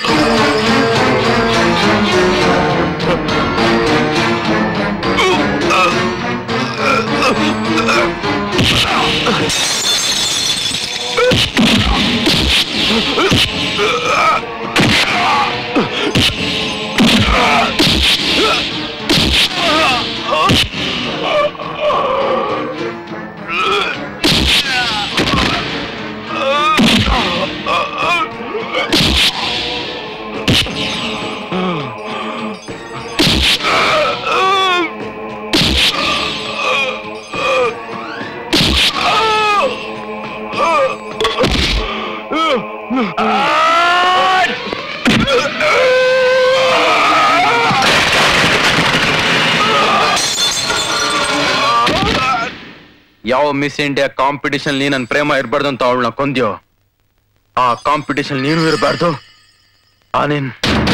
ಯಾವ ಮಿಸ್ ಇಂಡಿಯಾ ಕಾಂಪಿಟಿಷನ್ ನೀ ನನ್ ಪ್ರೇಮ ಇರ್ಬಾರ್ದು ಅಂತ ಅವಳನ್ನ ಕೊಂದ್ಯೋ ಆ ಕಾಂಪಿಟಿಷನ್ ನೀನು ಇರಬಾರ್ದು ಆ ನೀನ್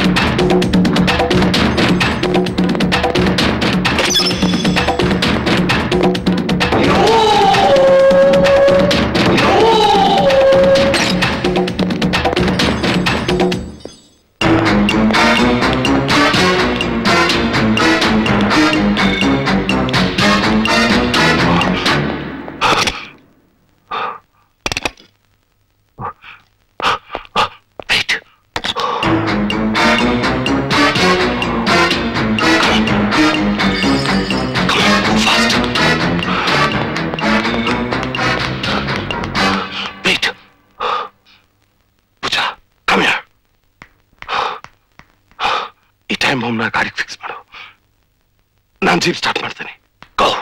ಈ ಟೈಮ್ ಬಾಂಬ್ನ ಗಾಡಿಗೆ ಫಿಕ್ಸ್ ಮಾಡು ನಾನು ಜೀಪ್ ಸ್ಟಾರ್ಟ್ ಮಾಡ್ತೀನಿ ಗೋ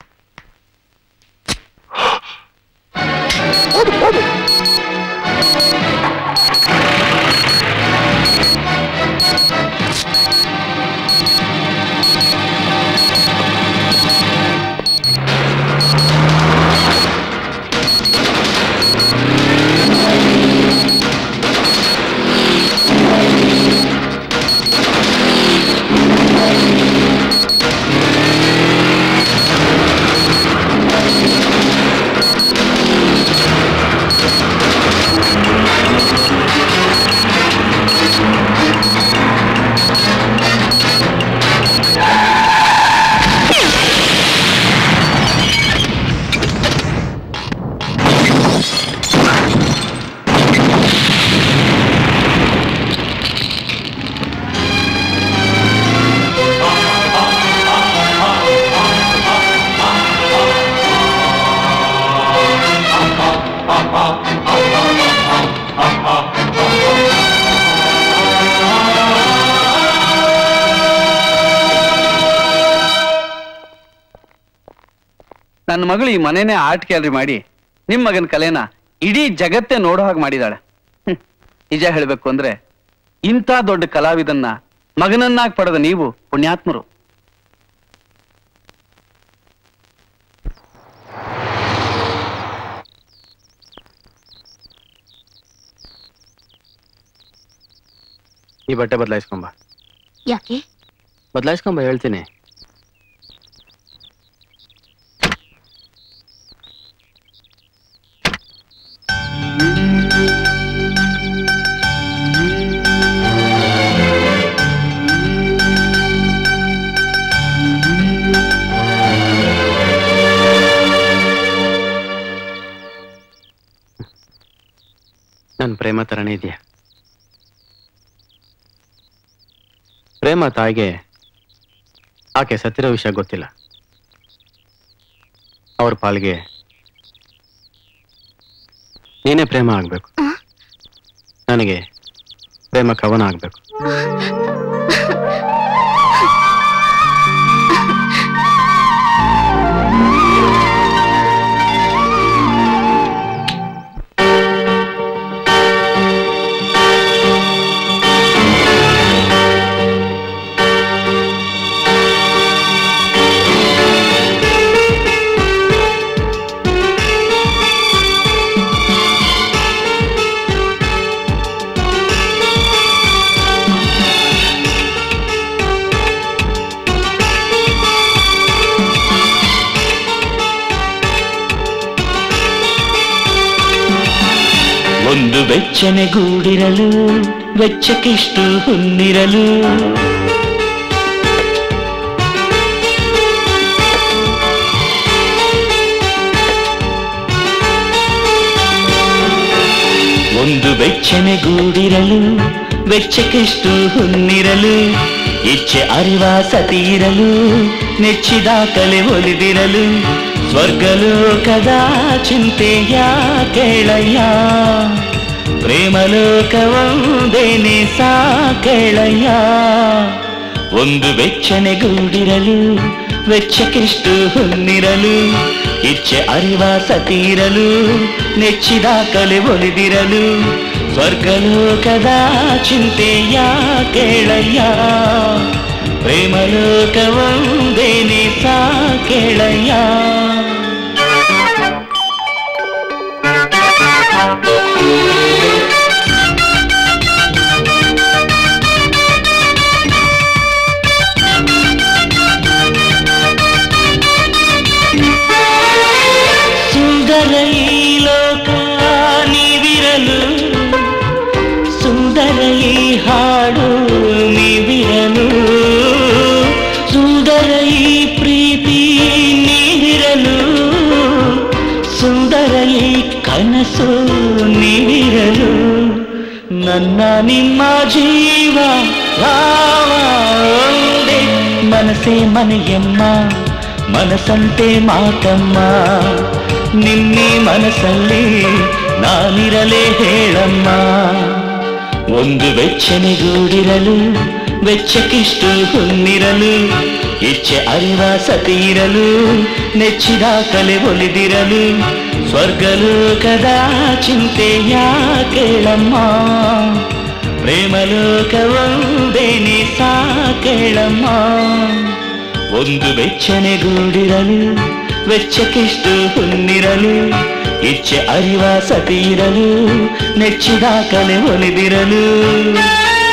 ನನ್ನ ಮಗಳು ಈ ಮನೆನೇ ಆರ್ಟ್ ಗ್ಯಾಲರಿ ಮಾಡಿ ನಿಮ್ ಮಗನ ಕಲೆನ ಇಡೀ ಜಗತ್ತೇ ನೋಡೋ ಹಾಗೆ ಮಾಡಿದಾಳೆ ಹ್ಮ್. ನಿಜ ಹೇಳ್ಬೇಕು ಅಂದ್ರೆ ಇಂಥ ದೊಡ್ಡ ಕಲಾವಿದನ್ನ ಮಗನನ್ನಾಗಿ ಪಡೆದ ನೀವು ಪುಣ್ಯಾತ್ಮರು ಈ ಬಟ್ಟೆ ಬದಲಾಯಿಸ್ಕೊಂಬ ಯಾಕೆ ಬದಲಾಯಿಸ್ಕೊಂಬ ಹೇಳ್ತೀನಿ ನನ್ ಪ್ರೇಮ ತರನೇ ಇದೆಯಾ ಪ್ರೇಮ ತಾಯಿಗೆ ಆಕೆ ಸತ್ತಿರೋ ವಿಷಯ ಗೊತ್ತಿಲ್ಲ ಅವ್ರ ಪಾಲ್ಗೆ ನೀನೇ ಪ್ರೇಮ ಆಗ್ಬೇಕು ನನಗೆ ಪ್ರೇಮ ಕವನ ಆಗ್ಬೇಕು Thank ಒಂದು ಬೆಚ್ಚನೆ ಗೂಡಿರಲು ವೆಚ್ಚಕ್ಕಿಷ್ಟು ಹುನ್ನಿರಲು ಒಂದು ಬೆಚ್ಚನೆ ಗೂಡಿರಲು ವೆಚ್ಚಕ್ಕಿಷ್ಟು ಹುನ್ನಿರಲು ಇಚ್ಛೆ ಅರಿವ ಸತಿಯಿರಲು ನೆಚ್ಚಿದ ಕಲೆ ಒಲಿದಿರಲು ಸ್ವರ್ಗಲೋಕದ ಚಿಂತೆಯ ಕೇಳಯ್ಯ ಪ್ರೇಮಲೋಕವೊಂದೇನೆ ಸಾ ಕೇಳಯ್ಯ ಒಂದು ಬೆಚ್ಚನೆ ಗೂಡಿರಲು ವೆಚ್ಚಕ್ಕಿಷ್ಟು ಹೊನ್ನಿರಲು ಇಚ್ಛೆ ಅರಿವ ಸತಿರಲು ನೆಚ್ಚಿದ ಕಲೆ ಒಲಿದಿರಲು ಸ್ವರ್ಗಲೋಕದ ಚಿಂತೆಯ ಕೇಳಯ್ಯ ಪ್ರೇಮಲೋಕವೊಂದೇನೆ ಸಾ ಕೇಳಯ್ಯ ಸುಂದರ ಈ ಲೋಕ ನೀವಿರಲು ಸುಂದರ ಈ ಹಾಡು ನೀವಿರಲು ಸುಂದರ ಈ ಪ್ರೀತಿ ನೀವಿರಲು ಸುಂದರ ಈ ಕನಸು ನೀವಿರಲು ನನ್ನ ನಿಮ್ಮ ಜೀವ ಭಾವ ಒಂದೇ ಮನಸ್ಸೇ ಮನೆಯಮ್ಮ ಮನಸ್ಸಂತೆ ಮಾತಮ್ಮ ನಿನ್ನೆ ಮನಸ್ಸಲ್ಲಿ ನಾನಿರಲೇ ಹೇಳಮ್ಮ ಒಂದು ಬೆಚ್ಚನೆಗೂಡಿರಲು ಬೆಚ್ಚಕ್ಕಿಷ್ಟು ಹೊನ್ನಿರಲು ಇಚ್ಛೆ ಅರಿವ ಸತಿಯಿರಲು ನೆಚ್ಚಿದ ಕಲೆ ಒಲಿದಿರಲು ಸ್ವರ್ಗಲೋಕದ ಚಿಂತೆಯ ಕೇಳಮ್ಮ ಪ್ರೇಮಲೋಕವೊಂದೇನೆ ಸಾ ಕೇಳಮ್ಮ ಒಂದು ಬೆಚ್ಚನೆಗೂಡಿರಲು ವೆಚ್ಚಕ್ಕಿಷ್ಟು ಹುನ್ನಿರಲು ಇಚ್ಛೆ ಅರಿವ ಸತಿಯಿರಲು ನೆಚ್ಚಿದ ಕಲೆ ಒಲಿದಿರಲು